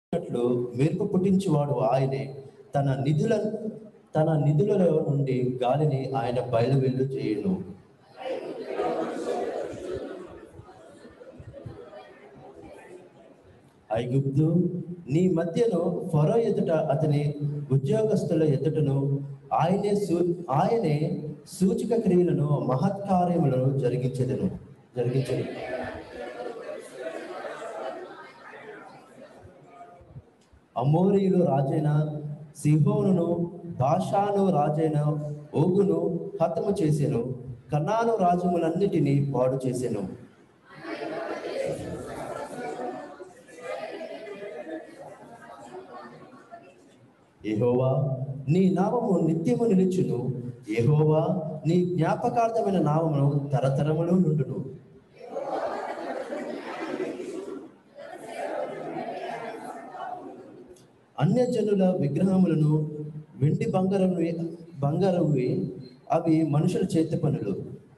పుట్టినట్లు మెరుపు పుట్టించువాడు ఆయనే తన నిధుల తన నిధులలో నుండి గాలిని ఆయన బయలువెళ్ళు చేయును ఐగుప్తు నీ మధ్యను ఫరో ఎదుట అతని ఉద్యోగస్తుల ఎదుటను ఆయనే సూ ఆయనే సూచక క్రియలను మహత్కార్యములను జరిగించెదను జరిగించను అమోరీయులు రాజైన సిహోనును భాషాను రాజైన ఓగును హతము చేసెను కన్నాను రాజుములన్నిటినీ పాడు చేసెను యెహోవా నీ నామము నిత్యము నిలుచును యెహోవా నీ జ్ఞాపకార్థమైన నామమును తరతరములు నుండును అన్యజనుల విగ్రహములను వెండి బంగారమువి బంగారమువి అవి మనుషుల చేతి పనులు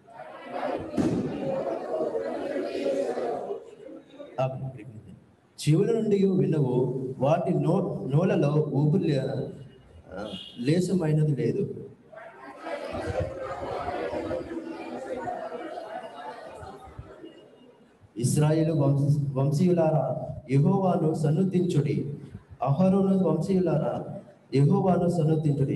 ఆ, చెవుల నుండి వినవు వాటి నో నోలలో ఊపిరి ఆ, లేసమైనది లేదు ఇస్రాయేలు వంశ వంశీయులారా యెహోవాను సన్నుతించుడి అహరోను వంశీయులారా యెహోవాను సన్నుతించుడి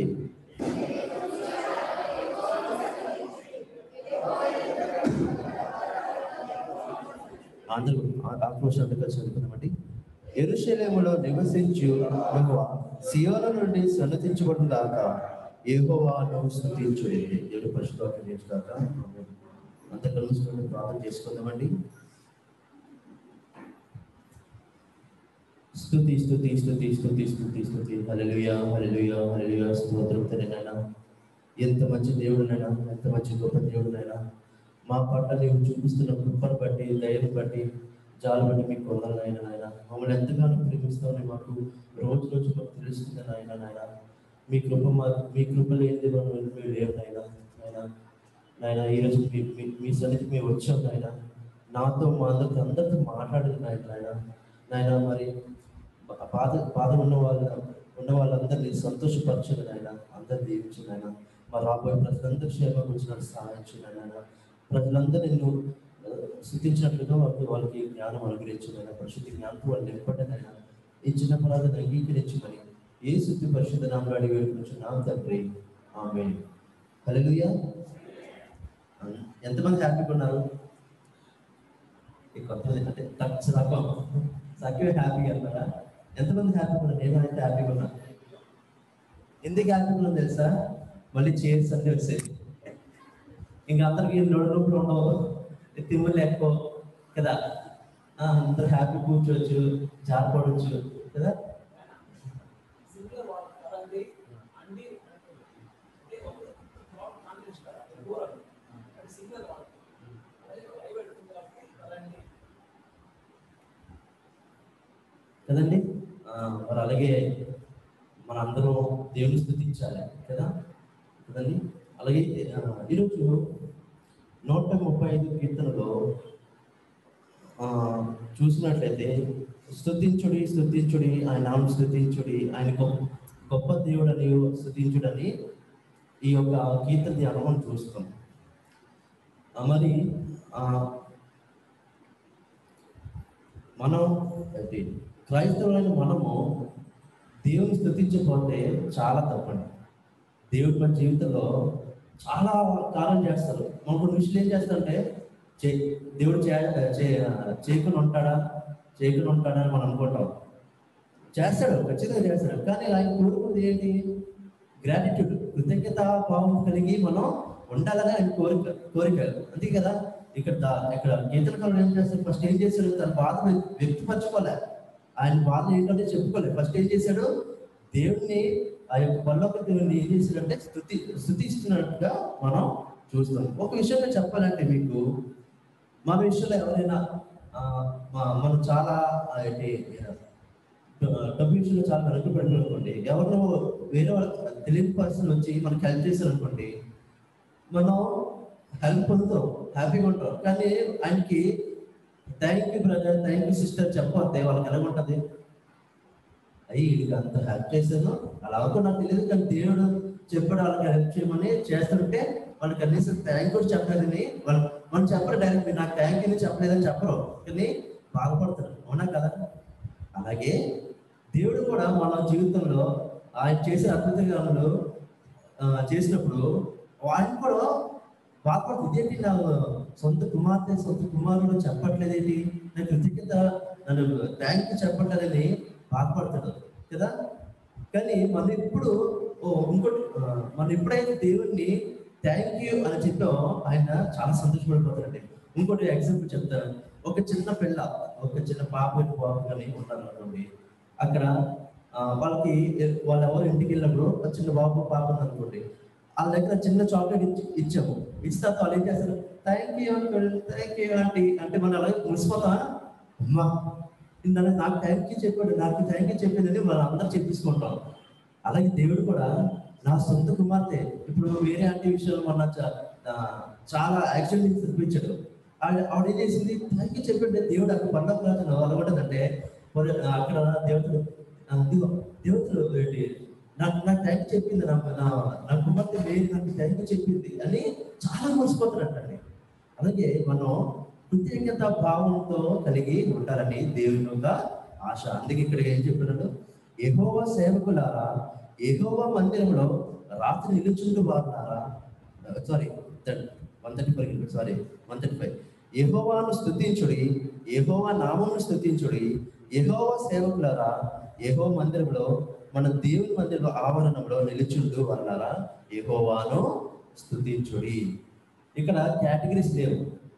అందరూ ఆ- ఆక్రోశాన్ని కలిసి చదువుకుందామండి ఎరుషలేములో నివసించు యెహోవా సియోను నుండి సన్నతించబడిన దాకా యెహోవాను స్తుతించుడి దేవుడు పరిశుభాన్ని చేస్తాక అంత కలుసుకుని ప్రార్థన చేసుకుందామండి స్తుతి స్తుతి స్తుతి స్తుతి స్తుతి స్తుతి హల్లెలూయా హల్లెలూయా హల్లెలూయా స్తోత్రం తండ్రినైనా ఎంత మంచి దేవుడునైనా ఎంత మంచి గొప్ప దేవుడునైనా మా పట్ల నీవు చూపిస్తున్న కృపను బట్టి దయను బట్టి జాలు బట్టి మీకు వందలైన నాయన మమ్మల్ని ఎంతగానో ప్రేమిస్తామని మాకు రోజు రోజు మాకు తెలుస్తుంది నాయన నాయన మీ కృప మా మీ కృప లేనిది మనం మేము లేవు నాయన నాయన నాయన ఈరోజు మీ మీ- మీ సన్నిధికి మేము వచ్చాం నాయన నాతో మా అందరితో అందరితో మాట్లాడదు నాయన నాయన నాయన మరి బా- బాధ బాధ ఉన్న వాళ్ళ ఉన్న వాళ్ళందరినీ సంతోషపరచదు నాయన అందరు దీవించు నాయన మా రాబోయే ప్రజలందరూ క్షేమం వచ్చిన సహాయించు నాయన ప్రజలందరూ నిన్ను ఆ, స్థుతించినట్లుగా వాళ్ళకి వాళ్ళకి జ్ఞానం అనుగ్రహించు నాయన పరిశుద్ధి జ్ఞానంతో వాళ్ళు నింపండి నాయన ఈ చిన్న పరాధను అంగీకరించమని ఏ శుద్ధి పరిశుద్ధ నామలు అడిగి వేడుకొచ్చు నామ తండ్రి ఆమె హల్లెలూయా ఎంతమంది హ్యాపీగా ఉన్నారు ఈ కొత్తది అంటే తక్కువ సగం సగం హ్యాపీగా ఉన్నారా ఎంతమంది హ్యాపీగా ఉన్నారు నేనైతే హ్యాపీగా ఉన్నా ఎందుకు హ్యాపీగా ఉన్నాను తెలుసా మళ్ళీ చేర్స్ అని తెలిసేది ఇంకా అందరికి నోడు రూపులు ఉండవు తిమ్ములు ఎక్కువ కదా ఆ, అందరూ హ్యాపీ కూర్చోవచ్చు జారపడవచ్చు కదా సింగిల్ వాడు కదండి అండి అంటే ఒక కాంగ్రెస్ దూరం అది సింగిల్ వాడు అదే భయపెడుతుంది కాబట్టి కదండి కదండి ఆ, మరి అలాగే మన అందరూ దేవుని స్థుతించాలి కదా కదండి అలాగే ఆ, ఈరోజు నూట ముప్పై ఐదు కీర్తనలో ఆ, చూసినట్లయితే స్థుతించుడి స్థుతించుడి ఆయన నామం స్థుతించుడి ఆయన గొప్ప గొప్ప దేవుడని స్థుతించుడని ఈ యొక్క కీర్తన ధ్యానం మనం చూస్తాం ఆ, మరి ఆ, మనం ఏంటి క్రైస్తవులైన మనము దేవుని స్థుతించకపోతే చాలా తప్పండి దేవుడు మన జీవితంలో చాలా కాలం చేస్తారు మనం కొన్ని విషయాలు ఏం చేస్తారంటే చే దేవుడు చే చే- చేయకుండా ఉంటాడా చేయకుండా ఉంటాడా అని మనం అనుకుంటాం చేస్తాడు ఖచ్చితంగా చేస్తాడు కానీ ఆయన కోరుకున్నది ఏంటి గ్రాటిట్యూడ్ కృతజ్ఞత భావం కలిగి మనం ఉండాలని ఆయన కోరిక కోరిక అంతే కదా ఇక్కడ దా- ఇక్కడ గీతలకాలం ఏం చేస్తాడు ఫస్ట్ ఏం చేశాడు తన బాధను వ్యక్తపరచుకోలే ఆయన బాధ ఏంటంటే చెప్పుకోలే ఫస్ట్ ఏం చేశాడు దేవుణ్ణి ఆ యొక్క పల్లొక దేవుణ్ణి ఏం చేశాడంటే స్థుతి స్థుతిస్తున్నట్టుగా మనం చూస్తాం ఒక విషయంలో చెప్పాలంటే మీకు మన విషయంలో ఎవరైనా ఆ, మా- మనం చాలా ఆ, ఏంటి డబ్బు విషయంలో చాలా వెనకబడి అనుకోండి ఎవరినో వేరే వాళ్ళ తెలియని పర్సన్ వచ్చి మనకి హెల్ప్ చేశారు అనుకోండి మనం హెల్ప్ పొందుతాం హ్యాపీగా ఉంటాం కానీ ఆయనకి thank you brother thank you sister చెప్పొద్దే వాళ్ళకి ఎలా ఉంటుంది అయ్యి వీడికి అంత హెల్ప్ చేశాను అలా అవుతో నాకు తెలియదు కానీ దేవుడు చెప్పాడు వాళ్ళకి హెల్ప్ చేయమని చేస్తుంటే వాళ్ళు కనీసం థ్యాంక్ కూడా చెప్పలేదని వాళ్ళు మనం చెప్పరు డైరెక్ట్ మీరు నాకు థ్యాంక్ అని చెప్పలేదని చెప్పరు కానీ బాధపడతారు అవునా కదా అలాగే దేవుడు కూడా మన జీవితంలో ఆయన చేసే అద్భుతగాలను చేసినప్పుడు ఆయన కూడా బాధపడుతుంది ఇదేంటి నా సొంత కుమార్తె సొంత కుమారుడు చెప్పట్లేదేంటి నా కృతజ్ఞత నన్ను థ్యాంక్ చెప్పట్లేదని బాధపడతాడు కదా కానీ మనం ఇప్పుడు ఓ ఇంకోటి ఆ, మనం ఎప్పుడైతే దేవుణ్ణి థ్యాంక్ యూ అని చెప్పామో ఆయన చాలా సంతోషపడిపోతారండి ఇంకోటి ఎగ్జాంపుల్ చెప్తాను ఒక చిన్న పిల్ల ఒక చిన్న పాప బాబు కానీ ఉంటారు అనుకోండి అక్కడ ఆ, వాళ్ళకి ఎ- వాళ్ళు ఎవరు ఇంటికి వెళ్ళినప్పుడు ఒక చిన్న బాబు పాప ఉంది అనుకోండి వాళ్ళ దగ్గర చిన్న చాక్లెట్ ఇచ్చి ఇచ్చాము ఇస్తే వాళ్ళు ఏం చేస్తారు thank you uncle thank you aunty అంటే మనం అలాగే మురిసిపోతామా అమ్మా ఇందాక నాకు థ్యాంక్ యూ చెప్పాడు నాకు థ్యాంక్ యూ చెప్పిందని మనం అందరం చెప్పించుకుంటాం అలాగే దేవుడు కూడా నా సొంత కుమార్తె ఇప్పుడు వేరే ఆంటీ విషయంలో మొన్న చ- ఆ, చాలా యాక్సిడెంట్ చూపించాడు ఆవిడ ఆవిడ ఏం చేసింది థ్యాంక్ యూ చెప్పండి దేవుడు అక్కడ పండగ ప్రార్థన అలవాటంటే అక్కడ దేవతలు ఆ, ఇదిగో, దేవతలు ఏంటి నాకు నాకు థ్యాంక్ చెప్పింది నా నా నా కుమార్తె వేరు నాకు థ్యాంక్ చెప్పింది అని చాలా మోసపోతున్నట్టండి అలాగే మనం కృతజ్ఞత భావంతో కలిగి ఉంటారని దేవుని యొక్క ఆశ అందుకే ఇక్కడ ఏం చెప్తున్నాడు ఎహోవ సేవకులారా ఎహోవ మందిరంలో రాత్రి నిలుచుండు వారులారా sorry one thirty five sorry one thirty five యహోవాను స్థుతించుడి యహోవా నామమును స్థుతించుడి యహోవ సేవకులారా యహో మందిరంలో మన దేవుని మందిరంలో ఆవరణంలో నిలుచుండు అన్నారా యహోవాను స్థుతించుడి ఇక్కడ కేటగిరీస్ లేవు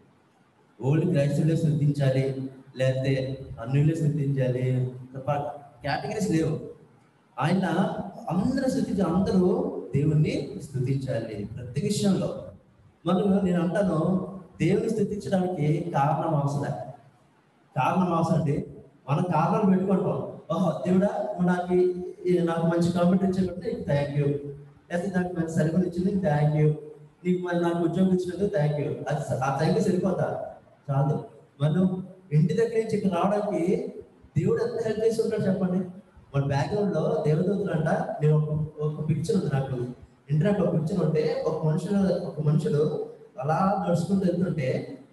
ఓల్డ్ క్రైస్తవులే స్థుతించాలి లేకపోతే అన్యులే స్థుతించాలి తప్ప కేటగిరీస్ లేవు ఆయన అందరూ స్థుతించి అందరూ దేవుణ్ణి స్థుతించాలి ప్రతి విషయంలో మనం నేను అంటాను దేవుని స్థుతించడానికి కారణం అవసరం కారణం అవసరం అంటే మనం కారణాలు పెట్టుకుంటాం ఓహో దేవుడా నువ్వు నాకు ఈ- ఈ నాకు మంచి కామెంట్ ఇచ్చాడంటే థ్యాంక్ యూ లేకపోతే నాకు మంచి సరుకులు ఇచ్చింది థ్యాంక్ యూ నీకు మరి నాకు ఉద్యోగం ఇచ్చినందుకు థ్యాంక్ యూ అది స- ఆ థ్యాంక్ యూ సరిపోతా చాలు మనం ఇంటి దగ్గర నుంచి ఇక్కడ రావడానికి దేవుడు ఎంత హెల్ప్ చేసి ఉంటాడు చెప్పండి మన బ్యాక్గ్రౌండ్ లో దేవదూతలు అంట నేను ఒక ఒక పిక్చర్ ఉంది నాకు ఇంటర్నెట్ ఒక పిక్చర్ ఉంటే ఒక మనుషుడు ఒక మనుషుడు అలా నడుచుకుంటూ వెళ్తుంటే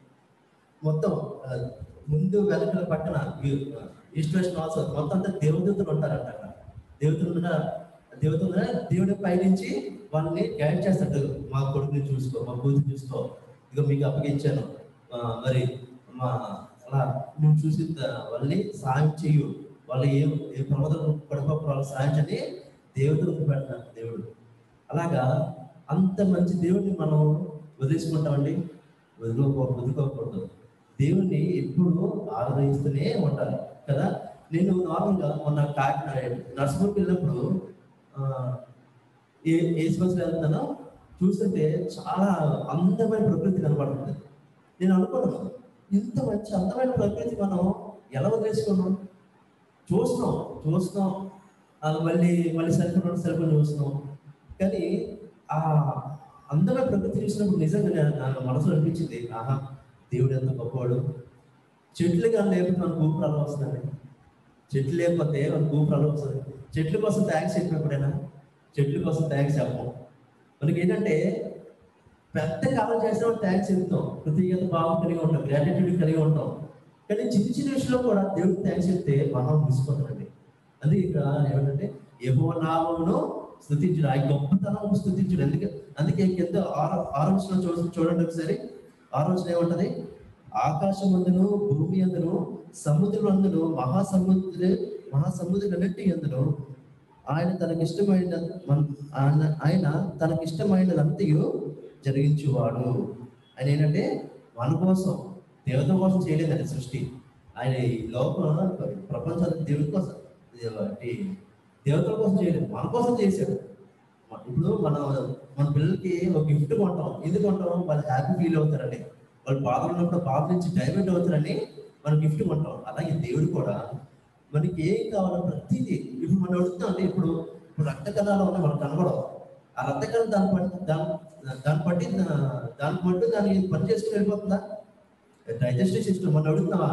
మొత్తం ఆ, ముందు వెనకల పక్కన ఈస్ట్ వెస్ట్ నార్త్ సౌత్ మొత్తం అంతా దేవదూతలు ఉంటారంట అక్కడ దేవతలు ఉన్న దేవతలు ఉన్న దేవుడి పైనుంచి వాళ్ళని గైడ్ చేస్తాడు మా కొడుకుని చూసుకో మా కూతురు చూసుకో ఇక మీకు అప్పగించాను ఆ, మరి మా అలా నువ్వు చూసి త- వాళ్ళని సాయం చేయు వాళ్ళు ఏ ఏ ప్రమాదం పడిపోకుండా వాళ్ళు సాయం చేయని దేవతలకు పెడతాడు దేవుడు అలాగా అంత మంచి దేవుడిని మనం వదిలేసుకుంటామండి వదులుకో వదులుకోకూడదు దేవుణ్ణి ఎప్పుడు ఆరాధిస్తూనే ఉండాలి కదా నేను నార్మల్గా మొన్న కాకినాడ నర్సపూర్కి వెళ్ళినప్పుడు ఆ, ఏ ఏ బస్సులో వెళ్తున్నానో చూస్తుంటే చాలా అందమైన ప్రకృతి కనబడుతుంది నేను అనుకున్నాను ఇంత మంచి అందమైన ప్రకృతి మనం ఎలా వదిలేసుకున్నాం చూస్తున్నాం చూస్తున్నాం ఆ, మళ్ళీ మళ్ళీ సరిపోయిన సరిపోయిన చూస్తున్నాం కానీ ఆ అందమైన ప్రకృతి చూసినప్పుడు నిజంగా నా- నా మనసులో అనిపించింది ఆహా దేవుడు ఎంత గొప్పవాడు చెట్లు కానీ లేకపోతే మనకు ఊపిరాలు వస్తుంది చెట్లు లేకపోతే మనకు ఊపిరాలు వస్తుంది చెట్ల కోసం థ్యాంక్స్ చెప్పిన ఎప్పుడైనా చెట్ల కోసం థ్యాంక్స్ చెప్పం మనకి ఏంటంటే పెద్ద కాలం చేసిన థ్యాంక్స్ చెప్తాం కృతజ్ఞత భావం కలిగి ఉంటాం గ్రాటిట్యూడ్ కలిగి ఉంటాం కానీ చిన్న చిన్న విషయంలో కూడా దేవుడికి థ్యాంక్స్ చెప్తే మనం మిసిపోతామండి అది ఇక్కడ ఏమంటే ఏమో నామమును స్థుతించుడు ఆ గొప్పతనం స్థుతించుడు ఎందుకే అందుకే కింద ఆరో ఆరోచన చూ చూడండి ఒకసారి ఆరోచన ఏముంటది ఆకాశం అందును భూమి అందును సముద్రం అందును మహాసముద్ర మహాసముద్రులన్నిటి అందును ఆయన తనకిష్టమైన మన- ఆయన ఆయన తనకిష్టమైనదంతయు జరిగించువాడు ఆయన ఏంటంటే మన కోసం దేవత కోసం చేయలేదండి సృష్టి ఆయన ఈ లోకం ప్రపంచానికి దేవుడి కోసం ఈ దేవతల కోసం చేయలేదు మన కోసం చేశాడు మన- ఇప్పుడు మనం మన పిల్లలకి ఒక గిఫ్ట్ కొంటాం ఎందుకు కొంటాం వాళ్ళు హ్యాపీ ఫీల్ అవుతారని వాళ్ళు బాధ ఉన్నప్పుడు బాధ నుంచి డైవర్ట్ అవుతారని మనం గిఫ్ట్ కొంటాం అలాగే దేవుడు కూడా మనకి ఏం కావాలో ప్రతిదీ ఇప్పుడు మనం అడుగుతాం అంటే ఇప్పుడు ఇప్పుడు రక్త కణాలు ఉన్నాయి మనకు కనబడవు ఆ రక్త కణం దాన్ని పట్టి దాని దాన్ని బట్టి దా- దాన్ని బట్టి దాన్ని పని చేసుకుని వెళ్ళిపోతుందా డైజెస్టివ్ సిస్టమ్ మనం అడుగుతాం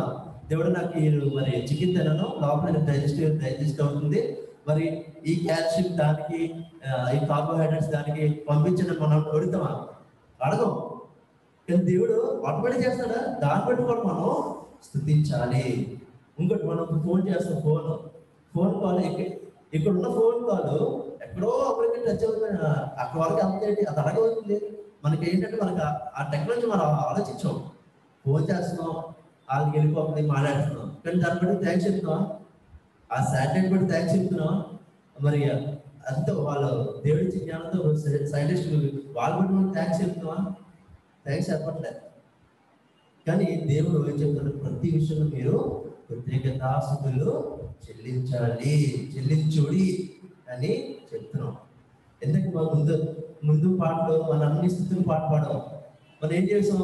దేవుడు నాకు ఈ మరి చికెన్ తినను లోపల డైజెస్ట్ డైజెస్ట్ అవుతుంది మరి ఈ కాల్షియం దానికి ఆ, ఈ కార్బోహైడ్రేట్స్ దానికి పంపించడం మనం అడుగుతామా అడగం కానీ దేవుడు ఆటోమేటిక్ చేస్తాడా దాన్ని బట్టి కూడా మనం స్థుతించాలి ఇంకోటి మనం ఫోన్ చేస్తాం ఫోన్ ఫోన్ కాల్ ఇక్కడ ఇక్కడ ఉన్న ఫోన్ కాల్ ఎక్కడో అప్పటికి టచ్ అవుతుంది అక్కడ వరకు అంతేంటి అది అడగవుతుంది మనకి ఏంటంటే మనకి ఆ- ఆ టెక్నాలజీ మనం ఆలోచించాం ఫోన్ చేస్తున్నాం వాళ్ళకి వెళ్ళిపోతుంది మాట్లాడుతున్నాం కానీ దాన్ని బట్టి థ్యాంక్స్ చెప్తున్నాం ఆ శాటిలైట్ బట్టి థ్యాంక్స్ చెప్తున్నాం మరి అంతే వాళ్ళు దేవుడి జ్ఞానంతో సైంటిస్ట్ వాళ్ళు బట్టి మనం థ్యాంక్స్ చెప్తున్నాం థ్యాంక్స్ చెప్పట్లేదు కానీ దేవుడు ఏం చెప్తాడు ప్రతి విషయంలో మీరు కృతజ్ఞతాస్తుతులు చెల్లించాలి చెల్లించుడి అని చెప్తున్నాం ఎందుకు మా ముందు ముందు పాటలో మన అన్ని స్థితులు పాట పాడాం మనం ఏం చేసాం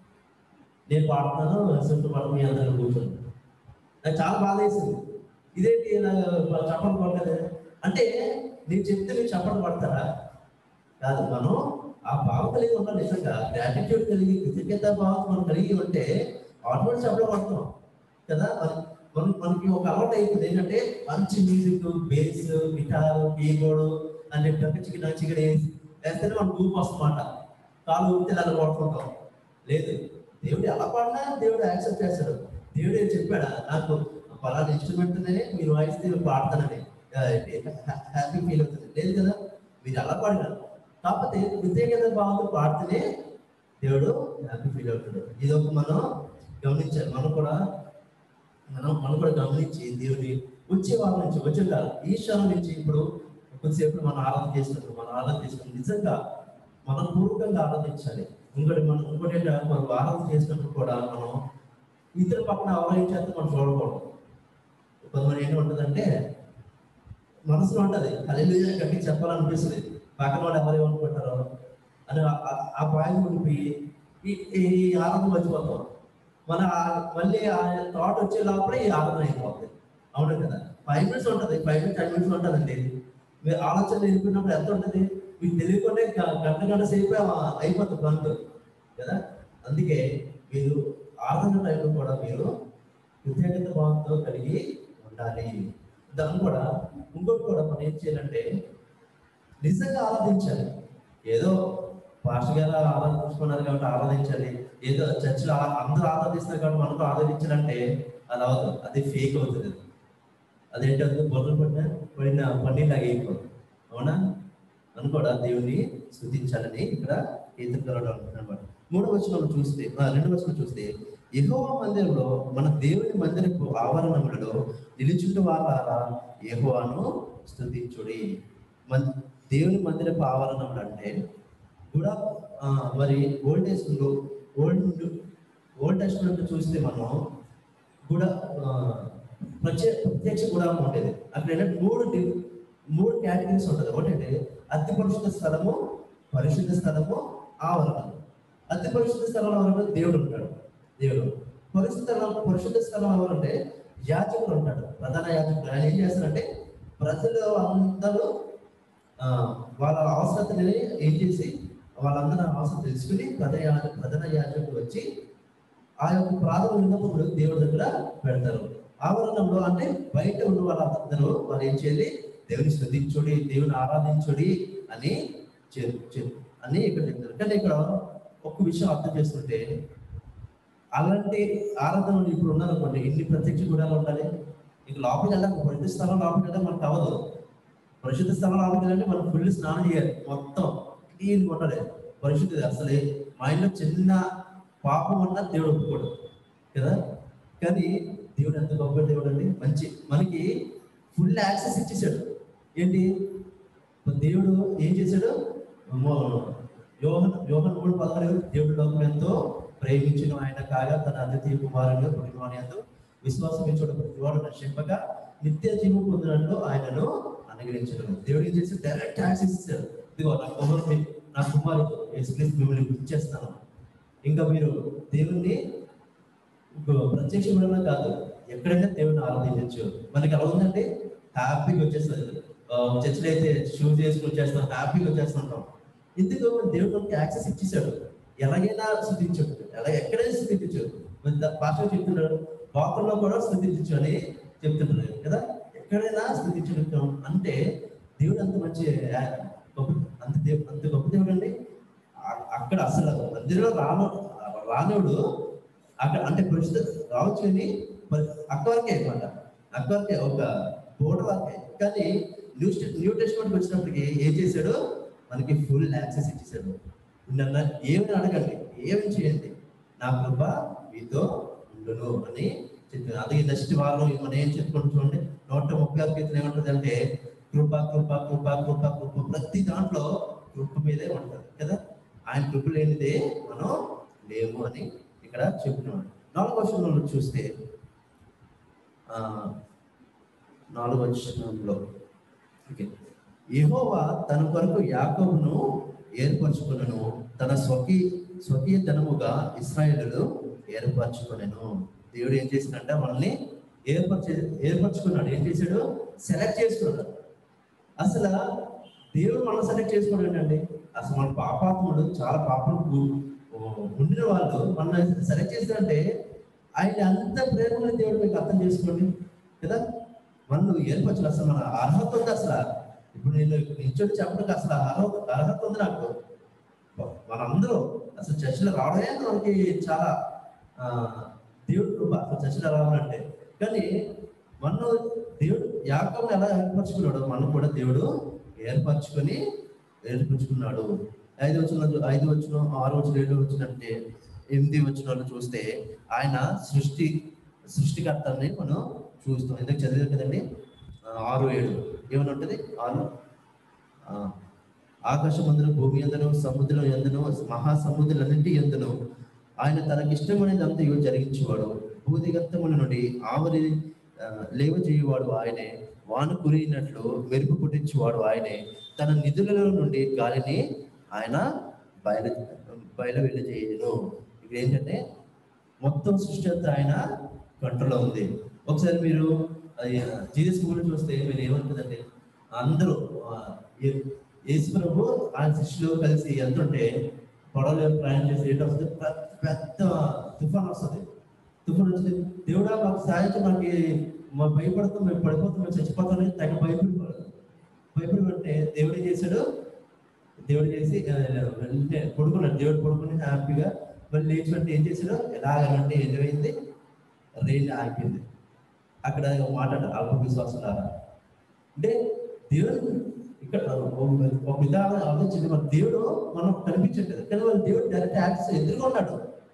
నేను పాడుతున్నాను సింపుల్ పాట మీ అందరూ కూర్చొని నాకు చాలా బాధ వేసింది ఇదేంటి నాకు చప్పట్లు పడలేదు అంటే నేను చెప్తే మీరు చప్పట్లు పడతారా కాదు మనం ఆ భావం కలిగి ఉండాలి నిజంగా గ్రాటిట్యూడ్ కలిగి కృతజ్ఞత భావం మనం కలిగి ఉంటే ఆటోమేటిక్ చప్పట్లు పడతాం కదా మన- మన మనకి ఒక అలవాటు అయిపోతుంది ఏంటంటే మంచి మ్యూజిక్ బేస్ గిటార్ కీబోర్డ్ అని చెప్పి చికెన్ చికెన్ వేస్తేనే మనకు ఊపు వస్తుందన్నమాట కాలు ఊపితే అలా కొడుతుంటాం లేదు దేవుడు ఎలా పాడినా దేవుడు యాక్సెప్ట్ చేస్తాడు దేవుడు ఏం చెప్పాడా నాకు పలానా ఇన్స్ట్రుమెంట్నే మీరు వాయిస్తే నేను పాడతానని హ్యాపీ ఫీల్ అవుతుంది లేదు కదా మీరు ఎలా పాడినారు కాకపోతే కృతజ్ఞత భావంతో పాడితేనే దేవుడు హ్యాపీ ఫీల్ అవుతాడు ఇది ఒక మనం గమనించాలి మనం కూడా మనం మనం కూడా గమనించి దేవుని వచ్చే వాళ్ళ నుంచి వచ్చే కాదు ఈ క్షణం నుంచి ఇప్పుడు కొద్దిసేపు మనం ఆరాధన చేసినప్పుడు మనం ఆరాధన చేసినప్పుడు నిజంగా మనం పూర్వకంగా ఆరాధించాలి ఇంకోటి మనం ఇంకోటి ఏంటంటే మనం ఆరాధన చేసినప్పుడు కూడా మనం ఇతర పక్కన ఎవరైనా చేస్తే మనం చూడకూడదు కొంతమంది ఏంటి ఉంటుందంటే మనసులో ఉంటుంది హల్లెలూయా గట్టి చెప్పాలనిపిస్తుంది పక్కన వాళ్ళు ఎవరు ఏమనుకుంటారో అని ఆ- ఆ- ఆ పాయింట్ ఉండిపోయి ఈ ఈ ఆరాధన మర్చిపోతాం మన ఆ- మళ్ళీ ఆ థాట్ వచ్చే లోపలే ఈ ఆరాధన అయిపోతుంది అవును కదా ఫైవ్ మినిట్స్ ఉంటుంది ఫైవ్ మినిట్స్ టెన్ మినిట్స్ ఉంటుందండి మీరు ఆలోచన వెళ్ళిపోయినప్పుడు ఎంత ఉంటుంది మీకు తెలియకుండా గ- గంట గంట సేపు ఆ- అయిపోతుంది బంద్ కదా అందుకే మీరు ఆరాధన టైంలో కూడా మీరు కృతజ్ఞత భావంతో కలిగి ఉండాలి దాన్ని కూడా ఇంకోటి కూడా మనం ఏం చేయాలంటే నిజంగా ఆరాధించాలి ఏదో పాస్టర్ గారు ఆరాధించుకున్నారు కాబట్టి ఆరాధించాలి ఏదో చర్చిలో ఆ- అందరూ ఆరాధిస్తున్నారు కాబట్టి మనకు ఆరాధించాలంటే అది అవదు అది ఫేక్ అవుతుంది అది. అదేంటి అది బొర్ర పడిన పడిన పన్నీలాగా అయిపోతుంది అవునా మనం కూడా దేవుని స్థుతించాలని ఇక్కడ కీర్తనలో అంటున్నమాట మూడవ వచనం చూస్తే ఆ, రెండవ వచనం చూస్తే యెహోవా మందిరంలో మన దేవుని మందిరపు ఆవరణములలో నిలుచుంటు వారారా యెహోవాను స్థుతించుడి మన్ దేవుని మందిరపు ఆవరణములు అంటే కూడా ఆ, మరి ఓల్డ్ టెస్ట్లో ఓల్డ్ ఓల్డ్ టెస్ట్మెంట్ చూస్తే మనం కూడా ఆ, ప్రత్యే ప్రత్యక్ష గుడారం ఉండేది అక్కడ ఏంటంటే మూడు డి- మూడు కేటగిరీస్ ఉంటుంది ఒకటంటే అతి పరిశుద్ధ స్థలము పరిశుద్ధ స్థలము ఆవరణం అతి పరిశుద్ధ స్థలం ఎవరంటే దేవుడు ఉంటాడు దేవుడు పరిశుద్ధ స్థలం పరిశుద్ధ స్థలం ఎవరంటే యాజకుడు ఉంటాడు ప్రధాన యాజకుడు ఆయన ఏం చేస్తారంటే ప్రజలు అందరూ ఆ, వాళ్ళ అవసరతని ఏం చేసి వాళ్ళందరూ అవసరం తెలుసుకుని ప్రధాన యాజ- ప్రధాన యాజకుడు వచ్చి ఆ యొక్క ప్రార్థన విన్నప్పుడు దేవుడి దగ్గర పెడతారు ఆవరణంలో అంటే బయట ఉన్న వాళ్ళందరూ వాళ్ళు ఏం చేయాలి దేవుని స్థుతించుడి దేవుని ఆరాధించుడి అని చెప్ చెప్ అని ఇక్కడ చెప్తారు కానీ ఇక్కడ ఒక్క విషయం అర్థం చేసుకుంటే అలాంటి ఆరాధనలు ఇప్పుడు ఉన్నారనుకోండి ఇన్ని ప్రత్యక్ష గుడాలు ఉండాలి ఇక లోపలికి వెళ్ళాలి పరిశుద్ధ స్థలం లోపలికి వెళ్ళాలి మనకు అవ్వదు పరిశుద్ధ స్థలం లోపలికి వెళ్ళాలంటే మనం ఫుల్ స్నానం చేయాలి మొత్తం క్లీన్ ఉండాలి పరిశుద్ధి అసలు మా ఇంట్లో చిన్న పాపం అన్నా దేవుడు ఒప్పుకోడు కదా కానీ దేవుడు ఎంత గొప్ప దేవుడు అండి మంచి మనకి ఫుల్ యాక్సెస్ ఇచ్చేసాడు ఏంటి దేవుడు ఏం చేశాడు మో- యోహన్ యోహన్ మూడు పదహారు దేవుడు లోకం ఎంతో ప్రేమించిన ఆయన కాగా తన అతిథి కుమారుడు పుట్టినవాని ఎంతో విశ్వాసం ఇచ్చుడు ప్రతివాడు నశింపగా నిత్య జీవం పొందినట్లు ఆయనను అనుగ్రహించడం దేవుడు ఏం చేసి డైరెక్ట్ యాక్సెస్ ఇచ్చాడు ఇదిగో నా కుమారుడు నా కుమారుడు యేసుక్రీస్తు మిమ్మల్ని గుర్తు చేస్తాను ఇంకా మీరు దేవుణ్ణి ఇంకో ప్రత్యక్ష గుణంలో కాదు ఎక్కడైనా దేవుని ఆరాధించవచ్చు మనకి ఎలా ఉందంటే హ్యాపీగా వచ్చేస్తుంది చర్చిలో అయితే షూస్ వేసుకుని వచ్చేస్తాం హ్యాపీగా వచ్చేస్తుంటాం ఎందుకు దేవుడు మనకి యాక్సెస్ ఇచ్చేసాడు ఎలాగైనా స్థుతించు ఎలా ఎక్కడైనా స్థుతించు పాస్టర్ చెప్తున్నాడు పాత్రలో కూడా స్థుతించు అని చెప్తుంటారు కదా ఎక్కడైనా స్థుతించడం అంటే దేవుడు అంత మంచి ఆ- గొప్ప అంత దేవు అంత గొప్ప దేవుడు అండి ఆ- అక్కడ అసలు మందిరంలో రాను రానుడు అక్కడ అంటే పరిస్థితి రావచ్చు అని మరి అక్క వరకే అనమాట అక్క వరకే ఒక బోర్డర్ వరకే కానీ న్యూ స్ట- న్యూ టెస్ట్మెంట్ వచ్చినప్పటికి ఏం చేశాడు మనకి ఫుల్ యాక్సెస్ ఇచ్చేసాడు నన్ను ఏమని అడగండి ఏమి చేయండి నా కృప మీతో ఉండును అని చెప్పింది అందుకే నెక్స్ట్ వారం మనం ఏం చెప్పుకుంటూ చూడండి నూట ముప్పై ఆరు కీర్తన ఏమంటుంది అంటే కృప కృప కృప కృప కృప ప్రతి దాంట్లో కృప మీదే ఉంటుంది కదా ఆయన కృప లేనిదే మనం లేము అని ఇక్కడ చెప్తున్నాడు నాలుగో వచనంలో చూస్తే ఆ, నాలుగో వచనంలో ఓకే యెహోవా తన కొరకు యాకోబును ఏర్పరచుకునను తన స్వకీ స్వకీయ ధనముగా ఇస్రాయేలు ఏర్పరచుకునను దేవుడు ఏం చేసినంటే మనల్ని ఏర్పరచే ఏర్పరచుకున్నాడు ఏం చేశాడు సెలెక్ట్ చేసుకున్నాడు అసలు దేవుడు మనం సెలెక్ట్ చేసుకోవడం ఏంటండి అసలు మన పాపాత్ముడు చాలా పాపం ఉండిన వాళ్ళు మన సెలెక్ట్ చేసినంటే ఆయన అంత ప్రేమని దేవుడు మీకు అర్థం చేసుకోండి కదా మనం ఏర్పరచు అసలు మన అర్హత ఉంది అసలు ఇప్పుడు నేను నిల్చొని చెప్పడానికి అసలు అర్హత అర్హత ఉంది నాకు మనందరూ అసలు చర్చలో రావడమే మనకి చాలా ఆ, దేవుడు కృప అసలు చర్చలో రావాలంటే కానీ మనం దేవుడు యాకం ఎలా ఏర్పరచుకున్నాడు మనం కూడా దేవుడు ఏర్పరచుకొని ఏర్పరచుకున్నాడు ఐదు వచ్చిన ఐదు వచ్చిన ఆరు వచ్చిన ఏడు వచ్చినంటే ఎనిమిది వచ్చిన చూస్తే ఆయన సృష్టి సృష్టికర్తని మనం చూస్తాం ఎందుకు చదివారు కదండి ఆ, ఆరు ఏడు ఏమని ఉంటుంది ఆరు ఆ, ఆకాశమందును భూమి ఎందును సముద్రం ఎందును మహాసముద్రులన్నింటి ఎందును ఆయన తనకిష్టమైనది అంతయు జరిగించేవాడు భూదిగంతముల నుండి ఆవరి ఆ, లేవ చేయువాడు ఆయనే వాన కురిగినట్లు మెరుపు పుట్టించేవాడు ఆయనే తన నిధులలో నుండి గాలిని ఆయన బయలు బయలు వెళ్ళి చేయను ఇక్కడ ఏంటంటే మొత్తం సృష్టి అంతా ఆయన కంట్రోల్లో ఉంది ఒకసారి మీరు అది జీసస్ మూవీ చూస్తే మీరు ఏమంటుందండి అందరూ ఆ, ఏ- యేసు ప్రభు ఆయన శిష్యులు కలిసి వెళ్తుంటే పడవలో ప్రయాణం చేసి ఏంటి వస్తుంది పెద్ద పెద్ద తుఫాన్ వస్తుంది తుఫాన్ వచ్చింది దేవుడా మాకు సాయంత్రం మాకు మా భయపడుతూ మేము పడిపోతాం మేము చచ్చిపోతామని తెగ భయపడిపోయాడు భయపడిపోతే దేవుడు ఏం చేశాడు దేవుడు చేసి ఆ, వెంటనే పడుకున్నాడు దేవుడు పడుకుని హ్యాపీగా మళ్ళీ లేచి వెంటనే ఏం చేశాడు ఎలాగంటే ఏమైంది రెయిన్ ఆగిపోయింది అక్కడ ఒక మాట అంటారు, అల్ప విశ్వాసం రారా అంటే దేవుడు ఇక్కడ ఒక- ఒక విధానం ఆలోచించి మన దేవుడు మనం కనిపించట్లేదు కానీ వాళ్ళ దేవుడు డైరెక్ట్ యాక్సెస్ ఎదుర్కొన్నాడు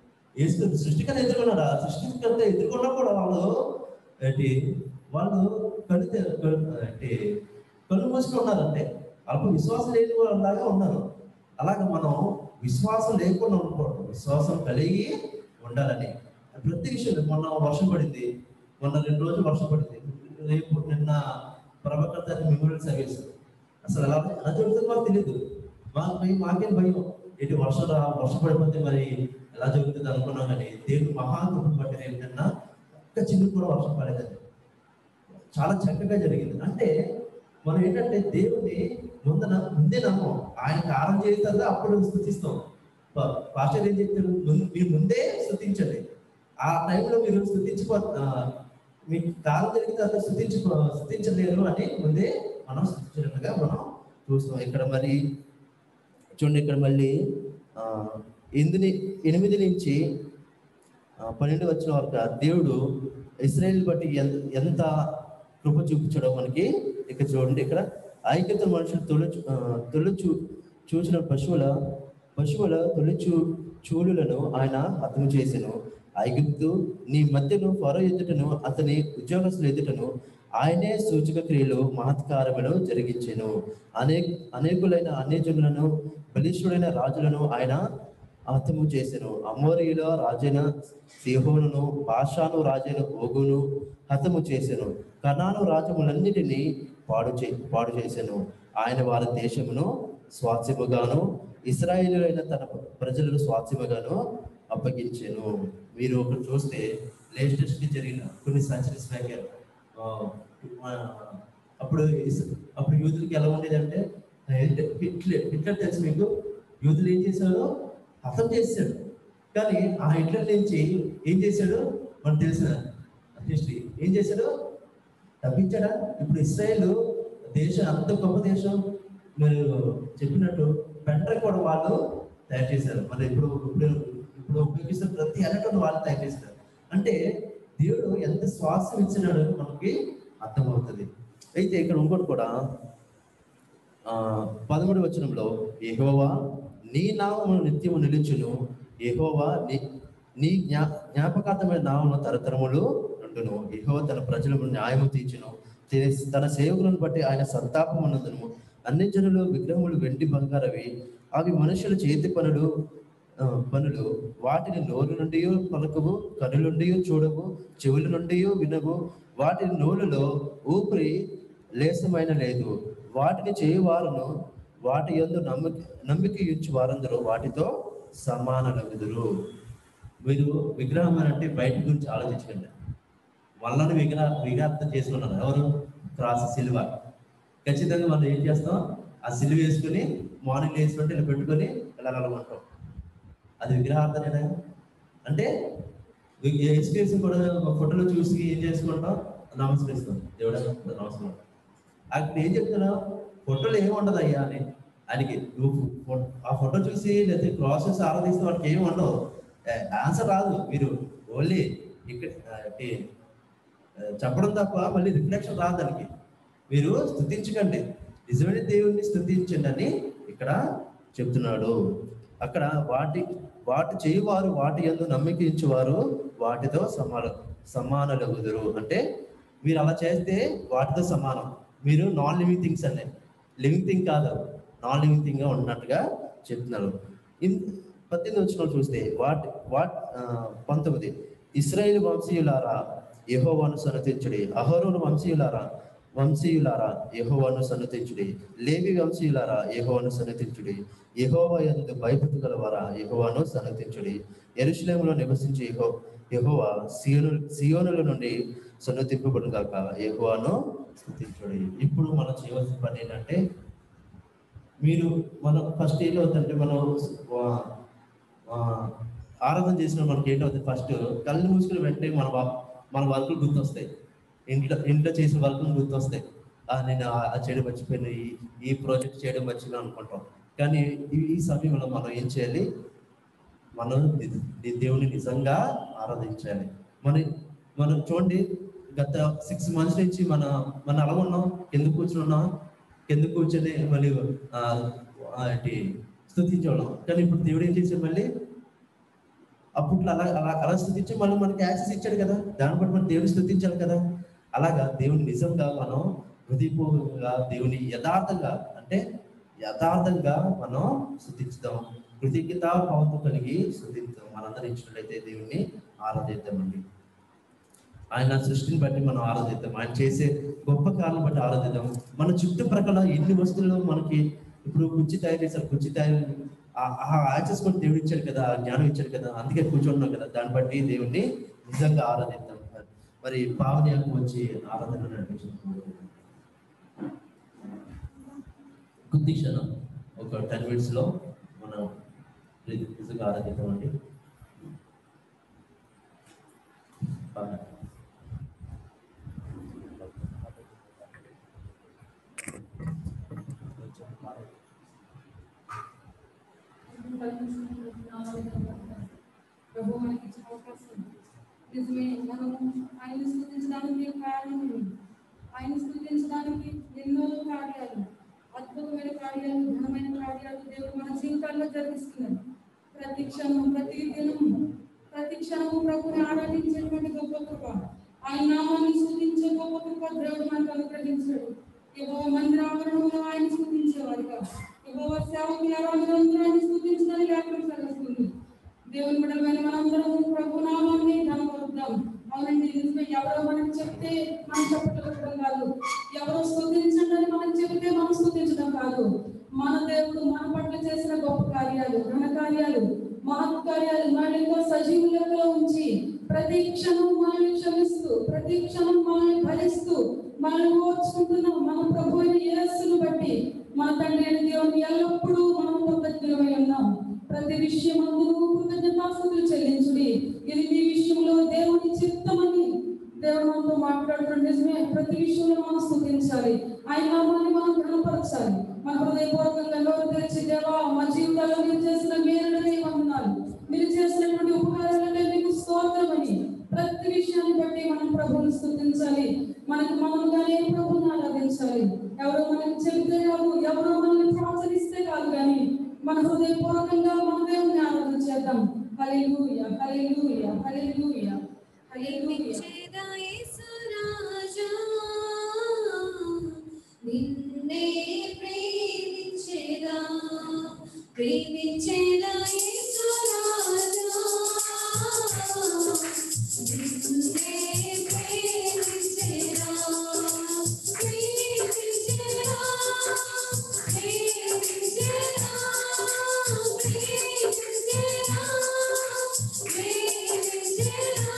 ఏసు సృష్టికర్త ఎదుర్కొన్నాడు ఆ సృష్టికర్త ఎదుర్కొన్నా కూడా వాళ్ళు ఏంటి వాళ్ళు కళ్ళు తె- కళ్ళు- ఏంటి కళ్ళు మూసుకొని ఉన్నారంటే అల్ప విశ్వాసం లేని వాళ్ళలాగా ఉన్నారు అలాగే మనం విశ్వాసం లేకుండా ఉండకూడదు విశ్వాసం కలిగి ఉండాలని ప్రతి విషయం మొన్న వర్షం పడింది మొన్న రెండు రోజులు వర్షం పడింది రేపు నిన్న ప్రభాకర్ గారి మెమోరియల్ సర్వీస్ అసలు ఎలా ఎలా జరుగుతుందో మాకు తెలియదు మాకు భయం మాకేం భయం ఏంటి వర్షం రా వర్షం పడిపోతే మరి ఎలా జరుగుతుంది అనుకున్నాం కానీ దేవుడు మహాకృప పట్టిన ఏంటన్నా ఒక్క చిన్న కూడా వర్షం పడేదండి చాలా చక్కగా జరిగింది అంటే మనం ఏంటంటే దేవుని ముందన ముందే నమ్మం ఆయన కారం చేస్తారా అప్పుడు స్థుతిస్తాం పా- పాస్టర్ ఏం చెప్తారు ముందు- మీరు ముందే స్థుతించండి ఆ టైంలో మీరు స్థుతించుకో ఆ, మీకు కాలం జరిగితే అతను స్థుతించుకో స్థుతించలేరు అని ముందే మనం స్థుతించినట్టుగా మనం చూస్తాం ఇక్కడ మరి చూడండి ఇక్కడ మళ్ళీ ఆ, ఎనిమిది ఎనిమిది నుంచి ఆ, పన్నెండు వచ్చిన వరకు దేవుడు ఇస్రాయేల్ బట్టి ఎంత ఎంత కృప చూపించడం మనకి ఇక్కడ చూడండి ఇక్కడ ఐక్యత మనుషులు తొలి చూ- ఆ, తొలి చూ చూసిన పశువుల పశువుల తొలి చూ చూలులను ఆయన హతము చేసెను ఐగుప్తు నీ మధ్యను ఫరో ఎదుటను అతని ఉద్యోగస్తుల ఎదుటను ఆయనే సూచక క్రియలు మహత్కారములు జరిగించెను అనేక అనేకులైన అన్యజనులను బలిష్ఠుడైన రాజులను ఆయన హతము చేసెను అమోరియుల రాజైన సిహోనును భాషాను రాజైన ఓగును హతము చేసెను కనాను రాజములన్నిటినీ పాడు చే పాడు చేసెను ఆయన వారి దేశమును స్వాస్థ్యముగాను ఇస్రాయేలులైన తన ప్రజలను స్వాస్థ్యముగాను అప్పగించెను మీరు ఒకటి చూస్తే లేటెస్ట్ కి జరిగిన కొన్ని సెంచరీస్ బ్యాక్ ఆ, మన- అప్పుడు ఇస్- అప్పుడు యూదులకి ఎలా ఉండేదంటే హిట్లర్ హిట్లర్ తెలుసు మీకు యూదులు ఏం చేశాడు హతం చేశాడు కానీ ఆ హిట్లర్ నుంచి ఏం చేశాడు మనకు తెలిసిన హిస్టరీ ఏం చేశాడు తప్పించాడా ఇప్పుడు ఇస్రాయేల్ దేశం అంత గొప్ప దేశం మీరు చెప్పినట్టు పెండ్ర కూడా వాళ్ళు తయారు చేశారు మరి ఇప్పుడు ఇప్పుడు ఇప్పుడు ఉపయోగిస్తున్న ప్రతి ఎలక్ట్రాన్ వాళ్ళు తయారు చేశారు అంటే దేవుడు ఎంత శ్వాసం ఇచ్చినాడు మనకి అర్థమవుతుంది అయితే ఇక్కడ ఇంకోటి కూడా ఆ పదమూడు వచనంలో యెహోవా నీ నామము నిత్యము నిలుచును యెహోవా నీ నీ జ్ఞా జ్ఞాపకార్థమైన నామము తరతరములు ఉండును యెహోవా తన ప్రజలకు న్యాయము తీర్చును తే- తన సేవకులను బట్టి ఆయన సంతాపమునందును అన్ని జనులు విగ్రహములు వెండి బంగారవి అవి మనుషుల చేతి పనులు ఆ, పనులు వాటిని నోరు నుండి పలుకవు కనులుండి చూడవు చెవుల నుండి వినవు వాటి నోలులో ఊపిరి లేసమైన లేదు వాటిని చేయువారును వాటి యందు నమ్మిక నమ్మిక ఇచ్చు వారందరూ వాటితో సమానలగుదురు మీరు విగ్రహం అని అంటే బయట గురించి ఆలోచించకండి వాళ్ళని విగ్రహ విగ్రహార్థం చేసుకున్నారు ఎవరు క్రాస్ సిల్వ ఖచ్చితంగా మనం ఏం చేస్తాం ఆ సిలువ వేసుకొని మార్నింగ్ వేసుకుంటే ఇలా పెట్టుకొని ఇలా కలగొంటాం అది విగ్రహార్థనేనా అంటే ఎక్స్పీరియన్స్ కూడా ఫోటోలో చూసి ఏం చేసుకుంటాం నమస్కరిస్తాం దేవుడా నమస్కారం అక్కడ ఏం చెప్తున్నావు ఫోటోలో ఏమి ఉండదు అయ్యా అని ఆయనకి నువ్వు ఫో- ఆ ఫోటో చూసి లేదా ప్రాసెస్ ఆరాధిస్తే వాడికి ఏమి ఉండవు ఆన్సర్ రాదు మీరు ఓన్లీ ఇక్కడ ఆ, ఏంటి, ఆ, చెప్పడం తప్ప మళ్ళీ రిఫ్లెక్షన్ రాదు దానికి మీరు స్థుతించకండి నిజమైన దేవుణ్ణి స్థుతించండి అని ఇక్కడ చెప్తున్నాడు అక్కడ వాటి వాటి చేయువారు వాటి ఎందు నమ్మకించువారు వాటితో సమాన సమానలగుదురు అంటే మీరు అలా చేస్తే వాటితో సమానం మీరు నాన్ లివింగ్ థింగ్స్ అనే లివింగ్ థింగ్ కాదు నాన్ లివింగ్ థింగ్ గా ఉన్నట్టుగా చెప్తున్నారు ఇన్ పద్దెనిమిది వచ్చిన చూస్తే వాట్ వాట్ ఆ, పంతొమ్మిది ఇస్రాయేల్ వంశీయులారా యెహోవాను సన్నతించుడి అహరోను వంశీయులారా వంశీయులారా యెహోవాను సన్నతించుడి లేవి వంశీయులారా యెహోవాను సన్నతించుడి యెహోవా యందు భయభక్తి గలవారా యెహోవాను సన్నతించుడి ఎరుషలేములో నివసించే యెహో యెహోవా సియోను సియోనుల నుండి సన్నతింపబడు గాక యెహోవాను స్థుతించుడి ఇప్పుడు మనం చేయవలసిన పని ఏంటంటే మీరు మనం ఫస్ట్ ఏం అవుతుందంటే మనం ఆ, ఆ, ఆరాధన చేసిన మనకి ఏంటవుతుంది ఫస్ట్ కళ్ళు మూసుకుని వెంటనే మన వా- మన వర్కులు గుర్తొస్తాయి ఇంట్లో ఇంట్లో చేసిన వర్కులు గుర్తొస్తాయి ఆ, నేను ఆ ఆ చేయడం మర్చిపోయాను ఈ ఈ ప్రాజెక్ట్ చేయడం మర్చిపోయాను అనుకుంటాం కానీ ఈ ఈ సమయంలో మనం ఏం చేయాలి మనం ని- ని- దేవుని నిజంగా ఆరాధించాలి మన మనం చూడండి గత సిక్స్ మంత్స్ నుంచి మన మన అలా ఉన్నాం కింద కూర్చుని ఉన్నాం కింద కూర్చొని మళ్ళీ ఆ, ఆ, ఏంటి స్థుతించేవాళ్ళం కానీ ఇప్పుడు దేవుడు ఏం చేశాడు మళ్ళీ అప్పట్లో అలా అలా అలా స్థుతించి మళ్ళీ మనకి యాక్సెస్ ఇచ్చాడు కదా దాన్ని బట్టి మనం దేవుని స్థుతించాలి కదా అలాగా దేవుని నిజంగా మనం హృదయపూర్వకంగా దేవుని యథార్థంగా అంటే యథార్థంగా మనం స్థుతించుదాం కృతజ్ఞత భావంతో కలిగి స్థుతిద్దాం మనందరం ఇచ్చినట్లయితే దేవుణ్ణి ఆరాధిద్దామండి ఆయన సృష్టిని బట్టి మనం ఆరాధిద్దాం ఆయన చేసే గొప్ప కాలం బట్టి ఆరాధిద్దాం మన చుట్టుప్రక్కల ఎన్ని వస్తువులు మనకి ఇప్పుడు కుర్చీ తయారు చేశారు కుర్చీ తయారు ఆ- ఆ యాక్సెస్ కూడా దేవుడు ఇచ్చాడు కదా ఆ జ్ఞానం ఇచ్చాడు కదా అందుకే కూర్చున్నాం కదా దాన్ని బట్టి దేవుణ్ణి నిజంగా ఆరాధిద్దాం మరి పావన్యానికి వచ్చి ఆరాధన నడిపించుకుంటున్నాం కొద్ది క్షణం ఒక టెన్ మినిట్స్ లో మనం నిజంగా ఆరాధిద్దామండి బాగా. ప్రభు మనకి ఇచ్చిన అవకాశం నిజమే మనము ఆయన స్థుతించడానికి కారణం ఉంది. ఆయన స్థుతించడానికి ఎన్నో కార్యాలు అద్భుతమైన కార్యాలు ఘనమైన కార్యాలు దేవుడు మన జీవితాల్లో జరిగిస్తున్నారు ప్రతి క్షణం ప్రతి దినము ప్రతి క్షణము ప్రభుని ఆరాధించేటువంటి గొప్ప కృప ఆయన నామాన్ని స్థుతించే గొప్ప కృప దేవుడు మనకు అనుగ్రహించాడు ఇవ్వ మందిరావరణంలో ఆయన స్థుతించేవారుగా ఇవ్వ సేవకులారా మీరందరూ ఆయన స్థుతించడానికి లేఖనం సెలవుస్తుంది దేవుని బిడ్డలమైన మనందరం ప్రభు నామాన్ని ఘనపరుద్దాం అవునండి నిజమే ఎవరో మనకి చెప్తే మనం చెప్పడం కాదు ఎవరో స్థుతించండి అని మనం చెబితే మనం స్థుతించడం కాదు మన దేవుడు మన పట్ల చేసిన గొప్ప కార్యాలు ఘన కార్యాలు మహత్ కార్యాలు మనలో సజీవులలో ఉంచి ప్రతి క్షణం మనల్ని క్షమిస్తూ ప్రతి క్షణం మనల్ని భరిస్తూ మనల్ని ఓర్చుకుంటున్న మన ప్రభు అయిన యేసును బట్టి మన తండ్రి అయిన దేవుని ఎల్లప్పుడూ మనం కృతజ్ఞమై ఉన్నాం ప్రతి విషయమందును కృతజ్ఞతాస్తుతులు చెల్లించుడి ఇది మీ విషయంలో దేవుని చిత్తమని దేవుడు నామాన్ని మనం కనపరచాలి మన హృదయపూర్వకంగా నోరు తెరిచి దేవా మా జీవితాల్లో మీరు చేసిన మేలునే వందనాలు మీరు చేసినటువంటి ఉపకారాలనే మీకు స్తోత్రమని ప్రతి విషయాన్ని బట్టి మనం ప్రభువుని స్తుతించాలి మనకు మనంగానే ప్రభువుని ఆరాధించాలి ఎవరో మనకి చెబితే కాదు ఎవరో మనల్ని ప్రోత్సహిస్తే కాదు కానీ మన హృదయపూర్వకంగా మన దేవుని ఆరాధన చేద్దాం హల్లెలూయా హల్లెలూయా హల్లెలూయా హల్లెలూయా ప్రేమించేదా యేసురాజా, నిన్నే ప్రేమించేదా ప్రేమించేదా యేసురాజా, నిన్నే ప్రేమించేదా ప్రేమించేదా ప్రేమించేదా ప్రేమించేదా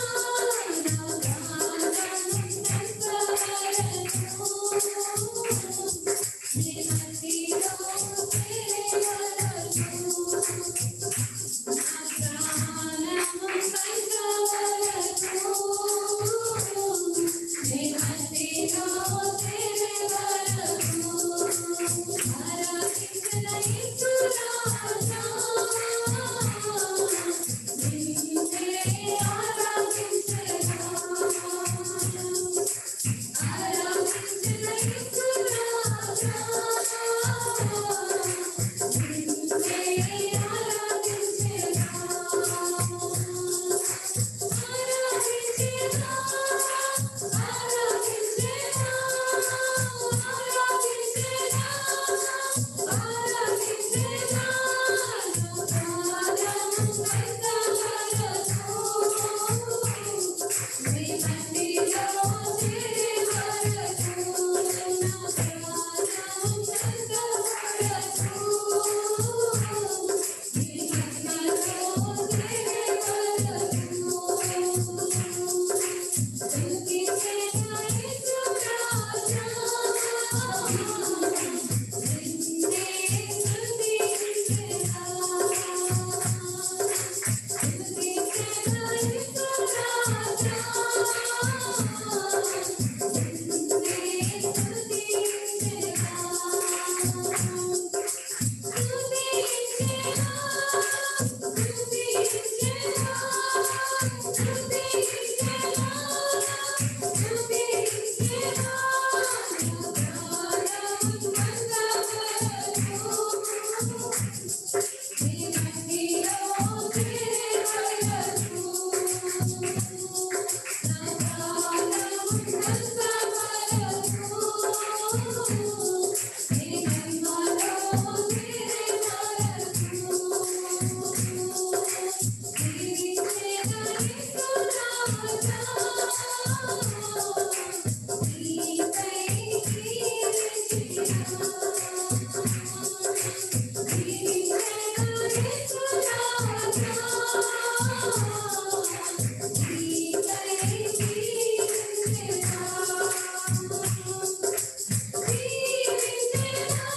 Thank you.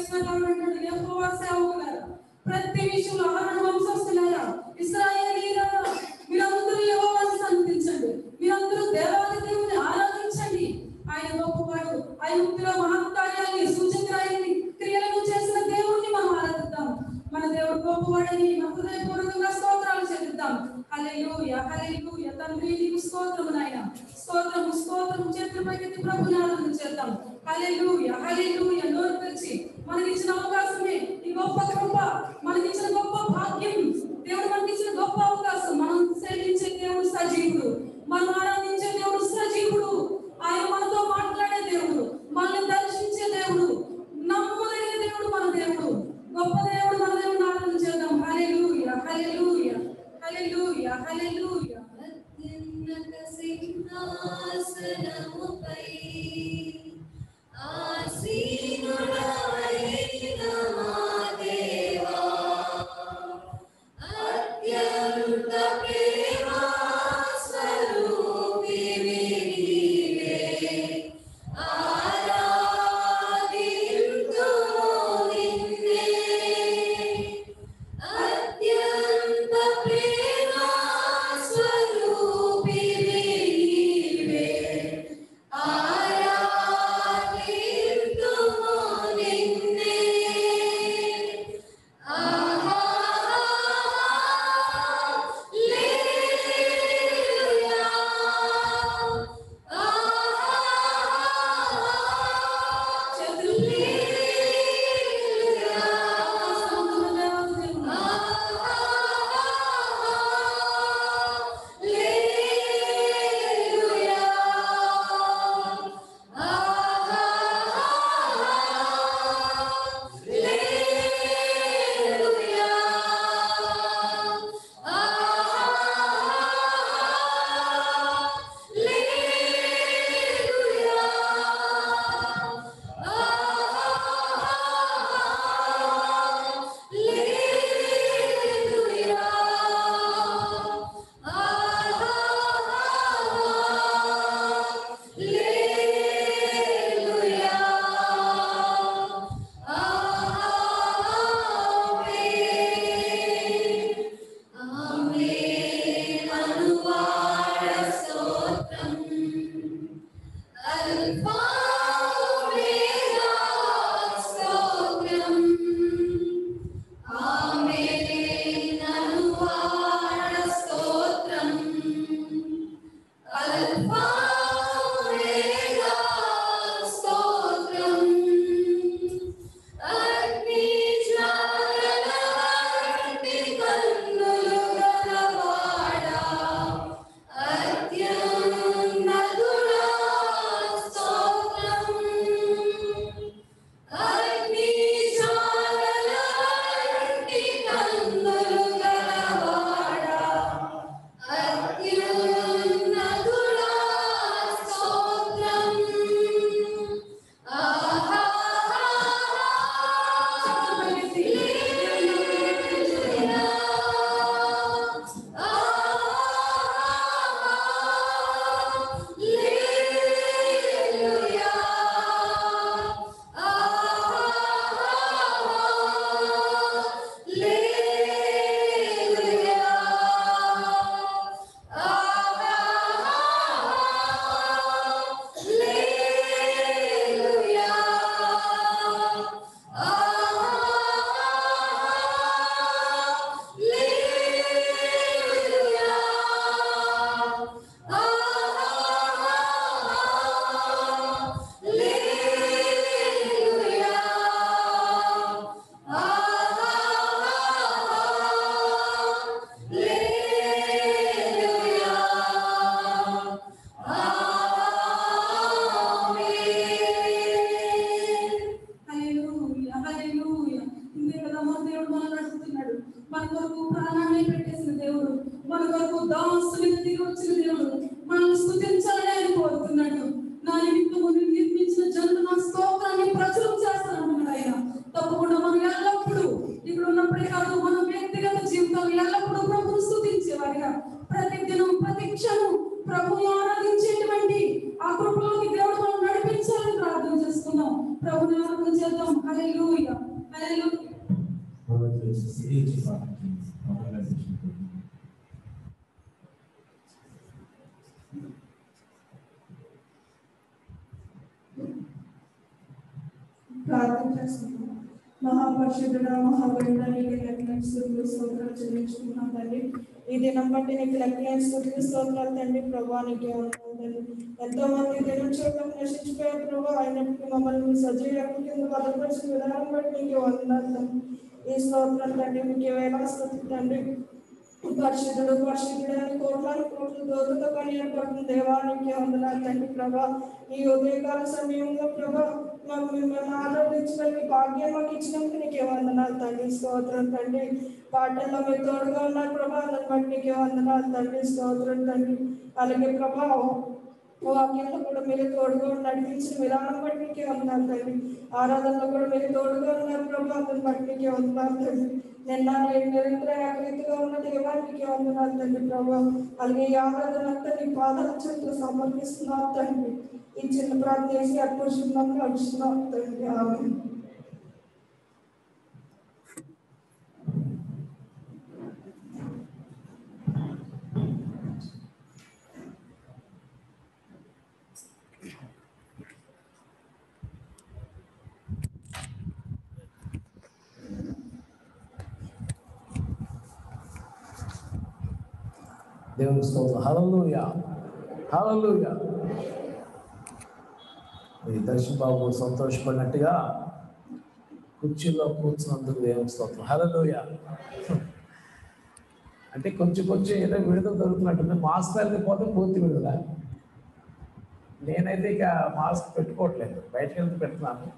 చేస్తున్నటువంటి యెహోవా సేవకులారా ప్రతి విషయంలో అహరోను వంశస్థులారా ఇశ్రాయేలీయులారా మీరందరూ యెహోవాను సన్నిధించండి మీరందరూ దేవాది దేవుని ఆరాధించండి ఆయన గొప్పవాడు ఐగుప్తులో మహత్కార్యాన్ని సూచక్రాయాన్ని క్రియలను చేసిన దేవుణ్ణి మనం ఆరాధిద్దాం మన దేవుడు గొప్పవాడని మన హృదయపూర్వకంగా స్తోత్రాలు చెల్లిద్దాం హల్లెలూయా హల్లెలూయా తండ్రి నీకు స్తోత్రము నాయన స్తోత్రము స్తోత్రము చేతుల పైకెత్తి ప్రభుని ఆరాధన చేద్దాం హల్లెలూయా హల్లెలూయా నోరు తెరిచి మనకిచ్చిన అవకాశమే ఈ గొప్ప కృప మనకిచ్చిన గొప్ప భాగ్యం దేవుడు మనకిచ్చిన గొప్ప అవకాశం మనం సేవించే దేవుడు సజీవుడు మనం ఆరాధించే దేవుడు సజీవుడు ఆయన మనతో మాట్లాడే దేవుడు మనల్ని దర్శించే దేవుడు నమ్మదగిన దేవుడు మన దేవుడు గొప్ప దేవుడు మన దేవుడు ఆరాధన చేద్దాం హల్లెలూయా హల్లెలూయా హల్లెలూయా హల్లెలూయా అత్యున్నత సింహాసనముపై ఆసీనుడవైన మా దేవా అత్యంత ప్రేమా స్వరూపిణి నీవే ఆరాధింతుము నిన్నే అత్యంత ప్రేమా స్వరూపిణి నీవే ఆరాధింతుము నిన్నే ఆహా లేలుయా ఆహా చేతులు లేలుయా దేవాది దేవుడు అల్ఫా ఒమేగా స్తోత్రం ఆమేన్ అనువాడ స్తోత్రం అల్ఫా ఒమేగా స్తోత్రం అగ్ని జ్వాలల వంటి కన్నులు గలవాడా అత్యున్నతుడా స్తోత్రం లేచి ప్రార్థన చేయండి. ప్రార్థన చేయండి. ప్రార్థన చేస్తున్నాం మహాపరిషుడ మహాగణుడ నీకు లెక్కలేని స్థుతులు స్తోత్రాలు చెల్లించుకున్నాం తండ్రి ఈ దినం బట్టి నీకు లెక్కలేని స్థుతులు స్తోత్రాలు తండ్రి ప్రభా నీకే ఉన్నాం తండ్రి ఎంతో మంది దినం చూడడం నశించిపోయారు ప్రభా అయినప్పటికీ మమ్మల్ని మీ సజీవులకు కింద భద్రపరిచిన విధానం బట్టి నీకే వందనాలు తండ్రి ఈ స్తోత్రం తండ్రి మీకే వేలా స్థుతి తండ్రి పరిశుద్ధుడు పరిశుద్ధుడు అని కోట్లాది కోట్లు దోతతో కనియబడుతున్న దేవానికి వందనాలు తండ్రి ప్రభా ఈ ఉదయకాల సమయంలో ప్రభా మాకు మిమ్మల్ని ఆరాధించిన మీ భాగ్యం మాకు ఇచ్చినందుకు నీకే వందనాలు తండ్రి స్తోత్రం తండ్రి పాటల్లో మీరు తోడుగా ఉన్నారు ప్రభా దాన్ని బట్టి నీకే వందనాలు తండ్రి స్తోత్రం తండ్రి అలాగే ప్రభా వాక్యంలో కూడా మీరు తోడుగా ఉండి నడిపించిన విధానం బట్టి నీకే వందనాలు తండ్రి ఆరాధనలో కూడా మీరు తోడుగా ఉన్నారు ప్రభా దాన్ని బట్టి నీకే వందనాలు తండ్రి నిన్న నేను నిరంతరం ఏకరీతిగా ఉన్న దేవానికి వందనాలు తండ్రి ప్రభా అలాగే ఈ ఆరాధన అంతా నీ పాదాల చెంత సమర్పిస్తున్నాం తండ్రి ఈ చిన్న ప్రార్థన చేసి అర్పించుకున్నాం నడుస్తున్నాం తండ్రి ఆమె దేవుని స్తోత్రం హల్లెలూయా హల్లెలూయా ఈ దర్శన్ బాబు సంతోషపడినట్టుగా కుర్చీలో కూర్చున్నందుకు దేవుని స్తోత్రం హల్లెలూయా అంటే కొంచెం కొంచెం ఏదో విడుదల దొరుకుతున్నట్టుంది మాస్క్ వెళ్ళకపోతే పూర్తి విడుదల నేనైతే ఇక మాస్క్ పెట్టుకోవట్లేదు బయటకు వెళ్తే పెడుతున్నాను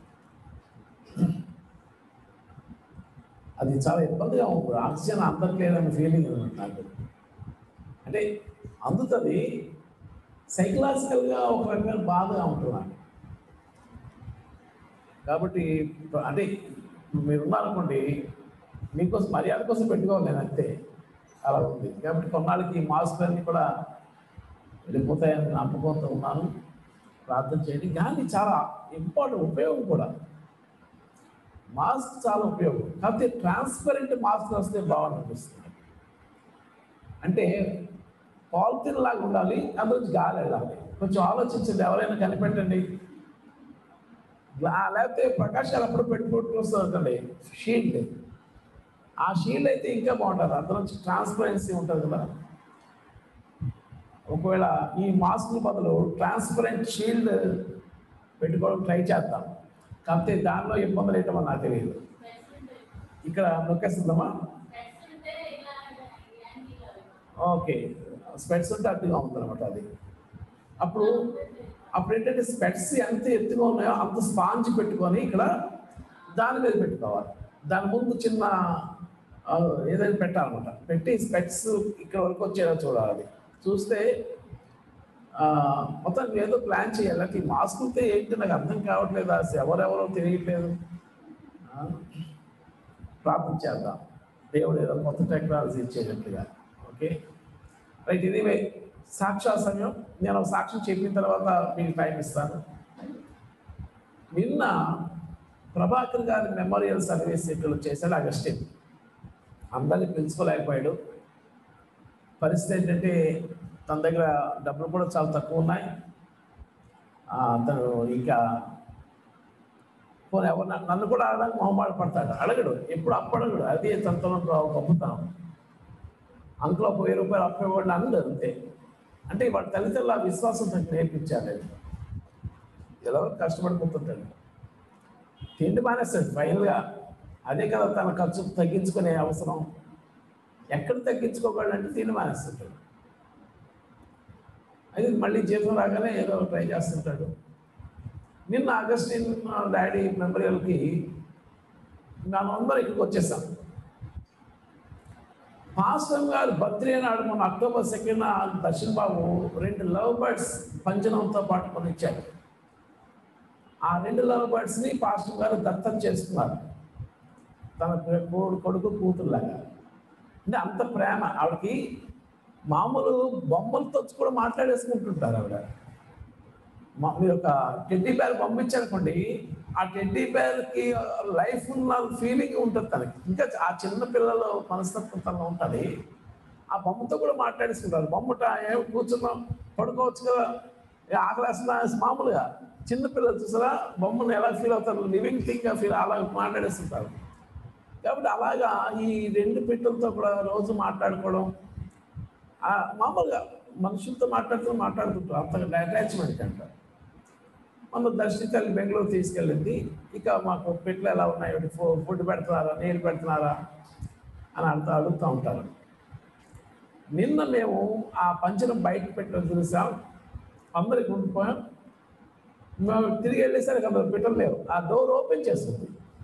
అది చాలా ఇబ్బందిగా ఉంది ఆక్సిజన్ అందట్లేదనే ఫీలింగ్ ఉంది నాకు అంటే అందుతుంది సైకలాజికల్గా ఒక రకమైన బాధగా ఉంటున్నాను కాబట్టి అంటే మీరు ఉన్నారనుకోండి మీకోసం మర్యాద కోసం పెట్టుకోవాలి నేను అంతే అలా ఉంది కాబట్టి కొన్నాళ్ళకి మాస్క్ అన్నీ కూడా వెళ్ళిపోతాయని నమ్మకంతో ఉన్నాను ప్రార్థన చేయండి కానీ చాలా ఇంపార్టెంట్ ఉపయోగం కూడా మాస్క్ చాలా ఉపయోగం కాకపోతే ట్రాన్స్పరెంట్ మాస్క్ వస్తే బాగుంటుంది అంటే పాలిథిన్ లాగా ఉండాలి అందులో గాలి వెళ్ళాలి కొంచెం ఆలోచించండి ఎవరైనా కనిపెట్టండి లా- లేకపోతే ప్రకాశాలు అప్పుడు పెట్టుకుంటూ వస్తుందండి షీల్డ్ ఆ షీల్డ్ అయితే ఇంకా బాగుంటుంది అందులో ట్రాన్స్పరెన్సీ ఉంటుంది కదా ఒకవేళ ఈ మాస్క్ బదులు ట్రాన్స్పరెంట్ షీల్డ్ పెట్టుకోవడం ట్రై చేద్దాం కాకపోతే దానిలో ఇబ్బందులు ఏంటో నాకు తెలియదు ఇక్కడ నొక్కేస్తుందమ్మా ఓకే స్పెట్స్ ఉంటే అట్టుగా ఉందన్నమాట అది అప్పుడు అప్పుడు ఏంటంటే స్పెట్స్ ఎంత ఎత్తుగా ఉన్నాయో అంత స్పాంజ్ పెట్టుకొని ఇక్కడ దాని మీద పెట్టుకోవాలి దాని ముందు చిన్న ఆ, ఏదైనా పెట్టాలన్నమాట పెట్టి స్పెట్స్ ఇక్కడ వరకు వచ్చేలా చూడాలి చూస్తే ఆ, మొత్తం ఏదో ప్లాన్ చేయాలి అంటే ఈ మాస్కులతో ఏంటి నాకు అర్థం కావట్లేదు అసలు ఎవరెవరో తెలియట్లేదు ఆ, ప్రార్థన చేద్దాం దేవుడు ఏదో కొత్త టెక్నాలజీ ఇచ్చేటట్లుగా ఓకే రైట్ ఇది సాక్షా సమయం నేను ఒక సాక్ష్యం చెప్పిన తర్వాత మీకు టైం ఇస్తాను నిన్న ప్రభాకర్ గారి మెమోరియల్ సర్వీస్ ఇక్కడ చేశాడు అగస్టిన్ అందరినీ పిలుచుకోలేకపోయాడు పరిస్థితి ఏంటంటే తన దగ్గర డబ్బులు కూడా చాలా తక్కువ ఉన్నాయి ఆ, అతను ఇంకా పోనీ ఎవరు నన్ను- నన్ను కూడా అడగడానికి మొహమాట పడతాడు అడగడు ఎప్పుడు అప్పడగడు అది తనతో గొప్పతనం అంకుల్ ఒక వెయ్యి రూపాయలు అప్పు ఇవ్వండి అని అంతే అంటే వాడి తల్లిదండ్రులు ఆ విశ్వాసం తనకు నేర్పించాలి ఎలా కష్టపడిపోతుంటాడు తిండి మానేస్తాడు ఫైనల్గా అదే కదా తన ఖర్చు తగ్గించుకునే అవసరం ఎక్కడ తగ్గించుకోగలంటే తిండి మానేస్తుంటాడు అయితే మళ్ళీ జీతం రాగానే ఏదో ట్రై చేస్తుంటాడు నిన్న ఆగస్టిన్ డాడీ మెమోరియల్కి మేమందరం ఇక్కడికి వచ్చేసాం పాస్టర్ గారు బర్త్డే నాడు మన అక్టోబర్ సెకండ్ దర్శన్ బాబు రెండు లవ్ బర్డ్స్ పంచనంతో పాటు కొని ఇచ్చారు ఆ రెండు లవ్ బర్డ్స్ని పాస్టర్ గారు దత్తం చేసుకున్నారు తన కొడు కొడుకు కూతురులాగా అంటే అంత ప్రేమ ఆవిడకి మామూలు బొమ్మలతో కూడా మాట్లాడేసుకుంటుంటారు ఆవిడ మా- మీరు ఒక టెడ్డీ బేర్ పంపించారనుకోండి ఆ టెడ్డీ బేర్కి లైఫ్ ఉన్న ఫీలింగ్ ఉంటుంది తనకి ఇంకా ఆ చిన్న పిల్లల మనస్తత్వం తనలో ఉంటుంది ఆ బొమ్మతో కూడా మాట్లాడేసుకుంటారు బొమ్మట ఏం కూర్చున్నాం పడుకోవచ్చు కదా ఏ ఆకలేస్తుందా అనేసి మామూలుగా చిన్న పిల్లలు చూసారా బొమ్మను ఎలా ఫీల్ అవుతారు లివింగ్ థింగ్గా ఫీల్ అలా మాట్లాడేస్తుంటారు కాబట్టి అలాగా ఈ రెండు పిట్టలతో కూడా రోజు మాట్లాడుకోవడం ఆ మామూలుగా మనుషులతో మాట్లాడుతూ మాట్లాడుతుంటారు అంత అటాచ్మెంట్ అంటారు మన దర్శి తల్లి బెంగళూరు తీసుకెళ్ళింది ఇక మాకు పెట్లు ఎలా ఉన్నాయి ఒకటి ఫు- ఫుడ్ పెడుతున్నారా నీళ్ళు పెడుతున్నారా అని అడుగుతూ అడుగుతూ ఉంటారు నిన్న మేము ఆ పంచరం బయట పెట్టడం చూసాం అందరికి ఉండిపోయాం మేము తిరిగి వెళ్ళేసరికి అందరు పెట్టడం లేవు ఆ డోర్ ఓపెన్ చేస్తుంది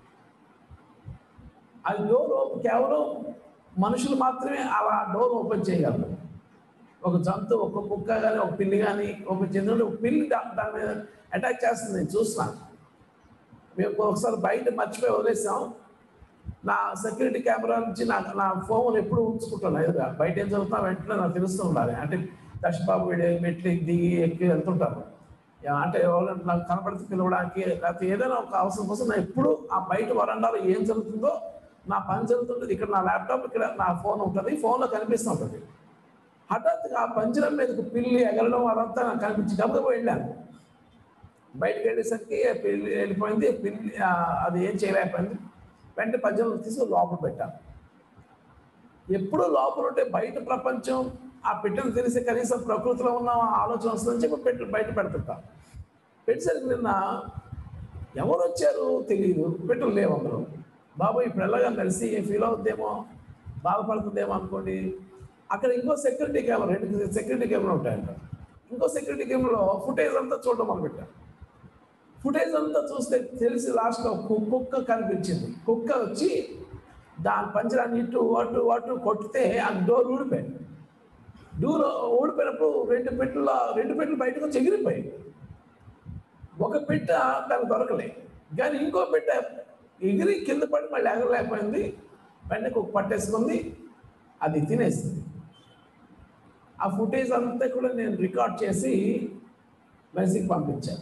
అది డోర్ ఓపెన్ కేవలం మనుషులు మాత్రమే అలా డోర్ ఓపెన్ చేయగలరు ఒక జంతువు ఒక కుక్క కానీ ఒక పిల్లి కానీ ఒక చంద్రుడు ఒక పిల్లి దా- దాని మీద అటాక్ చేస్తుంది నేను చూస్తున్నాను మేము ఒకసారి బయట మర్చిపోయి వదిలేసాం నా సెక్యూరిటీ కెమెరా నుంచి నా నా ఫోన్ ఎప్పుడు ఉంచుకుంటాను ఎదురుగా బయట ఏం జరుగుతున్నా వెంటనే నాకు తెలుస్తూ ఉండాలి అంటే దశబాబు వీడి మెట్లు దిగి ఎక్కి వెళ్తుంటారు యా, అంటే ఎవరు నాకు కనపడితే పిలవడానికి లేకపోతే ఏదైనా ఒక అవసరం కోసం నేను ఎప్పుడు ఆ బయట వరండాలో ఏం జరుగుతుందో నా పని జరుగుతుంటుంది ఇక్కడ నా ల్యాప్టాప్ ఇక్కడ నా ఫోన్ ఉంటుంది ఫోన్లో కనిపిస్తూ ఉంటుంది హఠాత్తుగా ఆ పంజరం మీదకి పిల్లి ఎగరడం అదంతా నాకు కనిపించి గబగబా వెళ్ళాను బయటకు వెళ్ళేసరికి ఆ పిల్లి వెళ్ళిపోయింది పిల్లి ఆ, అది ఏం చేయలేకపోయింది వెంటనే పంజరం తీసుకొని లోపల పెట్టాను ఎప్పుడు లోపల ఉంటే బయట ప్రపంచం ఆ పెట్టెలు తెలిసి కనీసం ప్రకృతిలో ఉన్న ఆలోచన వస్తుందని చెప్పి పెట్టు బయట పెడుతుంటా పెట్టేసరికి నిన్న ఎవరు వచ్చారు తెలియదు పెట్టెలు లేవు అందులో బాబు ఇప్పుడు ఎలాగా కలిసి ఫీల్ అవుద్దేమో బాధపడుతుందేమో అనుకోండి అక్కడ ఇంకో సెక్యూరిటీ కెమెరా రెండు సెక్యూరిటీ కెమెరా ఉంటాయంట ఇంకో సెక్యూరిటీ కెమెరాలో ఫుటేజ్ అంతా చూడడం మొదలుపెట్టాను ఫుటేజ్ అంతా చూస్తే తెలిసి లాస్ట్లో కు- కుక్క కనిపించింది కుక్క వచ్చి దాని పంజరాన్ని ఇటు అటు అటు కొట్టితే ఆ డోర్ ఊడిపోయింది డోర్ ఊడిపోయినప్పుడు రెండు పెట్టెల రెండు పెట్టెలు బయటకు వచ్చి ఎగిరిపోయాయి ఒక పెట్ట దానికి దొరకలే కానీ ఇంకో పెట్ట ఎగిరి కింద పడి మళ్ళీ ఎగరలేకపోయింది వెంటనే కుక్క పట్టేసుకుంది అది తినేసింది ఆ ఫుటేజ్ అంతా కూడా నేను రికార్డ్ చేసి మెసేజ్ పంపించాను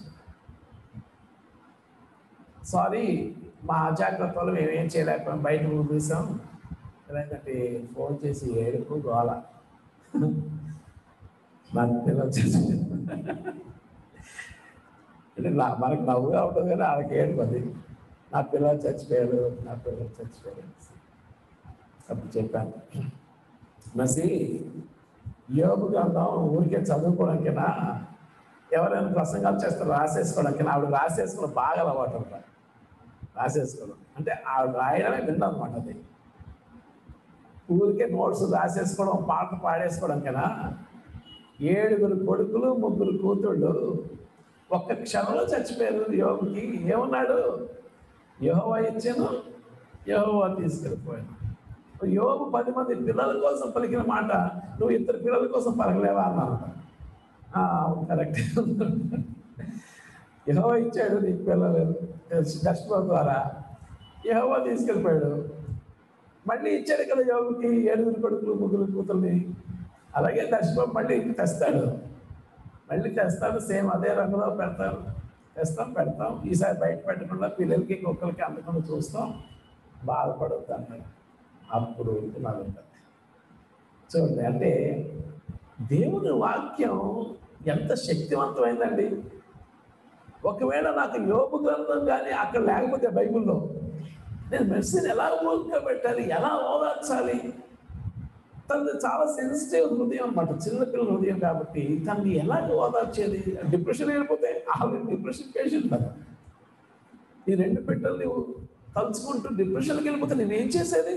సారీ మా అజాగ్రత్త వల్ల మేము ఏం చేయలేకపోయాం బయట చూసాం ఎందుకంటే ఫోన్ చేసి ఏడుపు గోల నాకు పిల్లలు చేసి అంటే నా మనకు నవ్వుగా ఉంటుంది కానీ వాళ్ళకి ఏడుపు అది నా పిల్లలు చచ్చిపోయారు నా పిల్లలు చచ్చిపోయారు అప్పుడు చెప్పాను మసి యోగు గ్రంథం ఊరికే చదువుకోవడానికైనా ఎవరైనా ప్రసంగాలు చేస్తారు రాసేసుకోవడానికి ఆవిడ రాసేసుకోవడం బాగా అలవాటు ఉంటారు రాసేసుకోవడం అంటే ఆవిడ రాయడమే విండం అనమాట అది ఊరికే నోట్స్ రాసేసుకోవడం పాట పాడేసుకోవడం కన్నా ఏడుగురు కొడుకులు ముగ్గురు కూతుళ్ళు ఒక్క క్షణంలో చచ్చిపోయారు యోగుకి ఏమన్నాడు యహోవా ఇచ్చాను యహోవా తీసుకెళ్ళిపోయాను యోగు పది మంది పిల్లల కోసం పలికిన మాట నువ్వు ఇద్దరు పిల్లల కోసం పలకలేవా అన్నాను ఆ, అవును కరెక్ట్ యహోవా ఇచ్చాడు నీకు పిల్లలు దర్శనం ద్వారా యహోవా తీసుకెళ్ళిపోయాడు మళ్ళీ ఇచ్చాడు కదా యోగుకి ఏడుగురు కొడుకులు ముగ్గురు కూతుర్ని అలాగే దర్శనం మళ్ళీ ఇంటికి తెస్తాడు మళ్ళీ తెస్తాను సేమ్ అదే రంగులో పెడతాను తెస్తాం పెడతాం ఈసారి బయట పెట్టకుండా పిల్లలకి కుక్కలకి అందకుండా చూస్తాం బాధపడవద్దు అన్నాడు అప్పుడు నవ్వుతాడు చూడండి అంటే దేవుని వాక్యం ఎంత శక్తివంతమైందండి ఒకవేళ నాకు యోపు గ్రంథం కానీ అక్కడ లేకపోతే బైబిల్లో నేను మెడిసిన్ ఎలా పెట్టాలి ఎలా ఓదార్చాలి తనది చాలా సెన్సిటివ్ హృదయం అనమాట చిన్నపిల్లల హృదయం కాబట్టి తనని ఎలాగ ఓదార్చేది డిప్రెషన్ వెళ్ళిపోతే ఆల్రెడీ డిప్రెషన్ పేషెంట్ కదా ఈ రెండు పెట్టల్ని తలుచుకుంటూ డిప్రెషన్కి వెళ్ళిపోతే నేనేం చేసేది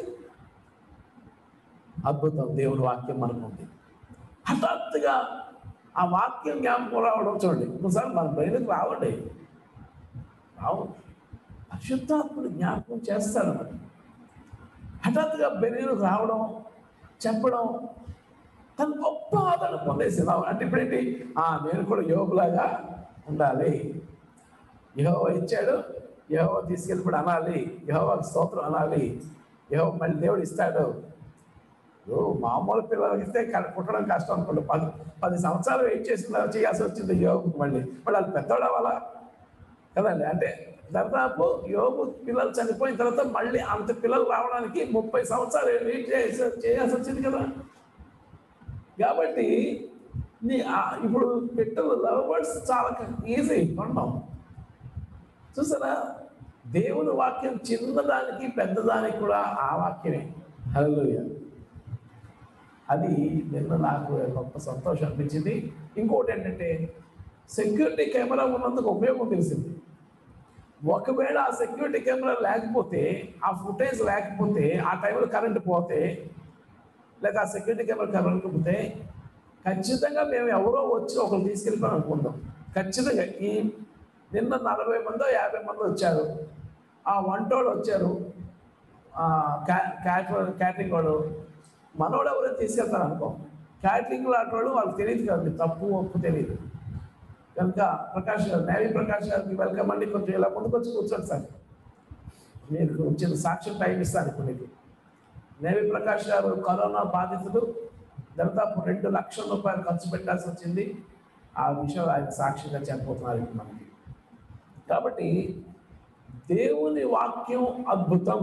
అద్భుతం దేవుని వాక్యం మనకు ఉంది హఠాత్తుగా ఆ వాక్యం జ్ఞాపకం రావడం చూడండి ఒకసారి మన బ్రెయిన్కి రావండి రావు అశుద్ధాత్ముడు జ్ఞాపకం చేస్తాడు మరి హఠాత్తుగా బ్రెయిన్కి రావడం చెప్పడం తను గొప్ప ఆదరణ పొందేసి అంటే ఇప్పుడేంటి ఆ నేను కూడా యోగులాగా ఉండాలి యహోవ ఇచ్చాడు యహోవ తీసుకెళ్ళిపోయి అనాలి యహోవ స్తోత్రం అనాలి యహోవ మళ్ళీ దేవుడు ఇస్తాడు ఇప్పుడు మామూలు పిల్లలకి ఇస్తే క- పుట్టడం కష్టం అనుకోండి పది పది సంవత్సరాలు వెయిట్ చేసిన చేయాల్సి వచ్చింది యోగు మళ్ళీ మళ్ళీ వాళ్ళు పెద్దవాడు అవ్వాలా కదండి అంటే దాదాపు యోగు పిల్లలు చనిపోయిన తర్వాత మళ్ళీ అంత పిల్లలు రావడానికి ముప్పై సంవత్సరాలు వెయిట్ చేసి చేయాల్సి వచ్చింది కదా కాబట్టి నీ ఆ- ఇప్పుడు పెట్టలు లవ్ వర్డ్స్ చాలా ఈజీ కొన్నాం చూసారా దేవుని వాక్యం చిన్నదానికి పెద్దదానికి కూడా ఆ వాక్యమే హల్లెలూయా అది నిన్న నాకు గొప్ప సంతోషం అనిపించింది ఇంకోటి ఏంటంటే సెక్యూరిటీ కెమెరా ఉన్నందుకు ఉపయోగం తెలిసింది ఒకవేళ ఆ సెక్యూరిటీ కెమెరా లేకపోతే ఆ ఫుటేజ్ లేకపోతే ఆ టైంలో కరెంట్ పోతే లేక ఆ సెక్యూరిటీ కెమెరా కరెంట్ పోతే ఖచ్చితంగా మేము ఎవరో వచ్చి ఒకరు తీసుకెళ్ళిపోయి అనుకుందాం ఖచ్చితంగా ఈ నిన్న నలభై మందో యాభై మంది వచ్చారు ఆ వంటోడు వచ్చారు ఆ, క్యా- క్యాటర్ క్యాటరింగ్ వాడు మనోడు ఎవరో తీసుకెళ్తారు అనుకో క్యాటరింగ్ లాంటి వాళ్ళకి తెలియదు కదండి తప్పు ఒప్పు తెలియదు కనుక ప్రకాష్ గారు నేవీ ప్రకాష్ గారికి వెల్కమ్ అండి కొంచెం ఇలా ముందుకు వచ్చి కూర్చోండి సార్ మీరు వచ్చిన సాక్ష్యం టైం ఇస్తాను ఇప్పుడు మీకు నేవి ప్రకాష్ గారు కరోనా బాధితులు దాదాపు రెండు లక్షల రూపాయలు ఖర్చు పెట్టాల్సి వచ్చింది ఆ విషయం ఆయన సాక్షిగా చెప్పబోతున్నారు ఇప్పుడు మనకి కాబట్టి దేవుని వాక్యం అద్భుతం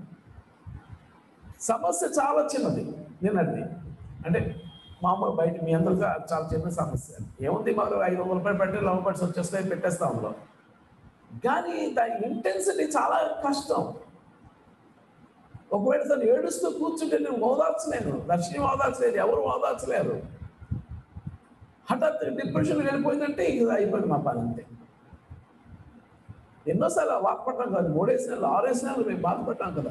సమస్య చాలా చిన్నది నిన్నది అంటే మామూలు బయట మీ అందరికీ చాలా చిన్న సమస్య ఏముంది మాకు ఐదు వందల రూపాయలు పెట్టి లవ్ బర్డ్స్ వచ్చేస్తాయి పెట్టేస్తాం అందులో కానీ దాని ఇంటెన్సిటీ చాలా కష్టం ఒకవేళ తను ఏడుస్తూ కూర్చుంటే నేను ఓదార్చలేను దర్శనం ఓదార్చలేదు ఎవరు ఓదార్చలేరు హఠాత్ డిప్రెషన్ వెళ్ళిపోయిందంటే ఇది అయిపోయింది మా పని అంతే ఎన్నోసార్లు బాధపడ్డాం కాదు మూడేసి నెలలు ఆరేసి నెలలు మేము బాధపడ్డాం కదా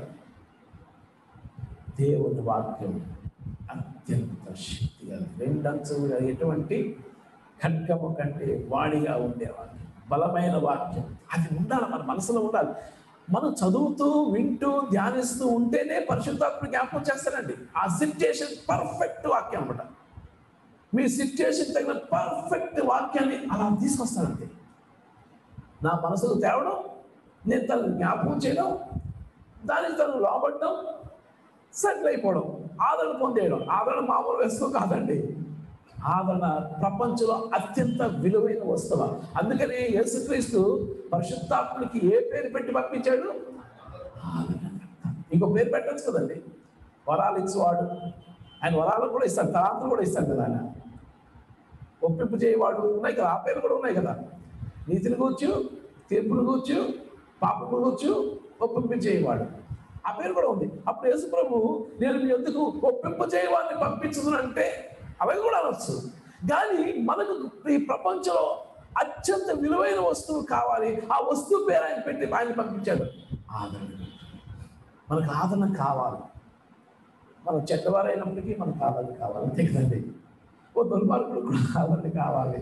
దేవుని వాక్యం అత్యంత శక్తిగా రెండంచులుగా ఎటువంటి ఖడ్గము కంటే వాడిగా ఉండే వాక్యం బలమైన వాక్యం అది ఉండాలి మన మనసులో ఉండాలి మనం చదువుతూ వింటూ ధ్యానిస్తూ ఉంటేనే పరిశుద్ధాత్మ జ్ఞాపకం చేస్తారండి ఆ సిచ్యుయేషన్ పర్ఫెక్ట్ వాక్యం అన్నమాట మీ సిచ్యుయేషన్ తగిన పర్ఫెక్ట్ వాక్యాన్ని అలా తీసుకొస్తానంతే నా మనసుకు తేవడం నేను తను జ్ఞాపకం చేయడం దానికి తను లోబడడం సెటిల్ అయిపోవడం ఆదరణ పొందేయడం ఆదరణ మామూలు వస్తువు కాదండి ఆదరణ ప్రపంచంలో అత్యంత విలువైన వస్తువు అందుకని యేసుక్రీస్తు పరిశుద్ధాత్మునికి ఏ పేరు పెట్టి పంపించాడు ఆదరణ ఇంకో పేరు పెట్టచ్చు కదండి వరాలు ఇచ్చేవాడు ఆయన వరాలు కూడా ఇస్తాడు తలాంతులు కూడా ఇస్తాడు కదా ఆయన ఒప్పింపు చేయవాడు ఉన్నాయి కదా ఆ పేరు కూడా ఉన్నాయి కదా నీతిని కూర్చు తీర్పును కూర్చు పాపను కూర్చు ఒప్పింపు చేయవాడు ఆ పేరు కూడా ఉంది అప్పుడు యేసు ప్రభు నేను మీ ఎందుకు ఒప్పింపు చేయవాడిని పంపించదు అంటే అవి కూడా అనొచ్చు కానీ మనకు ఈ ప్రపంచంలో అత్యంత విలువైన వస్తువు కావాలి ఆ వస్తువు పేరు ఆయన పెట్టి ఆయన పంపించాడు ఆదరణ మనకు ఆదరణ కావాలి మనం చెడ్డవారైనప్పటికీ మనకు ఆదరణ కావాలి అంతే కదండి ఓ దుర్మార్గుడు కూడా ఆదరణ కావాలి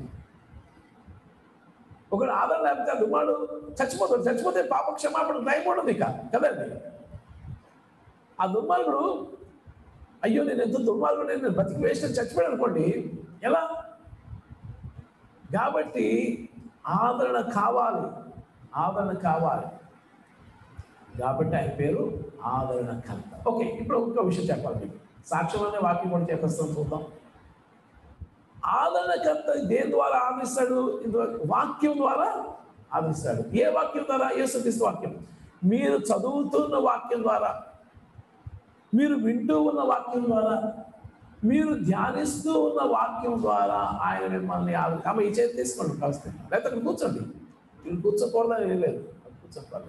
ఒకడు ఆదరణ లేకపోతే ఆ దుర్మాడు చచ్చిపోతాడు చచ్చిపోతే పాప క్షమాపణ టైం ఉండదు ఇక కదండి ఆ దుర్మార్గుడు అయ్యో నేను ఎంత దుర్మార్గుడు నేను బతికి వేస్ట్ అని చచ్చిపోయాడు అనుకోండి ఎలా కాబట్టి ఆదరణ కావాలి ఆదరణ కావాలి కాబట్టి ఆయన పేరు ఆదరణ కర్త ఓకే ఇప్పుడు ఇంకో విషయం చెప్పాలి మీకు సాక్ష్యం అనే వాక్యం కూడా చెప్పేస్తాం చూద్దాం ఆదరణకర్త దేని ద్వారా ఆదరిస్తాడు ఇందువరకు వాక్యం ద్వారా ఆదరిస్తాడు ఏ వాక్యం ద్వారా యేసుక్రీస్తు వాక్యం మీరు చదువుతున్న వాక్యం ద్వారా మీరు వింటూ ఉన్న వాక్యం ద్వారా మీరు ధ్యానిస్తూ ఉన్న వాక్యం ద్వారా ఆయన మిమ్మల్ని ఆదరి ఆమె ఈ చేతి తీసుకోండి కలిస్తే లేకపోతే అక్కడ కూర్చోండి మీరు కూర్చోకూడదని ఏం లేదు కూర్చోకూడదు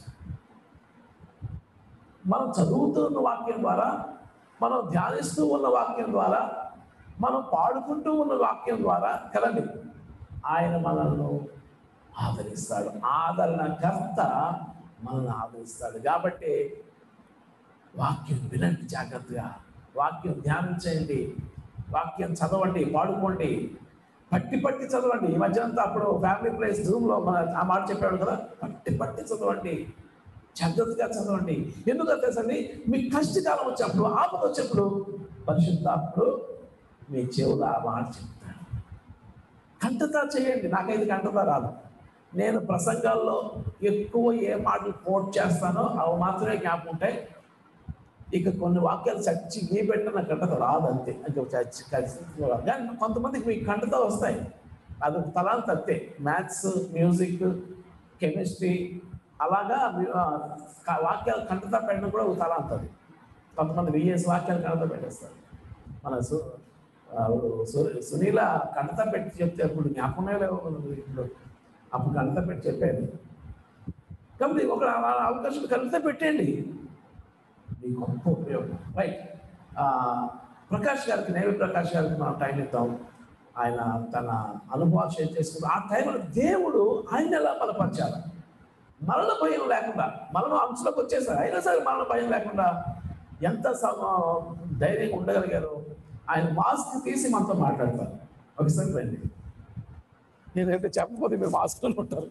మనం చదువుతున్న వాక్యం ద్వారా మనం ధ్యానిస్తూ ఉన్న వాక్యం ద్వారా మనం పాడుకుంటూ ఉన్న వాక్యం ద్వారా కదండి ఆయన మనల్ని ఆదరిస్తాడు ఆదరణకర్త మనల్ని ఆదరిస్తాడు కాబట్టి వాక్యం వినండి జాగ్రత్తగా వాక్యం ధ్యానం చేయండి వాక్యం చదవండి పాడుకోండి పట్టి పట్టి చదవండి ఈ మధ్యనంతా అప్పుడు ఫ్యామిలీ ప్లేస్ రూమ్లో మన ఆ మాట చెప్పాడు కదా పట్టి పట్టి చదవండి జాగ్రత్తగా చదవండి ఎందుకంటే తెలుసండి మీ కష్టకాలం వచ్చినప్పుడు ఆపద వచ్చినప్పుడు పరిశుద్ధాత్ముడు మీ చెవులు ఆ మాట చెప్తాడు కంటతా చేయండి నాకైతే కంటతా రాదు నేను ప్రసంగాల్లో ఎక్కువ ఏ మాటలు కోట్ చేస్తానో అవి మాత్రమే జ్ఞాపకం ఉంటాయి ఇక కొన్ని వాక్యాలు చచ్చి ఏ పెట్టిన నాకు కంటతో రాదు అంతే ఇంకా చచ్చి కలిసి కానీ కొంతమందికి మీకు కంటతో వస్తాయి అది ఒక తలాంత అంతే మ్యాథ్స్ మ్యూజిక్ కెమిస్ట్రీ అలాగా మీ- ఆ, క- వాక్యాలు కంటతో పెట్టడం కూడా ఒక తలాంత అది కొంతమంది విఎస్ వాక్యాలు కంటతో పెట్టేస్తారు మన సు ఆ, సు- సునీల కంటతో పెట్టి చెప్తే అప్పుడు జ్ఞాపకమే లేవు ఇప్పుడు అప్పుడు కంటతో పెట్టి చెప్పేది కాబట్టి ఒక అలా అవకాశం కలిగితే పెట్టండి మీ గొప్ప ఉపయోగం రైట్ ప్రకాష్ గారికి నైవేద్య ప్రకాష్ గారికి మనం టైం ఇద్దాం ఆయన తన అనుభవాలు షేర్ చేసుకుంటాం ఆ టైంలో దేవుడు ఆయన ఎలా బలపరచాలి మరణ భయం లేకుండా మరణ అంశంలోకి వచ్చేసారు అయినా సరే మరణ భయం లేకుండా ఎంత సమ- ధైర్యంగా ఉండగలిగారు ఆయన మాస్క్ తీసి మనతో మాట్లాడతారు ఒకసారి రండి నేనైతే చెప్పకపోతే మీరు మాస్క్లో ఉంటారు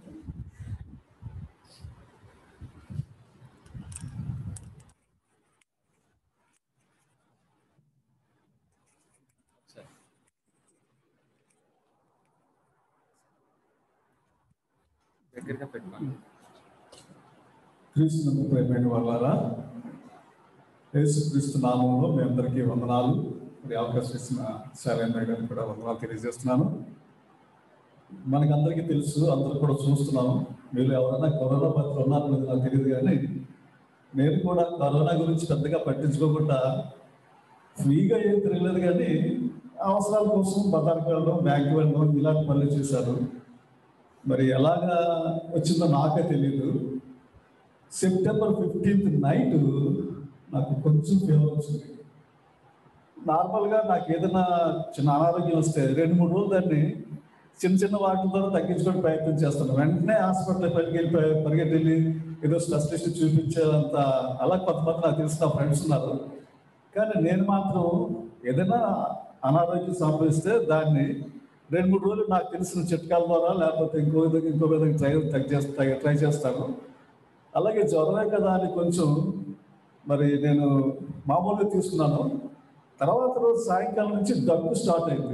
దగ్గరగా పెట్టుకోండి క్రీస్తు ప్రేమైన వాళ్ళారా యేసుక్రీస్తు నామంలో మీ అందరికీ వందనాలు మరి అవకాశం ఇచ్చిన శైలేంద్ర గారికి కూడా వందనాలు తెలియజేస్తున్నాను మనకందరికీ తెలుసు అందరూ కూడా చూస్తున్నాము మీరు ఎవరైనా కరోనా పత్రం ఉన్నారో లేదో నాకు తెలియదు కానీ నేను కూడా కరోనా గురించి పెద్దగా పట్టించుకోకుండా ఫ్రీగా ఏం తెలియలేదు కానీ అవసరాల కోసం బజార్కి వెళ్ళడం బ్యాంక్ వెళ్ళడం ఇలాంటి పనులు చేశారు మరి ఎలాగా వచ్చిందో నాకే తెలియదు సెప్టెంబర్ ఫిఫ్టీన్త్ నైట్ నాకు కొంచెం ఫీవర్ వచ్చింది నార్మల్గా నాకు ఏదైనా చిన్న అనారోగ్యం వస్తే రెండు మూడు రోజులు దాన్ని చిన్న చిన్న వాటితో తగ్గించుకోవడానికి ప్రయత్నం చేస్తాను వెంటనే హాస్పిటల్ పరిగెళ్ళి పరిగెట్టి వెళ్ళి ఏదో స్పెషలిస్ట్ చూపించేంత అలా కొంతమంది నాకు తెలిసిన ఫ్రెండ్స్ ఉన్నారు కానీ నేను మాత్రం ఏదైనా అనారోగ్యం సంభవిస్తే దాన్ని రెండు మూడు రోజులు నాకు తెలిసిన చిట్కాల ద్వారా లేకపోతే ఇంకో విధంగా ఇంకో విధంగా ట్రై తగ్గి ట్రై చేస్తాను అలాగే జ్వరమే కదా అని కొంచెం మరి నేను మామూలుగా తీసుకున్నాను తర్వాత రోజు సాయంకాలం నుంచి దగ్గు స్టార్ట్ అయింది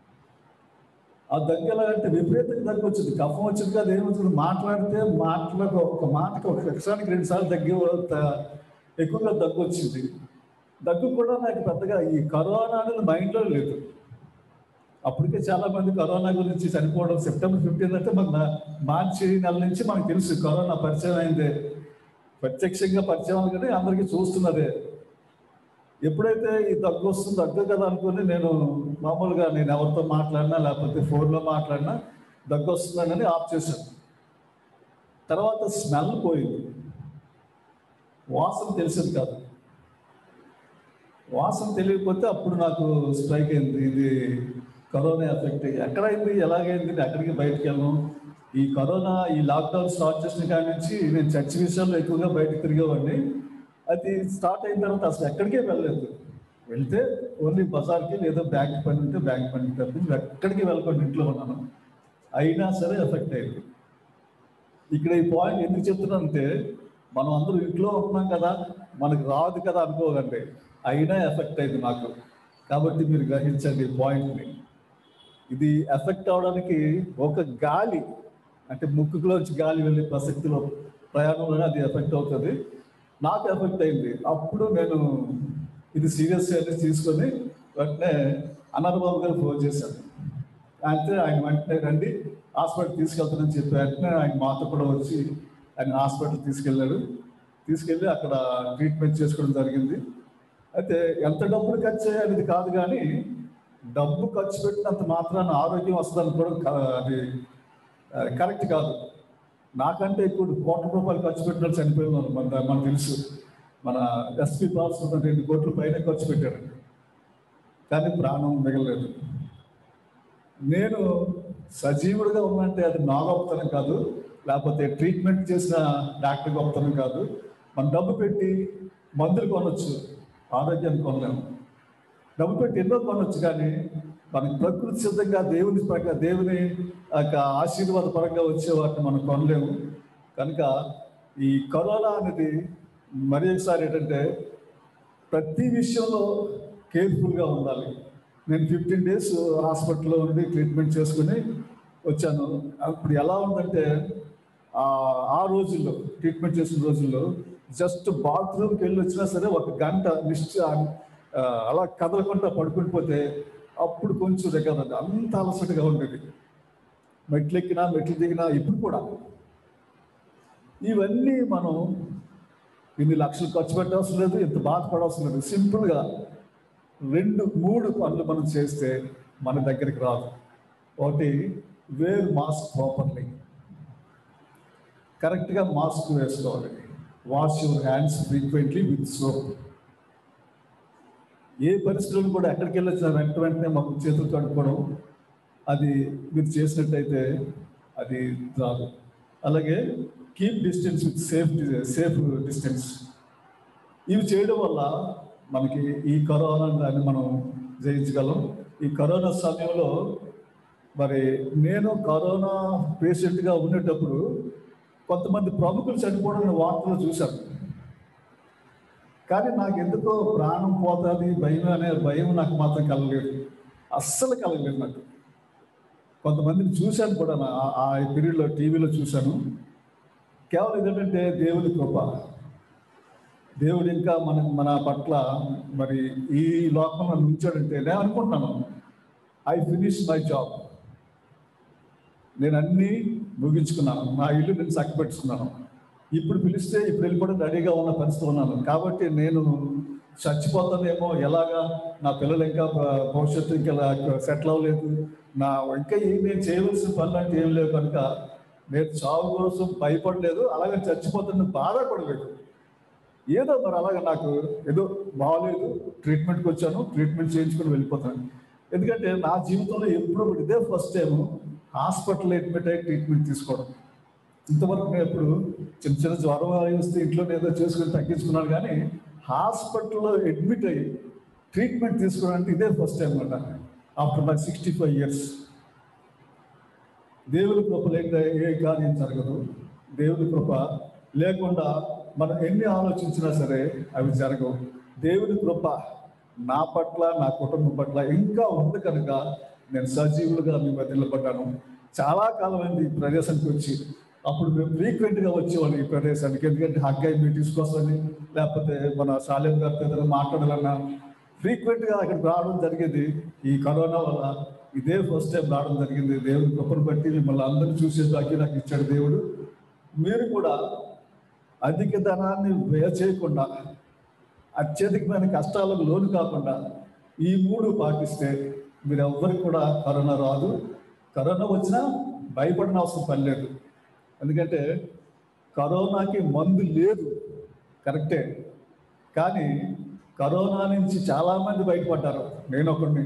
ఆ దగ్గు ఎలా అంటే విపరీతంగా దగ్గు వచ్చింది కఫం వచ్చింది కదా ఏమవుతుంది మాట్లాడితే మాటలకు ఒక మాటకి ఒక లక్షానికి రెండు సార్లు దగ్గి ఎక్కువగా దగ్గు వచ్చింది దగ్గు కూడా నాకు పెద్దగా ఈ కరోనా అనేది మైండ్లో లేదు అప్పటికే చాలా మంది కరోనా గురించి చనిపోవడం సెప్టెంబర్ ఫిఫ్టీన్ అంటే మన మార్చి నెల నుంచి మనకు తెలుసు కరోనా పరిచయం అయిందే ప్రత్యక్షంగా పరిచయం అయింది కానీ అందరికీ చూస్తున్నదే ఎప్పుడైతే ఈ దగ్గు వస్తుంది దగ్గు కదా అనుకుని నేను మామూలుగా నేను ఎవరితో మాట్లాడినా లేకపోతే ఫోన్లో మాట్లాడినా దగ్గు వస్తుందని ఆఫ్ చేశాను తర్వాత స్మెల్ పోయింది వాసన తెలిసేది కాదు వాసన తెలియకపోతే అప్పుడు నాకు స్ట్రైక్ అయింది ఇది కరోనా ఎఫెక్ట్ ఎక్కడైంది ఎలాగైంది నేను ఎక్కడికి బయటకు వెళ్ళను ఈ కరోనా ఈ లాక్డౌన్ స్టార్ట్ చేసిన కాడి నుంచి నేను చర్చ్ విషయంలో ఎక్కువగా బయటకు తిరిగేవాడిని అది స్టార్ట్ అయిన తర్వాత అసలు ఎక్కడికే వెళ్ళలేదు వెళ్తే ఓన్లీ బజార్కి లేదా బ్యాంక్ పని ఉంటే బ్యాంక్ పని తప్పించి ఎక్కడికి వెళ్ళకుండా ఇంట్లో ఉన్నాను అయినా సరే ఎఫెక్ట్ అయింది ఇక్కడ ఈ పాయింట్ ఎందుకు చెప్తున్నానంటే మనం అందరూ ఇంట్లో ఉంటున్నాం కదా మనకు రాదు కదా అనుకోకండి అయినా ఎఫెక్ట్ అయింది నాకు కాబట్టి మీరు గ్రహించండి ఈ పాయింట్ని ఇది ఎఫెక్ట్ అవడానికి ఒక గాలి అంటే ముక్కులోంచి గాలి వెళ్ళే ప్రసక్తిలో ప్రయాణంలోనే అది ఎఫెక్ట్ అవుతుంది నాకు ఎఫెక్ట్ అయింది అప్పుడు నేను ఇది సీరియస్ అని తీసుకొని వెంటనే అన్నరబాబు గారు ఫోన్ చేశాను అంటే ఆయన వెంటనే రండి హాస్పిటల్ తీసుకెళ్తానని చెప్పి వెంటనే ఆయన మాతో కూడా వచ్చి ఆయన హాస్పిటల్ తీసుకెళ్ళాడు తీసుకెళ్ళి అక్కడ ట్రీట్మెంట్ చేసుకోవడం జరిగింది అయితే ఎంత డబ్బులు ఖర్చు చేయాలి కాదు కానీ డబ్బు ఖర్చు పెట్టినంత మాత్రాన ఆరోగ్యం వస్తుందని కూడా క- అది ఆ, కరెక్ట్ కాదు నాకంటే ఎక్కువ కోట్ల రూపాయలు ఖర్చు పెట్టిన చనిపోయిన వాళ్ళు మన మనకు తెలుసు మన ఎస్పీ బాల్స్ రెండు కోట్ల పైన ఖర్చు పెట్టారు కానీ ప్రాణం మిగలలేదు నేను సజీవుడిగా ఉన్నంటే అది నా గొప్పతనం కాదు లేకపోతే ట్రీట్మెంట్ చేసిన డాక్టర్ గొప్పతనం కాదు మనం డబ్బు పెట్టి మందులు కొనొచ్చు ఆరోగ్యాన్ని కొనలేము డబ్బు పెట్టి ఎన్నో కొనొచ్చు కానీ మనకి ప్రకృతి సిద్ధంగా దేవుని ప్రక దేవుని యొక్క ఆశీర్వాద పరంగా వచ్చే వాటిని మనం కొనలేము కనుక ఈ కరోనా అనేది మరి ఒకసారి ఏంటంటే ప్రతి విషయంలో కేర్ఫుల్గా ఉండాలి నేను ఫిఫ్టీన్ డేస్ హాస్పిటల్లో ఉండి ట్రీట్మెంట్ చేసుకుని వచ్చాను అప్పుడు ఎలా ఉందంటే ఆ ఆ రోజుల్లో ట్రీట్మెంట్ చేసిన రోజుల్లో జస్ట్ బాత్రూమ్కి వెళ్ళి వచ్చినా సరే ఒక గంట నిశ్చ ఆ, అలా కదలకుండా పడుకుని పోతే అప్పుడు కొంచెం రికవర్ అండి అంత అలసటగా ఉండేది మెట్లు ఎక్కినా మెట్లు దిగినా ఇప్పుడు కూడా ఇవన్నీ మనం ఇన్ని లక్షలు ఖర్చు పెట్టవలసిన లేదు ఇంత బాధపడవలసిన లేదు సింపుల్గా రెండు మూడు పనులు మనం చేస్తే మన దగ్గరికి రాదు ఒకటి వేర్ మాస్క్ ప్రాపర్లీ కరెక్ట్గా మాస్క్ వేసుకోవాలి wash your hands frequently with soap ఏ పరిస్థితుల్లో కూడా ఎక్కడికి వెళ్ళొచ్చినా వెంట వెంటనే మాకు చేతులు కడుక్కోవడం అది మీరు చేసినట్టయితే అది రాదు అలాగే keep distance with safe safe distance ఇవి చేయడం వల్ల మనకి ఈ కరోనా దాన్ని మనం జయించగలం ఈ కరోనా సమయంలో మరి నేను కరోనా పేషెంట్గా ఉండేటప్పుడు కొంతమంది ప్రముఖులు చనిపోవడం వార్తలు చూశాను కానీ నాకు ఎందుకో ప్రాణం పోతుంది భయం అనే భయం నాకు మాత్రం కలగలేదు అస్సలు కలగలేదు నాకు కొంతమందిని చూశాను కూడా నా- ఆ- ఆ పీరియడ్లో టీవీలో చూశాను కేవలం ఏంటంటే దేవుని కృప దేవుడు ఇంకా మన మన పట్ల మరి ఈ లోకంలో ఉంచాడంటే నేను అనుకుంటున్నాను ఐ ఫినిష్ మై జాబ్ నేను అన్నీ ముగించుకున్నాను నా ఇల్లు నేను చక్కబెట్టుకున్నాను ఇప్పుడు పిలిస్తే ఇప్పుడు వెళ్ళిపోవడం రెడీగా ఉన్న పరిస్థితి ఉన్నాను కాబట్టి నేను చచ్చిపోతానేమో ఎలాగా నా పిల్లలు ఇంకా భ- భవిష్యత్తు ఇంకా సెటిల్ అవ్వలేదు నా ఇంకా ఏం నేను చేయవలసిన పనులు అంటే ఏం లేవు కనుక నేను చావు కోసం భయపడలేదు అలాగే చచ్చిపోతున్న బాధపడలేదు ఏదో మరి అలాగే నాకు ఏదో బాగాలేదు ట్రీట్మెంట్కి వచ్చాను ట్రీట్మెంట్ చేయించుకొని వెళ్ళిపోతాను ఎందుకంటే నా జీవితంలో ఎప్పుడు కూడా ఇదే ఫస్ట్ టైం హాస్పిటల్ అడ్మిట్ అయ్యి ట్రీట్మెంట్ తీసుకోవడం ఇంతవరకు నేను ఎప్పుడు చిన్న చిన్న జ్వరం అవి వస్తే ఇంట్లో ఏదో చేసుకుని తగ్గించుకున్నాను కానీ హాస్పిటల్లో అడ్మిట్ అయ్యి ట్రీట్మెంట్ తీసుకోవడం అంటే ఇదే ఫస్ట్ టైం అనమాట after my sixty five years దేవుని కృప లేకుండా ఏ కార్యం జరగదు దేవుని కృప లేకుండా మనం ఎన్ని ఆలోచించినా సరే అవి జరగవు దేవుని కృప నా పట్ల నా కుటుంబం పట్ల ఇంకా ఉంది కనుక నేను సజీవులుగా మీ మధ్యలో పడ్డాను చాలా కాలం అయింది ఈ ప్రదేశానికి వచ్చి అప్పుడు మేము ఫ్రీక్వెంట్గా వచ్చేవాళ్ళం ఈ ప్రదేశానికి ఎందుకంటే హగ్గాయి మీటింగ్స్ కోసమని లేకపోతే మన శాలేం గారితో ఏదైనా మాట్లాడాలన్నా ఫ్రీక్వెంట్గా అక్కడికి రావడం జరిగేది ఈ కరోనా వల్ల ఇదే ఫస్ట్ టైం రావడం జరిగింది దేవుని కృపను బట్టి మిమ్మల్ని అందరినీ చూసే భాగ్యం నాకు ఇచ్చాడు దేవుడు మీరు కూడా అధిక ధనాన్ని వ్యయ చేయకుండా అత్యధికమైన కష్టాలకు లోను కాకుండా ఈ మూడు పాటిస్తే మీరు ఎవ్వరికి కూడా కరోనా రాదు కరోనా వచ్చినా భయపడిన అవసరం పని లేదు ఎందుకంటే కరోనాకి మందు లేదు కరెక్టే కానీ కరోనా నుంచి చాలామంది బయటపడ్డారు నేను ఒకరిని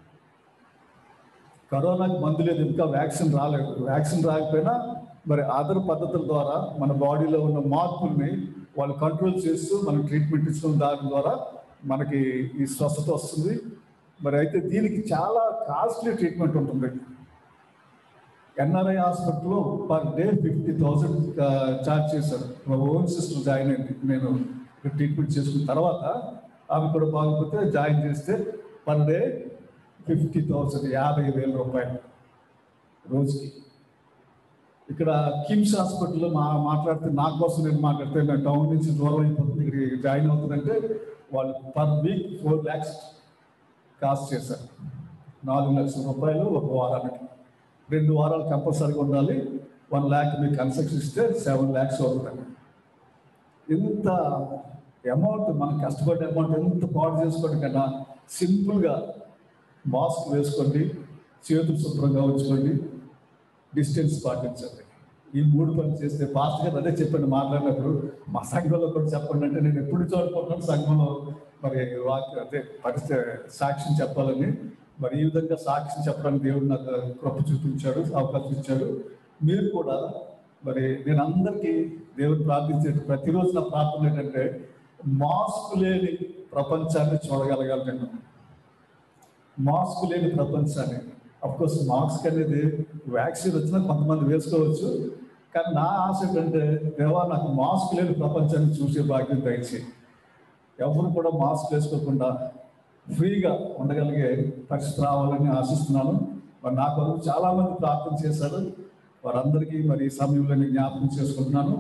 కరోనాకి మందు లేదు ఇంకా వ్యాక్సిన్ రాలేదు వ్యాక్సిన్ రాకపోయినా మరి అదర్ పద్ధతుల ద్వారా మన బాడీలో ఉన్న మార్పుల్ని వాళ్ళు కంట్రోల్ చేస్తూ మనం ట్రీట్మెంట్ ఇస్తున్న దాని ద్వారా మనకి ఈ స్వస్థత వస్తుంది మరి అయితే దీనికి చాలా కాస్ట్లీ ట్రీట్మెంట్ ఉంటుంది ఎన్ఆర్ఐ హాస్పిటల్లో per day fifty thousand charge చేశారు మా ఓన్ సిస్టర్ జాయిన్ అయింది నేను ట్రీట్మెంట్ చేసుకున్న తర్వాత ఆమె కూడా బాగపోతే జాయిన్ చేస్తే పర్ డే ఫిఫ్టీ థౌసండ్ యాభై వేల రూపాయలు రోజుకి ఇక్కడ కిమ్స్ హాస్పిటల్లో మా మాట్లాడితే నా కోసం నేను మాట్లాడితే నా టౌన్ నుంచి దూరం అయిపోతుంది ఇక్కడికి జాయిన్ అవుతుందంటే వాళ్ళు per week four lakhs cost చేశారు నాలుగు లక్షల రూపాయలు ఒక వారానికి రెండు వారాలు కంపల్సరీగా ఉండాలి వన్ ల్యాక్ మీకు కన్స్ట్రక్షన్ ఇస్తే సెవెన్ ల్యాక్స్ అవుతుంది ఇంత అమౌంట్ మనం కష్టపడే అమౌంట్ ఎంత పాడు చేసుకోవడం కన్నా సింపుల్గా మాస్క్ వేసుకోండి చేతులు శుభ్రంగా ఉంచుకోండి డిస్టెన్స్ పాటించండి ఈ మూడు పనులు చేస్తే ఫాస్ట్ గా అదే చెప్పండి మాట్లాడినప్పుడు మా సంఘంలో కూడా చెప్పండి అంటే నేను ఎప్పుడు చూడకపోతున్నాను సంఘంలో మరి వాక్య అదే పరిస్థితి సాక్ష్యం చెప్పాలని మరి ఈ విధంగా సాక్ష్యం చెప్పడానికి దేవుడు నాకు కృప చూపించాడు అవకాశం ఇచ్చాడు మీరు కూడా మరి నేను అందరికీ దేవుడు ప్రార్థించే ప్రతిరోజు నా ప్రార్థన ఏంటంటే మాస్క్ లేని ప్రపంచాన్ని చూడగలగాలి నేను మాస్క్ లేని ప్రపంచాన్ని కోర్స్ మాస్క్ అనేది వ్యాక్సిన్ వచ్చినా కొంతమంది వేసుకోవచ్చు కానీ నా ఆశ ఏంటంటే దేవా నాకు మాస్క్ లేని ప్రపంచాన్ని చూసే భాగ్యం దయచి ఎవరు కూడా మాస్క్ వేసుకోకుండా ఫ్రీగా ఉండగలిగే పరిస్థితి రావాలని ఆశిస్తున్నాను మరి నా కొరకు చాలా మంది ప్రార్థన చేశారు వారందరికీ మరి ఈ సమయంలో నేను జ్ఞాపకం చేసుకుంటున్నాను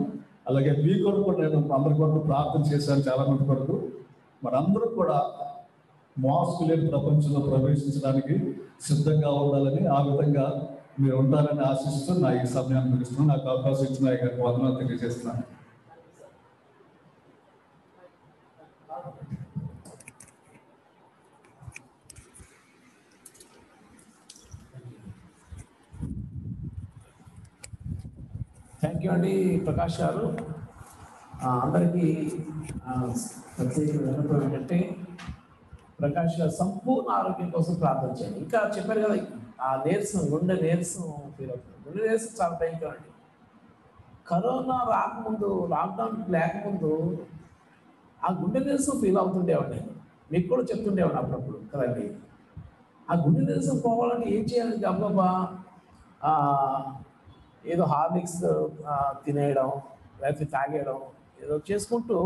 అలాగే మీ కొరకు కూడా నేను అందరి కొరకు ప్రార్థన చేశాను చాలా మంది కొరకు మనందరూ కూడా మాస్క్ లేని ప్రపంచంలో ప్రవేశించడానికి సిద్ధంగా ఉండాలని ఆ విధంగా మీరు ఉండాలని ఆశిస్తూ నా ఈ సమయాన్ని ముగిస్తున్నాను నాకు అవకాశం ఇచ్చిన ఈ గారికి వందనాలు తెలియజేస్తున్నాను థ్యాంక్ యూ అండి ప్రకాష్ గారు ఆ, అందరికీ ఆ, ప్రత్యేక విన్నపం ఏంటంటే ప్రకాష్ గారు సంపూర్ణ ఆరోగ్యం కోసం ప్రార్థన చేయండి ఇంకా చెప్పారు కదా ఆ నీరసం గుండె నీరసం ఫీల్ అవుతుంది గుండె నీరసం చాలా భయంకరం అండి కరోనా రాకముందు లాక్డౌన్ లేకముందు ఆ గుండె నీరసం ఫీల్ అవుతుండేవాడిని మీకు కూడా చెప్తుండేవాడిని అప్పుడప్పుడు కదండి ఆ గుండె నీరసం పోవాలంటే ఏం చేయాలి గబగబా ఆ, ఏదో హార్లిక్స్ ఆ, తినేయడం లేకపోతే తాగేయడం ఏదో చేసుకుంటూ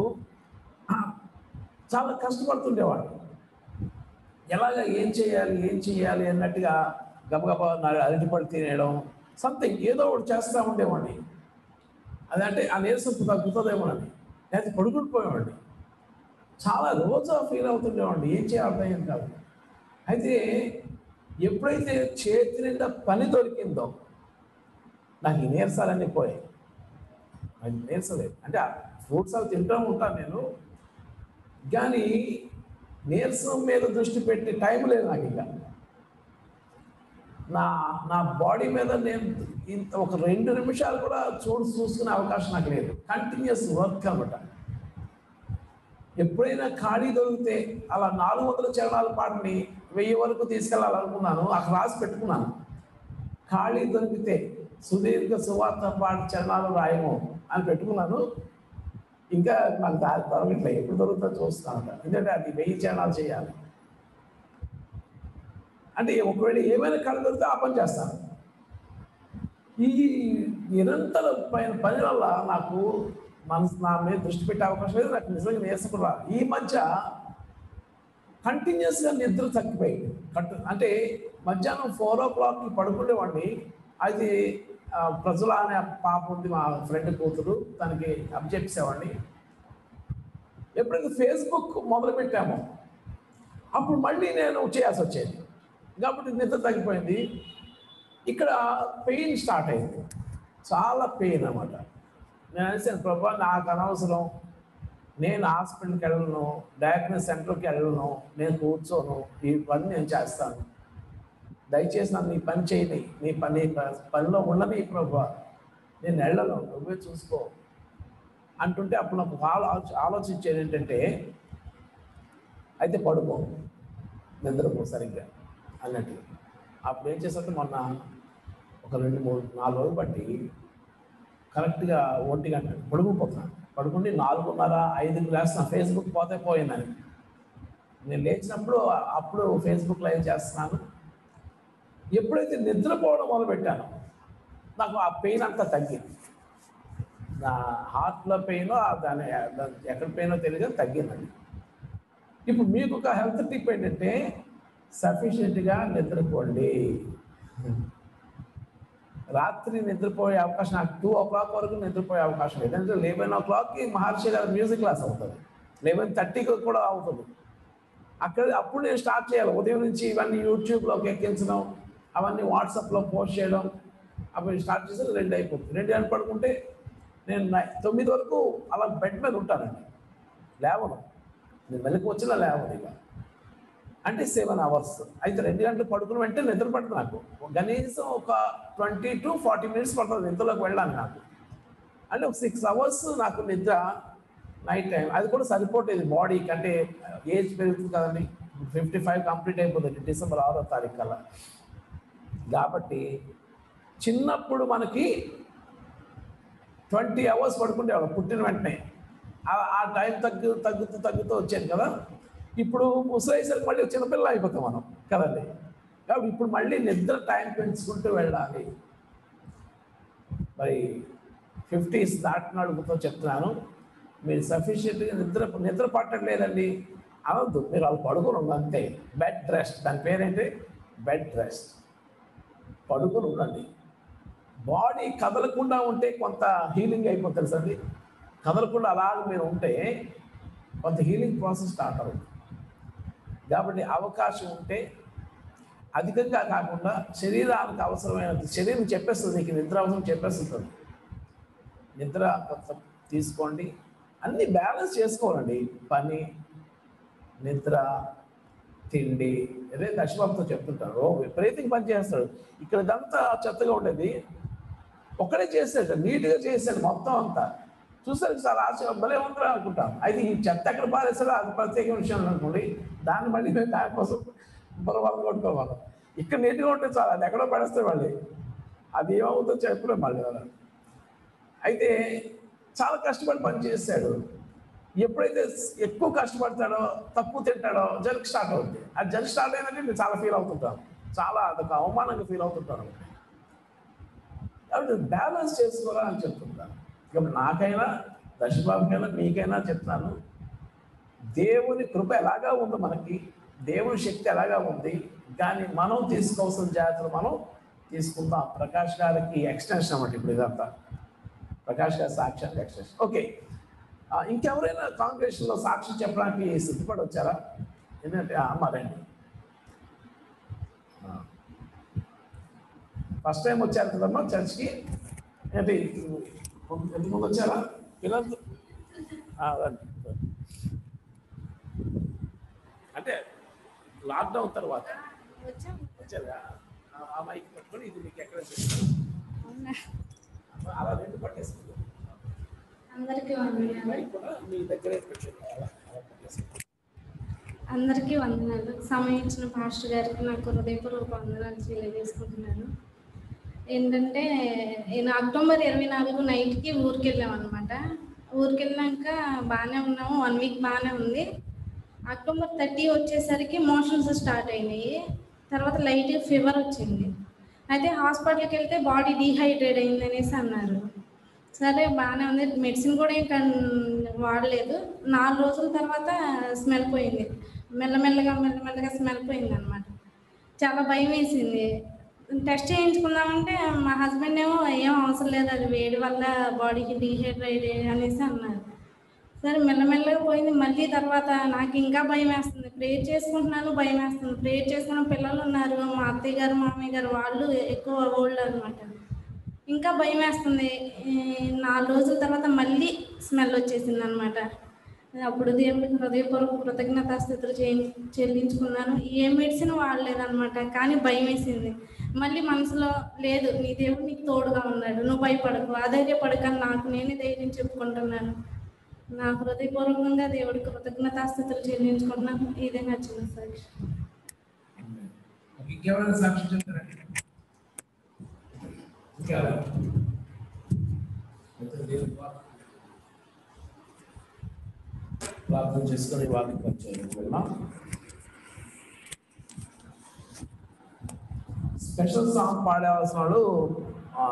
చాలా కష్టపడుతుండేవాడు ఎలాగ ఏం చేయాలి ఏం చేయాలి అన్నట్టుగా గబగబా నా అరటిపడి తినేయడం సంథింగ్ ఏదో ఒకటి చేస్తూ ఉండేవాడిని అదంటే ఆ నీరసం తగ్గుతుందేమోనని లేకపోతే పడుకుని పోయేవాడిని చాలా రోజు ఫీల్ అవుతుండేవాడిని ఏం చేయాలి అర్థం కాదు అయితే ఎప్పుడైతే చేతి నిండా పని దొరికిందో నాకు ఈ నీరసాలన్నీ పోయాయి అది నీరసలేదు అంటే ఫ్రూట్స్ అవి తింటూ ఉంటాను నేను కానీ నీరసం మీద దృష్టి పెట్టి టైం లేదు నాకు ఇంకా నా నా బాడీ మీద నేను ఇంత ఒక రెండు నిమిషాలు కూడా చూడు చూసుకునే అవకాశం నాకు లేదు కంటిన్యూస్ వర్క్ అనమాట ఎప్పుడైనా ఖాళీ దొరికితే అలా నాలుగు వందల చరణాల పాటని వెయ్యి వరకు తీసుకెళ్ళాలనుకున్నాను అక్కడ రాసి పెట్టుకున్నాను ఖాళీ దొరికితే సుదీర్ఘ సువార్త పాట చరణాలు రాయము అని పెట్టుకున్నాను ఇంకా నాకు దారి దొరకట్లేదు ఎప్పుడు దొరుకుతుందో చూస్తాను ఎందుకంటే అది వెయ్యి చరణాలు చేయాలి అంటే ఒకవేళ ఏమైనా కళ దొరికితే ఆ పని చేస్తాను ఈ నిరంతర పైన పని వల్ల నాకు మనసు నా మీద దృష్టి పెట్టే అవకాశం లేదు నాకు నిజంగా నీరసం కూడా రాదు. ఈ మధ్య కంటిన్యూస్గా నిద్ర తగ్గిపోయింది కట్ అంటే మధ్యాహ్నం ఫోర్ ఓ క్లాక్కి పడుకునేవాడిని అది ఆ, ప్రజల అనే పాప ఉంది మా ఫ్రెండ్ కూతురు తనకి అబ్జెక్ట్సేవాడిని ఎప్పుడైతే ఫేస్బుక్ మొదలు పెట్టామో అప్పుడు మళ్ళీ నేను చేయాల్సి వచ్చేది కాబట్టి నిద్ర తగ్గిపోయింది ఇక్కడ పెయిన్ స్టార్ట్ అయింది చాలా పెయిన్ అన్నమాట నేను అనేసాను ప్రభా నాకు అనవసరం నేను హాస్పిటల్కి వెళ్ళను డయాగ్నోస్ సెంటర్కి వెళ్ళను నేను కూర్చోను ఈ పని నేను చేస్తాను దయచేసి నన్ను నీ పని చేయని నీ పని పనిలో ఉండని ప్రభా నేను వెళ్ళను నువ్వే చూసుకో అంటుంటే అప్పుడు నాకు ఆలో ఆలోచించేది ఏంటంటే అయితే పడుకో నిద్రపో సరిగ్గా అన్నట్టు అప్పుడు ఏం చేస్తే మొన్న ఒక రెండు మూడు నాలుగు రోజులు బట్టి కరెక్ట్గా ఒంటి గంట పడుకుపోతున్నాను పడుకుండి నాలుగున్నర ఐదుకి లేస్తాను ఫేస్బుక్ పోతే పోయిందని నేను లేచినప్పుడు అప్పుడు ఫేస్బుక్ లైవ్ చేస్తున్నాను ఎప్పుడైతే నిద్రపోవడం మొదలుపెట్టాను నాకు ఆ పెయిన్ అంతా తగ్గింది నా హార్ట్లో పెయిన్ దాని దాని ఎక్కడ పెయినో తెలియదు కానీ తగ్గిందండి ఇప్పుడు మీకు ఒక హెల్త్ టిప్ ఏంటంటే సఫిషియెంట్గా నిద్రపోండి రాత్రి నిద్రపోయే అవకాశం నాకు టూ ఓ క్లాక్ వరకు నిద్రపోయే అవకాశం లేదు ఎందుకంటే లెవెన్ ఓ క్లాక్కి మహర్షి గారి మ్యూజిక్ క్లాస్ అవుతుంది లెవెన్ థర్టీకి కూడా అవుతుంది అక్కడ అప్పుడు నేను స్టార్ట్ చేయాలి ఉదయం నుంచి ఇవన్నీ యూట్యూబ్లోకి ఎక్కించడం అవన్నీ వాట్సాప్లో పోస్ట్ చేయడం అప్పుడు స్టార్ట్ చేసి రెండు అయిపోతుంది రెండు గంటలు పడుకుంటే నేను నై- తొమ్మిది వరకు అలా బెడ్ మీద ఉంటానండి లేవను నేను మెలకు వచ్చినా లేవను ఇక అంటే సెవెన్ అవర్స్ అయితే రెండు గంటలు పడుకుని వెంటనే నిద్ర పడుతుంది నాకు కనీసం ఒక ట్వంటీ టు ఫార్టీ మినిట్స్ పడుతుంది నిద్రలోకి వెళ్ళాను నాకు అంటే ఒక సిక్స్ అవర్స్ నాకు నిద్ర నైట్ టైం అది కూడా సరిపోతుంది బాడీకి అంటే ఏజ్ పెరుగుతుంది కదండి ఫిఫ్టీ ఫైవ్ కంప్లీట్ అయిపోతుంది డిసెంబర్ ఆరో తారీఖు కల్లా కాబట్టి చిన్నప్పుడు మనకి ట్వంటీ అవర్స్ పడుకుంటేవాడు పుట్టిన వెంటనే ఆ- ఆ టైం తగ్గు తగ్గుతూ తగ్గుతూ వచ్చాను కదా ఇప్పుడు ముసలేసరికి మళ్ళీ చిన్నపిల్ల అయిపోతాం మనం కదండి కాబట్టి ఇప్పుడు మళ్ళీ నిద్ర టైం పెంచుకుంటూ వెళ్ళాలి మరి ఫిఫ్టీస్ దాటిన అడుగుతో చెప్తున్నాను మీరు సఫిషియెంట్గా నిద్ర నిద్ర పట్టట్లేదండి అనవద్దు మీరు వాళ్ళు పడుకుని ఉండండి అంతే బెడ్ రెస్ట్ దాని పేరేంటి బెడ్ రెస్ట్ పడుకుని ఉండండి బాడీ కదలకుండా ఉంటే కొంత హీలింగ్ అయిపోతుంది సండి కదలకుండా అలాగ మీరు ఉంటే కొంత హీలింగ్ ప్రాసెస్ స్టార్ట్ అవుతుంది కాబట్టి అవకాశం ఉంటే అధికంగా కాకుండా శరీరానికి అవసరమైన శరీరం చెప్పేస్తుంది నీకు నిద్ర అవసరం చెప్పేస్తుంది నిద్ర కొంత తీసుకోండి అన్ని బ్యాలెన్స్ చేసుకోవాలండి పని నిద్ర తిండి అదే దశబాబుతో చెప్తుంటారు ఓ విపరీతంగా పని చేస్తాడు ఇక్కడ ఇదంతా చెత్తగా ఉండేది ఒక్కడే చేసాడు నీట్గా చేశాడు మొత్తం అంతా చూసారు చాలా ఆశ భలే ఉందిరా అనుకుంటాం అయితే ఈ చెత్త ఎక్కడ పారేస్తారో అది ప్రత్యేక విషయం అనుకోండి దాన్ని మళ్ళీ మేము దానికోసం బలవాళ్ళు కొట్టుకోవాలి ఇక్కడ నీట్గా ఉంటే చాలు అది ఎక్కడో పడేస్తే మళ్ళీ అది ఏమవుతుందో చెప్పలేం మళ్ళీ అలా అయితే చాలా కష్టపడి పని చేశాడు ఎప్పుడైతే ఎక్కువ కష్టపడతాడో తక్కువ తింటాడో జలుకు స్టార్ట్ అవుతుంది ఆ జలుకు స్టార్ట్ అయినట్టు నేను చాలా ఫీల్ అవుతుంటాను చాలా అదొక అవమానంగా ఫీల్ అవుతుంటాను కాబట్టి బ్యాలెన్స్ చేసుకోవాలని చెప్తుంటాను ఇక నాకైనా దశబాబుకైనా మీకైనా చెప్తాను దేవుని కృప ఎలాగా ఉంది మనకి దేవుని శక్తి ఎలాగా ఉంది కానీ మనం తీసుకోవాల్సిన జాగ్రత్తలు మనం తీసుకుందాం ప్రకాష్ గారికి ఎక్స్టెన్షన్ అన్నమాట ఇప్పుడు ఇదంతా ప్రకాష్ గారి సాక్ష్యానికి ఎక్స్టెన్షన్ ఓకే ఆ, ఇంకెవరైనా కాంగ్రెస్లో సాక్షి చెప్పడానికి సిద్ధపడి వచ్చారా ఎందుకంటే అమ్మారండి ఫస్ట్ టైం వచ్చారు కదమ్మా చర్చ్కి ఏంటి ఎంతమంది వచ్చారా పిల్లలు ఆ, రండి. అంటే లాక్డౌన్ తర్వాత వచ్చాం వచ్చారా ఆ- ఆ మైక్ పట్టుకొని ఇది మీకు ఎక్కడ చెప్తాను అవునా అలా రెండు పట్టేసుకుంది అందరికీ వందనాలు మైక్ కూడా మీ దగ్గరే పెట్టండి అలా అలా పట్టేసుకుంది అందరికీ వందనాలు సమయం ఇచ్చిన పాస్టర్ గారికి నాకు హృదయపూర్వక వందనాలు తెలియజేసుకుంటున్నాను ఏంటంటే నేను అక్టోబర్ ఇరవై నాలుగు నైట్కి ఊరికి వెళ్ళాం అనమాట ఊరికి వెళ్ళాక బాగానే ఉన్నాము వన్ వీక్ బాగానే ఉంది అక్టోబర్ థర్టీ వచ్చేసరికి మోషన్స్ స్టార్ట్ అయినాయి తర్వాత లైట్ ఫీవర్ వచ్చింది అయితే హాస్పిటల్కి వెళ్తే బాడీ డీహైడ్రేట్ అయింది అనేసి అన్నారు సరే బాగానే ఉంది మెడిసిన్ కూడా ఏం కన్- వాడలేదు నాలుగు రోజుల తర్వాత స్మెల్ పోయింది మెల్లమెల్లగా మెల్లమెల్లగా స్మెల్ పోయింది అనమాట చాలా భయం వేసింది టెస్ట్ చేయించుకుందామంటే మా హస్బెండ్ ఏమో ఏం అవసరం లేదు అది వేడి వల్ల బాడీకి డీహైడ్రేట్ అనేసి అన్నారు సరే మెల్లమెల్లగా పోయింది మళ్ళీ తర్వాత నాకు ఇంకా భయం వేస్తుంది ప్రేయర్ చేసుకుంటున్నాను భయం వేస్తుంది ప్రేయర్ చేసుకున్న పిల్లలు ఉన్నారు మా అత్తయ్య గారు మామయ్య గారు వాళ్ళు ఎక్కువ ఓల్డ్ అనమాట ఇంకా భయం వేస్తుంది ఈ నాలుగు రోజుల తర్వాత మళ్ళీ స్మెల్ వచ్చేసింది అనమాట అప్పుడు దేవుడికి హృదయపూర్వక కృతజ్ఞతాస్థితులు చే చెల్లించుకున్నాను ఏ మెడిసిన్ వాడలేదన్నమాట కానీ భయం వేసింది మళ్ళీ మనసులో లేదు నీ దేవుడు నీకు తోడుగా ఉన్నాడు నువ్వు భయపడకు అధైర్యపడక నాకు నేనే ధైర్యం చెప్పుకుంటున్నాను నా హృదయపూర్వకంగా దేవుడికి కృతజ్ఞతాస్థితులు చెల్లించుకుంటున్నాను ఇదే నా చిన్న సాక్షి ఇంకెవరైనా సాక్షి చెప్తారండి ఇంకెవరు అయితే దేవుని వాక్యం. ప్రార్థన చేసుకొని వాక్యం పరిచయం వెళ్దాం స్పెషల్ సాంగ్ పాడేవలసిన వాళ్ళు ఆ,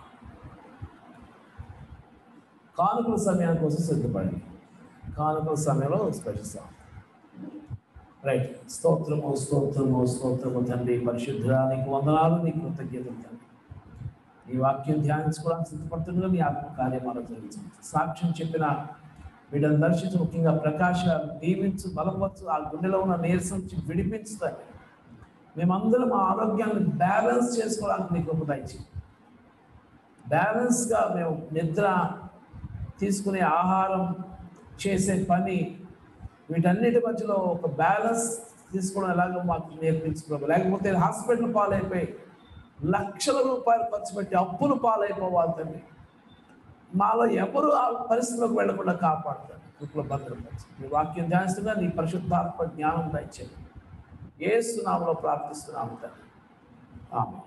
కానుకల సమయానికి కోసం సిద్ధపడండి కానుకల సమయంలో స్పెషల్ సాంగ్ రైట్ స్తోత్రము స్తోత్రము స్తోత్రము తండ్రి పరిశుద్ధానికి వందనాలు నీ కృతజ్ఞతలు తండ్రి నీ వాక్యం ధ్యానించుకోవడానికి సిద్ధపడుతుండగా నీ ఆత్మ కార్యమాలు జరిగించింది సాక్ష్యం చెప్పిన వీళ్ళని దర్శించి ముఖ్యంగా ప్రకాశ దీవించు బలపరచు ఆ గుండెలో ఉన్న నీరసం నుంచి విడిపించుతాయి మేమందరం మా ఆరోగ్యాన్ని బ్యాలెన్స్ చేసుకోవడానికి నీకు ఒక దయచి బ్యాలెన్స్గా మేము నిద్ర తీసుకునే ఆహారం చేసే పని వీటన్నిటి మధ్యలో ఒక బ్యాలెన్స్ తీసుకోవడం ఎలాగో మాకు నేర్పించుకోవాలి లేకపోతే హాస్పిటల్ పాలైపోయి లక్షల రూపాయలు ఖర్చు పెట్టి అప్పులు పాలైపోవాలి తండ్రి మాలో ఎవరు ఆ పరిస్థితిలోకి వెళ్లకుండా కాపాడుతారు కృపలో భద్రపరచు నీ వాక్యం ధ్యానిస్తున్నా నీ పరిశుద్ధాత్మ జ్ఞానం దయచేది ఏ సునామలో ప్రార్థిస్తున్నాము తండ్రి ఆమె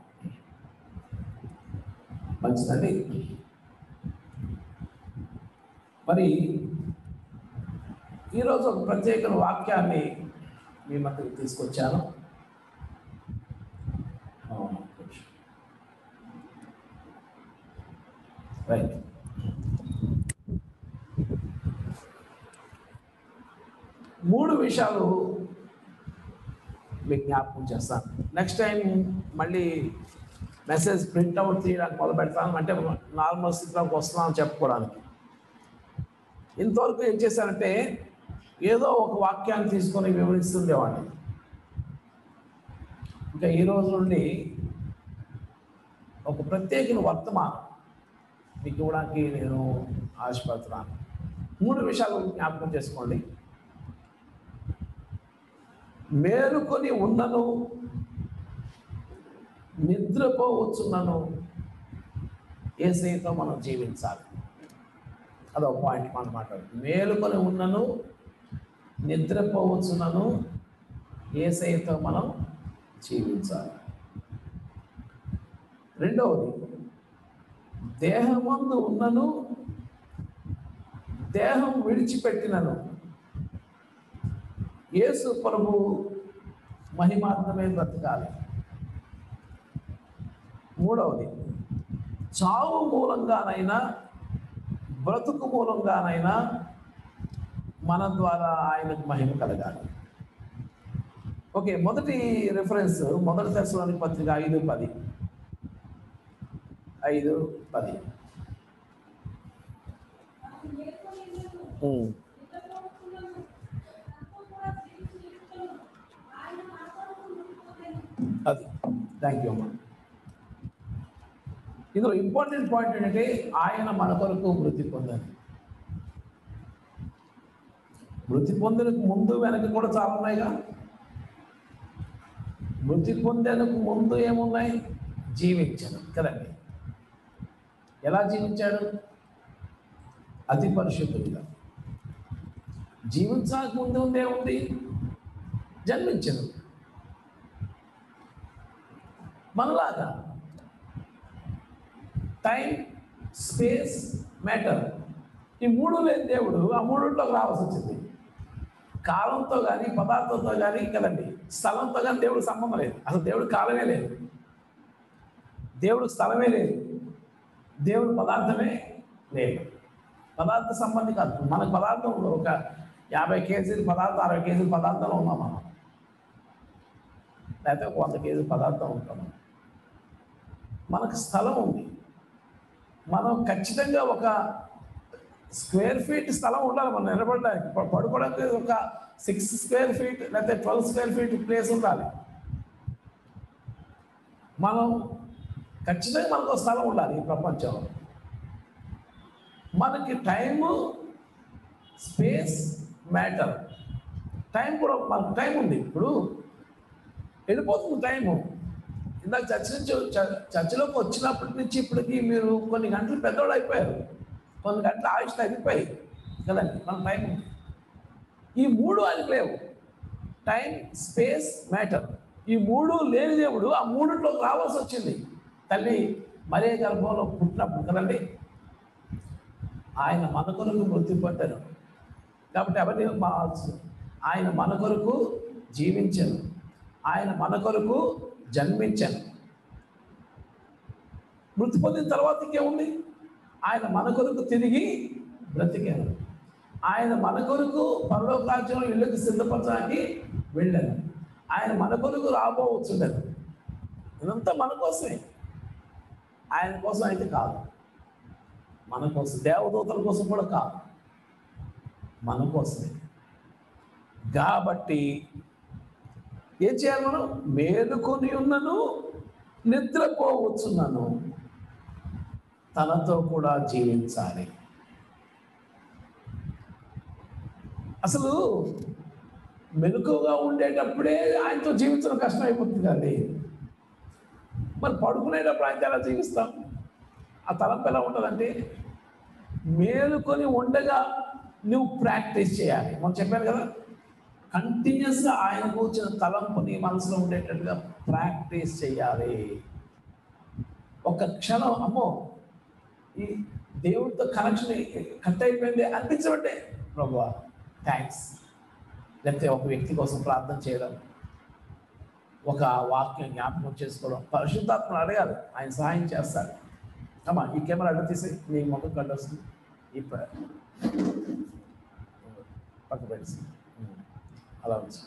మంచిదండి మరి ఈరోజు ఒక ప్రత్యేక వాక్యాన్ని మీ మధ్యకు తీసుకొచ్చాను రైట్ మూడు విషయాలు మీకు జ్ఞాపకం చేస్తాను నెక్స్ట్ టైం మళ్ళీ మెసేజ్ ప్రింట్అవుట్ తీయడానికి మొదలు పెడతాను అంటే నార్మల్ స్థితిలోకి వస్తున్నామని చెప్పుకోవడానికి ఇంతవరకు ఏం చేశానంటే ఏదో ఒక వాక్యాన్ని తీసుకొని వివరిస్తుండేవాడిని ఇంకా ఈ రోజు నుండి ఒక ప్రత్యేక వర్తమానం మీకు ఇవ్వడానికి నేను ఆశపడుతున్నాను మూడు విషయాలు జ్ఞాపకం చేసుకోండి మేలుకొని ఉన్నను నిద్రపోవచ్చున్నను ఏసైతో మనం జీవించాలి అదొక పాయింట్ మనం మాట్లాడు మేలుకొని ఉన్నను నిద్రపోవచ్చున్నను ఏసైతో మనం జీవించాలి రెండవది దేహమందు ఉన్నను దేహం విడిచిపెట్టినను యేసు ప్రభు మహిమాత్మమే బ్రతకాలి మూడవది చావు మూలంగానైనా బ్రతుకు మూలంగానైనా మన ద్వారా ఆయనకు మహిమ కలగాలి ఓకే మొదటి రిఫరెన్స్ మొదటి దశలోని పత్రిక ఐదు పది ఐదు పది ఉమ్. అది థ్యాంక్ యూ అమ్మా ఇందులో ఇంపార్టెంట్ పాయింట్ ఏంటంటే ఆయన మన కొరకు మృతి పొందాలి మృతి పొందడానికి ముందు వెనక కూడా చాలా ఉన్నాయిగా మృతి పొందేందుకు ముందు ఏమున్నాయి జీవించను కదండి ఎలా జీవించాడు అతి పరిశుద్ధుడిగా జీవించడానికి ముందు ఉందే ఉంది జన్మించను మనలాగా టైం స్పేస్ మ్యాటర్ ఈ మూడు లేని దేవుడు ఆ మూడులోకి రావాల్సి వచ్చింది కాలంతో కానీ పదార్థంతో కానీ కదండి స్థలంతో కానీ దేవుడికి సంబంధం లేదు అసలు దేవుడు కాలమే లేదు దేవుడు స్థలమే లేదు దేవుడు పదార్థమే లేదు పదార్థ సంబంధి కాదు మనకు పదార్థం ఉంది. ఒక యాభై కేజీల పదార్థం అరవై కేజీల పదార్థంలో ఉన్నాం మనం లేకపోతే ఒక వంద కేజీల పదార్థం ఉంటాం మనం. మనకు స్థలం ఉంది మనం ఖచ్చితంగా ఒక స్క్వేర్ ఫీట్ స్థలం ఉండాలి మనం నిలబడడానికి ప- పడుకోవడానికి ఒక సిక్స్ స్క్వేర్ ఫీట్ లేకపోతే ట్వెల్వ్ స్క్వేర్ ఫీట్ ప్లేస్ ఉండాలి మనం ఖచ్చితంగా మనకు ఒక స్థలం ఉండాలి ఈ ప్రపంచంలో మనకి టైము స్పేస్ మ్యాటర్ టైం కూడా మనకు టైం ఉంది ఇప్పుడు వెళ్ళిపోతుంది టైము ఇందాక చర్చ నుంచి చ- చర్చలోకి వచ్చినప్పటి నుంచి ఇప్పటికి మీరు కొన్ని గంటలు పెద్దవాళ్ళు అయిపోయారు కొన్ని గంటల ఆయుష్ తగ్గిపోయి కదండి మన టైం ఉంది ఈ మూడు ఆయనకు లేవు టైం స్పేస్ మ్యాటర్ ఈ మూడు లేని దేవుడు ఆ మూడిట్లోకి రావాల్సి వచ్చింది తల్లి మరే గర్భంలో పుట్టినప్పుడు కదండి ఆయన మన కొరకు మృతి పడ్డారు కాబట్టి ఎవరిని మాల్సి ఆయన మన కొరకు జీవించాను ఆయన మన కొరకు జన్మించాను మృతి పొందిన తర్వాత ఇంకేముంది ఆయన మన కొరకు తిరిగి బ్రతికాను ఆయన మన కొరకు పరలోక రాజ్యంలో ఇళ్ళకి సిద్ధపరచడానికి వెళ్ళాను ఆయన మన కొరకు రాబోవచ్చుండను ఇదంతా మన కోసమే ఆయన కోసం అయితే కాదు మన కోసం దేవదూతల కోసం కూడా కాదు మన కోసమే కాబట్టి ఏం చేయాలి మనం మేలుకొని ఉన్నను నిద్రపోవచ్చున్నాను తనతో కూడా జీవించాలి అసలు మెలకుగా ఉండేటప్పుడే ఆయనతో జీవించడం కష్టం అయిపోతుంది కదండి మరి పడుకునేటప్పుడు ఆయనతో ఎలా జీవిస్తాం ఆ తలంపు ఎలా ఉంటుందంటే మేలుకొని ఉండగా నువ్వు ప్రాక్టీస్ చేయాలి మనం చెప్పాను కదా కంటిన్యూస్గా ఆయన కూర్చిన తలంపు నీ మనసులో ఉండేటట్టుగా ప్రాక్టీస్ చేయాలి ఒక క్షణం అమ్మో ఈ దేవుడితో కనెక్షన్ కట్ అయిపోయింది అనిపించబట్టే ప్రభు థ్యాంక్స్ లేకపోతే ఒక వ్యక్తి కోసం ప్రార్థన చేయడం ఒక వాక్యం జ్ఞాపకం చేసుకోవడం పరిశుద్ధాత్మను అడగాలి ఆయన సహాయం చేస్తాడు అమ్మా ఈ కెమెరా అడ్డు తీసి నీ మొక్క కట్టొస్తుంది ఈ ప- పక్క పెట్టి అలా ఉంది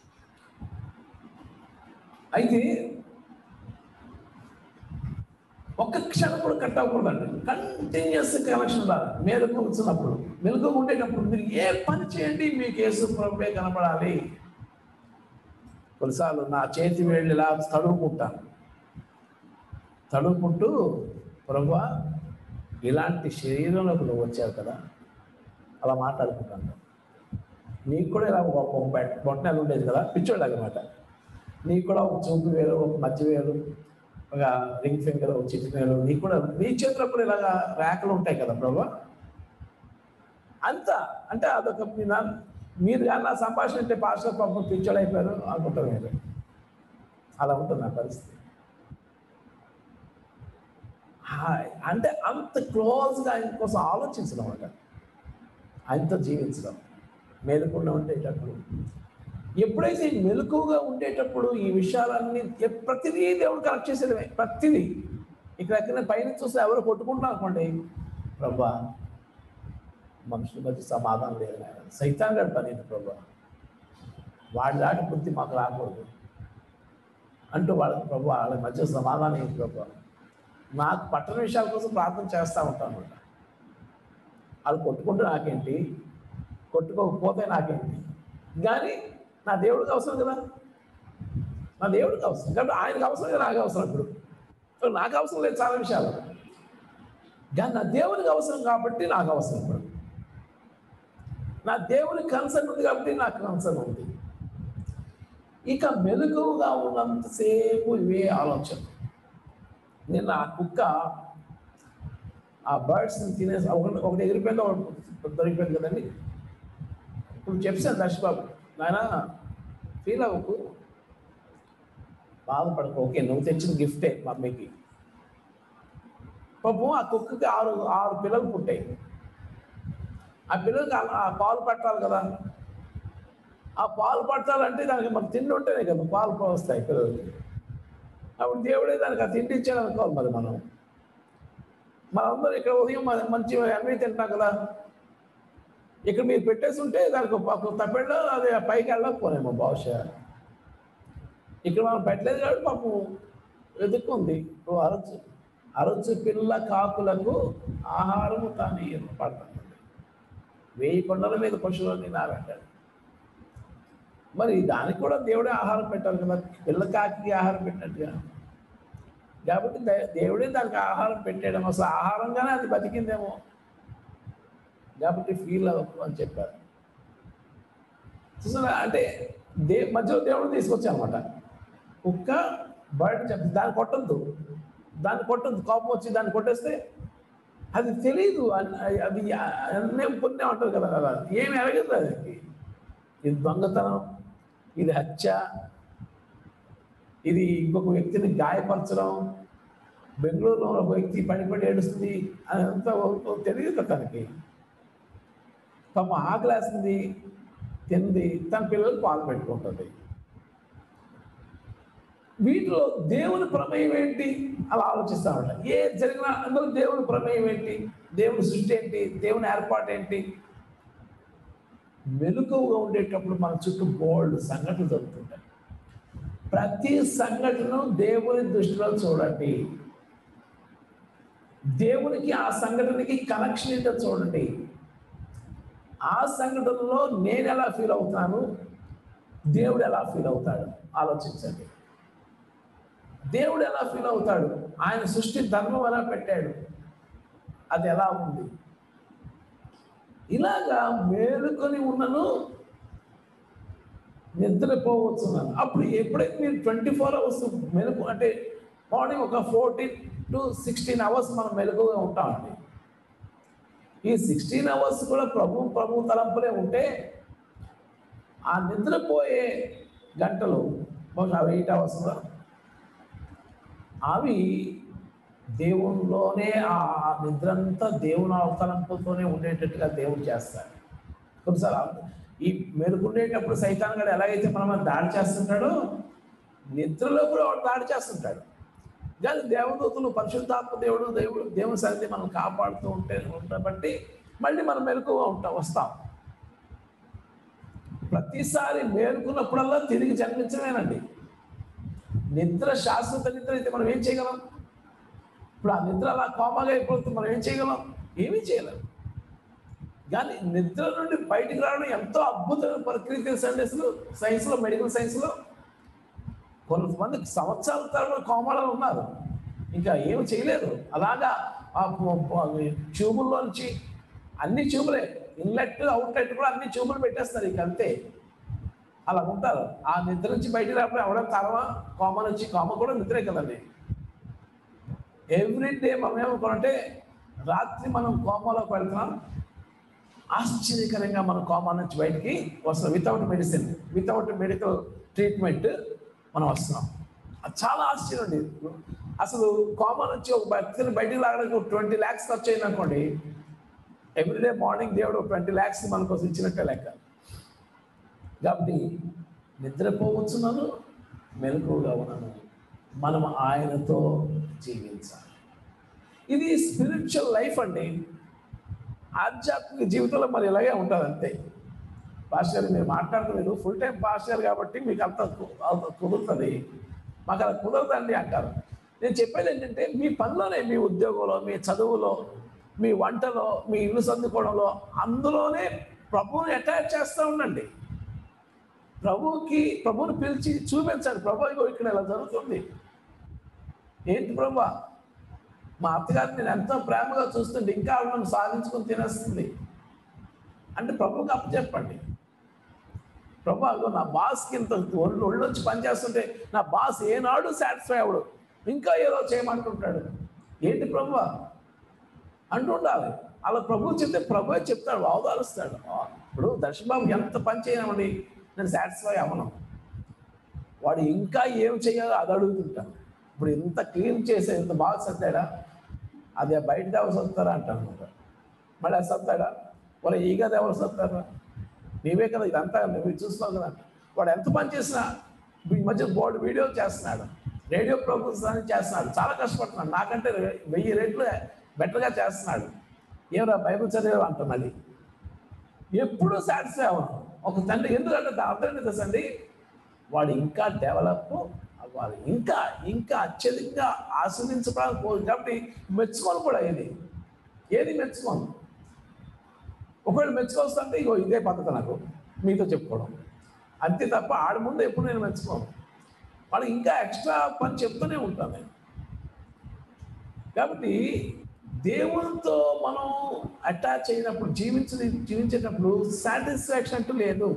అయితే ఒక్క క్షణం కూడా కట్ అవ్వకూడదండి కంటిన్యూస్ కనెక్షన్ ఉండాలి మేలుకు వచ్చినప్పుడు మెలకు ఉండేటప్పుడు మీరు ఏ పని చేయండి మీకు యేసు ప్రభువే కనపడాలి కొన్నిసార్లు నా చేతి వేళ్ళు ఇలా తడుముకుంటాను తడుముకుంటూ ప్రభా ఇలాంటి శరీరంలోకి నువ్వు వచ్చావు కదా అలా మాట్లాడుకుంటాను నీకు కూడా ఇలా ఒక ఒక బెట్- బొట్టనలు ఉండేది కదా పిచ్చోడు అనమాట నీకు కూడా ఒక చూపు వేరు ఒక మధ్య వేరు ఒక రింగ్ ఫింగర్ ఒక చిట్టి వేరు నీకు కూడా నీ చేతిలో కూడా ఇలాగా ర్యాకులు ఉంటాయి కదా ప్రభా అంత అంటే అదొక మీ నా- మీరు కానీ నా సంభాషణ అంటే పాస్టర్ పాపం పిచ్చోడు అయిపోయారు అనుకుంటారు మీరు అలా ఉంటుంది నా పరిస్థితి హాయ్ అంటే అంత క్లోజ్గా ఆయన కోసం ఆలోచించడం అంట ఆయనతో జీవించడం మెలకుండా ఉండేటప్పుడు ఎప్పుడైతే ఈ మెలకుగా ఉండేటప్పుడు ఈ విషయాలన్నీ ఎ- ప్రతిదీ దేవుడు కరెక్ట్ చేసేయడమే ప్రతిదీ ఇక్కడ ఎక్కడ పైన చూస్తే ఎవరు కొట్టుకుంటున్నారు అనుకోండి ప్రభా మనుషుల మధ్య సమాధానం లేదు నాయన సైతాన్ గారి పని ఇది ప్రభా వాడి దాటి బుద్ధి మాకు రాకూడదు అంటూ వాళ్ళ ప్రభు వాళ్ళ మధ్య సమాధానం ఏంటి ప్రభు నాకు పట్టణ విషయాల కోసం ప్రార్థన చేస్తూ ఉంటాను అనమాట వాళ్ళు కొట్టుకుంటే నాకేంటి కొట్టుకోకపోతే నాకేంటి కానీ నా దేవుడికి అవసరం కదా నా దేవుడికి అవసరం కాబట్టి ఆయనకు అవసరం కదా నాకు అవసరం ఇప్పుడు సో నాకు అవసరం లేదు చాలా విషయాలు కానీ నా దేవునికి అవసరం కాబట్టి నాకు అవసరం ఇప్పుడు నా దేవునికి కన్సర్న్ ఉంది కాబట్టి నాకు కన్సర్న్ ఉంది ఇక మెలకువగా ఉన్నంతసేపు ఇవే ఆలోచన నిన్న ఆ కుక్క ఆ బర్డ్స్ని తినేసి ఒకటి ఒకటి ఎగిరిపోయింది ఒకటి దొరికిపోయింది కదండి ఇప్పుడు చెప్పాను దర్శబాబు నాయన ఫీల్ అవ్వకు బాధపడకు ఓకే నువ్వు తెచ్చిన గిఫ్టే మమ్మీకి పాపం ఆ కుక్కకి ఆరు ఆరు పిల్లలు పుట్టాయి ఆ పిల్లలకి ఆ- ఆ పాలు పట్టాలి కదా ఆ పాలు పట్టాలంటే దానికి మనకు తిండి ఉంటేనే కదా పాలు వస్తాయి పిల్లలకి అప్పుడు దేవుడే దానికి ఆ తిండి ఇచ్చాడు అనుకోవాలి మరి మనం మనందరం ఇక్కడ ఉదయం మ- మంచి అన్నీ తింటాం కదా ఇక్కడ మీరు పెట్టేసి ఉంటే దానికి ఒక తప్పెళ్ళ అది పైకి వెళ్ళకపోనేమో బహుశా ఇక్కడ మనం పెట్టలేదు కాబట్టి పాపం వెతుక్కుంది ఓ అరచు అరచు పిల్ల కాకులకు ఆహారము తాను ఏర్పడుతుంది వేయి కొండల మీద పశువులని నారంటాడు మరి దానికి కూడా దేవుడే ఆహారం పెట్టాలి కదా పిల్ల కాకి ఆహారం పెట్టినట్టుగా కాబట్టి దే- దేవుడే దానికి ఆహారం పెట్టాడేమో అసలు ఆహారంగానే అది బతికిందేమో కాబట్టి ఫీల్ అవ్వకు అని చెప్పారు చూసారా అంటే దే మధ్యలో దేవుడు తీసుకొచ్చానమాట కుక్క బయట చెప్తుంది దాన్ని కొట్టద్దు దాన్ని కొట్టద్దు కోపం వచ్చి దాన్ని కొట్టేస్తే అది తెలియదు అన్- అది అన్నే పుణ్యం అంటారు కదా కదా ఏమి ఎరగదు అది ఇది దొంగతనం ఇది హత్య ఇది ఇంకొక వ్యక్తిని గాయపరచడం బెంగళూరులో ఒక వ్యక్తి పడిపడి ఏడుస్తుంది అదంతా ఓ- ఓ తెలియదు కదా తనకి పాప ఆకలేస్తుంది తింది తన పిల్లలు పాలు పెట్టుకుంటుంది వీటిలో దేవుని ప్రమేయం ఏంటి అలా ఆలోచిస్తా ఉంటాం ఏ జరిగినా అందులో దేవుని ప్రమేయం ఏంటి దేవుని సృష్టి ఏంటి దేవుని ఏర్పాటు ఏంటి మెలకువగా ఉండేటప్పుడు మన చుట్టూ బోల్డ్ సంఘటనలు జరుగుతుంటాయి ప్రతి సంఘటన దేవుని దృష్టిలో చూడండి దేవునికి ఆ సంఘటనకి కనెక్షన్ ఏంటో చూడండి ఆ సంఘటనలో నేను ఎలా ఫీల్ అవుతాను దేవుడు ఎలా ఫీల్ అవుతాడు ఆలోచించండి దేవుడు ఎలా ఫీల్ అవుతాడు ఆయన సృష్టి ధర్మం ఎలా పెట్టాడు అది ఎలా ఉంది ఇలాగా మేలుకొని ఉన్నను నిద్రపోవచ్చున్నాను అప్పుడు ఎప్పుడైతే మీరు ట్వంటీ ఫోర్ అవర్స్ మెలకు అంటే మార్నింగ్ ఒక ఫోర్టీన్ టు సిక్స్టీన్ అవర్స్ మనం మెలకుగా ఉంటామండి ఈ సిక్స్టీన్ అవర్స్ కూడా ప్రభు ప్రభు తలంపులే ఉంటే ఆ నిద్రపోయే గంటలు బహుశా ఎయిట్ అవర్స్ కూడా అవి దేవునిలోనే ఆ నిద్రంతా దేవుని అవతలంపుతోనే ఉండేటట్టుగా దేవుడు చేస్తాడు కొన్నిసార్లు ఈ మెరుగుండేటప్పుడు సైతాన్ గడు ఎలాగైతే మన మీద దాడి చేస్తుంటాడో నిద్రలో కూడా వాడు దాడి చేస్తుంటాడు కానీ దేవదూతలు పరిశుద్ధాత్మ దేవుడు దేవుడు దేవుని సన్నిధి మనం కాపాడుతూ ఉంటే ఉండబట్టి మళ్ళీ మనం మెలకుగా ఉంటాం వస్తాం ప్రతిసారి మేలుకున్నప్పుడల్లా తిరిగి జన్మించమేనండి నిద్ర శాశ్వత నిద్ర అయితే మనం ఏం చేయగలం ఇప్పుడు ఆ నిద్ర అలా కోమగా అయిపోతుంది మనం ఏం చేయగలం ఏమీ చేయలేం కానీ నిద్ర నుండి బయటికి రావడం ఎంతో అద్భుతమైన ప్రక్రియ తెలుసండి అసలు సైన్స్లో మెడికల్ సైన్స్లో కొంతమంది సంవత్సరాల తరబడి కోమాలో ఉన్నారు ఇంకా ఏమి చేయలేరు అలాగా ఆ ట్యూబుల్లోంచి అన్ని ట్యూబులే ఇన్లెట్ అవుట్లెట్ కూడా అన్ని ట్యూబులు పెట్టేస్తారు ఇక అంతే అలా ఉంటారు ఆ నిద్ర నుంచి బయటికి రాకపోతే ఎవడం తరవ కోమ నుంచి కోమ కూడా నిద్రే కదండి ఎవ్రీ డే మనం ఏమనుకోనంటే రాత్రి మనం కోమాలోకి వెళ్తున్నాం ఆశ్చర్యకరంగా మన కోమా నుంచి బయటికి వస్తున్నాం without medicine without medical treatment మనం వస్తున్నాం అది చాలా ఆశ్చర్యం అండి అసలు కోమా నుంచి ఒక వ్యక్తిని బయటికి లాగడానికి ట్వంటీ ల్యాక్స్ ఖర్చు అయింది అనుకోండి ఎవ్రీడే మార్నింగ్ దేవుడు ట్వంటీ ల్యాక్స్ మన కోసం ఇచ్చినట్టే లెక్క కాబట్టి నిద్రపోవచ్చున్నాను మెలకువగా ఉన్నాను మనం ఆయనతో జీవించాలి ఇది స్పిరిచువల్ లైఫ్ అండి ఆధ్యాత్మిక జీవితంలో మరి ఇలాగే ఉంటుంది అంతే పాస్టర్ మీరు మాట్లాడలేదు ఫుల్ టైం పాస్టర్ కాబట్టి మీకు అంత కు- అంత కుదురుతుంది మాకు అలా కుదరదండి అంటారు నేను చెప్పేది ఏంటంటే మీ పనిలోనే మీ ఉద్యోగంలో మీ చదువులో మీ వంటలో మీ ఇల్లు సర్దుకోవడంలో అందులోనే ప్రభువుని అటాచ్ చేస్తూ ఉండండి ప్రభువుకి ప్రభువుని పిలిచి చూపించండి ప్రభు ఇగో ఇక్కడ ఇలా జరుగుతుంది ఏంటి ప్రభు మా అత్తగారిని నేను ఎంతో ప్రేమగా చూస్తుంటే ఇంకా ఆవిడ నన్ను సాధించుకొని తినేస్తుంది అంటే ప్రభుకి అప్పచెప్పండి ప్రభు అగో నా బాస్కి ఇంత ఒళ్ళు ఒళ్ళొచ్చి పనిచేస్తుంటే నా బాస్ ఏనాడు సాటిస్ఫై అవడు ఇంకా ఏదో చేయమంటుంటాడు ఏంటి ప్రభు అంటూ ఉండాలి అలా ప్రభు చెప్తే ప్రభు చెప్తాడు అవదాలుస్తాడు ఇప్పుడు దర్శబాబు ఎంత పని చేయనివ్వండి నేను సాటిస్ఫై అవ్వను వాడు ఇంకా ఏం చేయాలో అది అడుగుతుంటాను ఇప్పుడు ఇంత క్లీన్ చేసే ఇంత బాగా సత్తాడా అదే బయట ఎవరు సత్తారా అంటాను అనమాట మళ్ళీ అది సత్తాడా వాళ్ళు ఈ కదా ఎవరు సత్తారా నీవే కదా ఇదంతా నువ్వు చూస్తున్నావు కదా వాడు ఎంత పని చేసినా ఇప్పుడు ఈ మధ్య బోర్డు వీడియో చేస్తున్నాడు రేడియో ప్రోగ్రామ్స్ అని చేస్తున్నాడు చాలా కష్టపడుతున్నాడు నాకంటే వెయ్యి రెట్లు బెటర్గా చేస్తున్నాడు ఏమరా బైబిల్ చదివే అంటున్నది ఎప్పుడూ సాటిస్ఫై అవ్వను ఒక తండ్రి ఎందుకంటే దాని అర్థం ఏంటి తెలుసా అండి వాడు ఇంకా డెవలప్ అవ్వాలి ఇంకా ఇంకా అత్యధికంగా ఆస్వాదించడానికి పో- కాబట్టి మెచ్చుకోను కూడా ఏది ఏది మెచ్చుకోను ఒకవేళ మెచ్చుకొస్తుంటే ఇగో ఇదే పద్ధతి నాకు మీతో చెప్పుకోవడం అంతే తప్ప ఆడ ముందు ఎప్పుడు నేను మెచ్చుకోను వాడు ఇంకా ఎక్స్ట్రా పని చెప్తూనే ఉంటాను నేను కాబట్టి దేవునితో మనం అటాచ్ అయినప్పుడు జీవించ జీవించేటప్పుడు సాటిస్ఫాక్షన్ అంటూ లేదు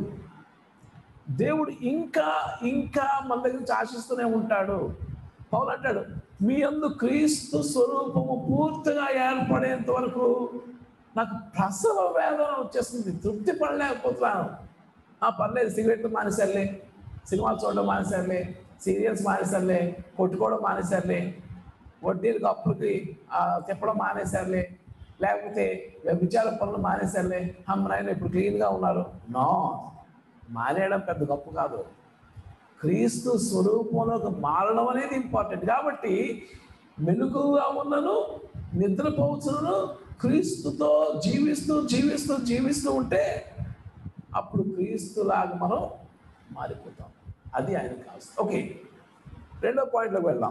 దేవుడు ఇంకా ఇంకా మన దగ్గర నుంచి ఆశిస్తూనే ఉంటాడు పౌలు అంటాడు మీ అందు క్రీస్తు స్వరూపము పూర్తిగా ఏర్పడేంత వరకు నాకు ప్రసవ వేదన వచ్చేస్తుంది తృప్తి పడలేకపోతున్నాను ఆ పర్లేదు సిగరెట్లు మానేసర్లే సినిమాలు చూడడం మానేసర్లే సీరియల్స్ మానేసర్లే కొట్టుకోవడం మానేసర్లే వడ్డీలకు అప్పులకి ఆ, తిప్పడం మానేశారులే లేకపోతే విచార పనులు మానేశారులే అమ్మనాయన ఇప్పుడు క్లీన్గా ఉన్నారు నో మానేయడం పెద్ద గొప్ప కాదు క్రీస్తు స్వరూపంలోకి మారడం అనేది ఇంపార్టెంట్ కాబట్టి మెలుగుగా ఉన్నను నిద్రపోవచ్చును క్రీస్తుతో జీవిస్తూ జీవిస్తూ జీవిస్తూ ఉంటే అప్పుడు క్రీస్తులాగా మనం మారిపోతాం అది ఆయన కావాలి ఓకే రెండో పాయింట్లోకి వెళ్దాం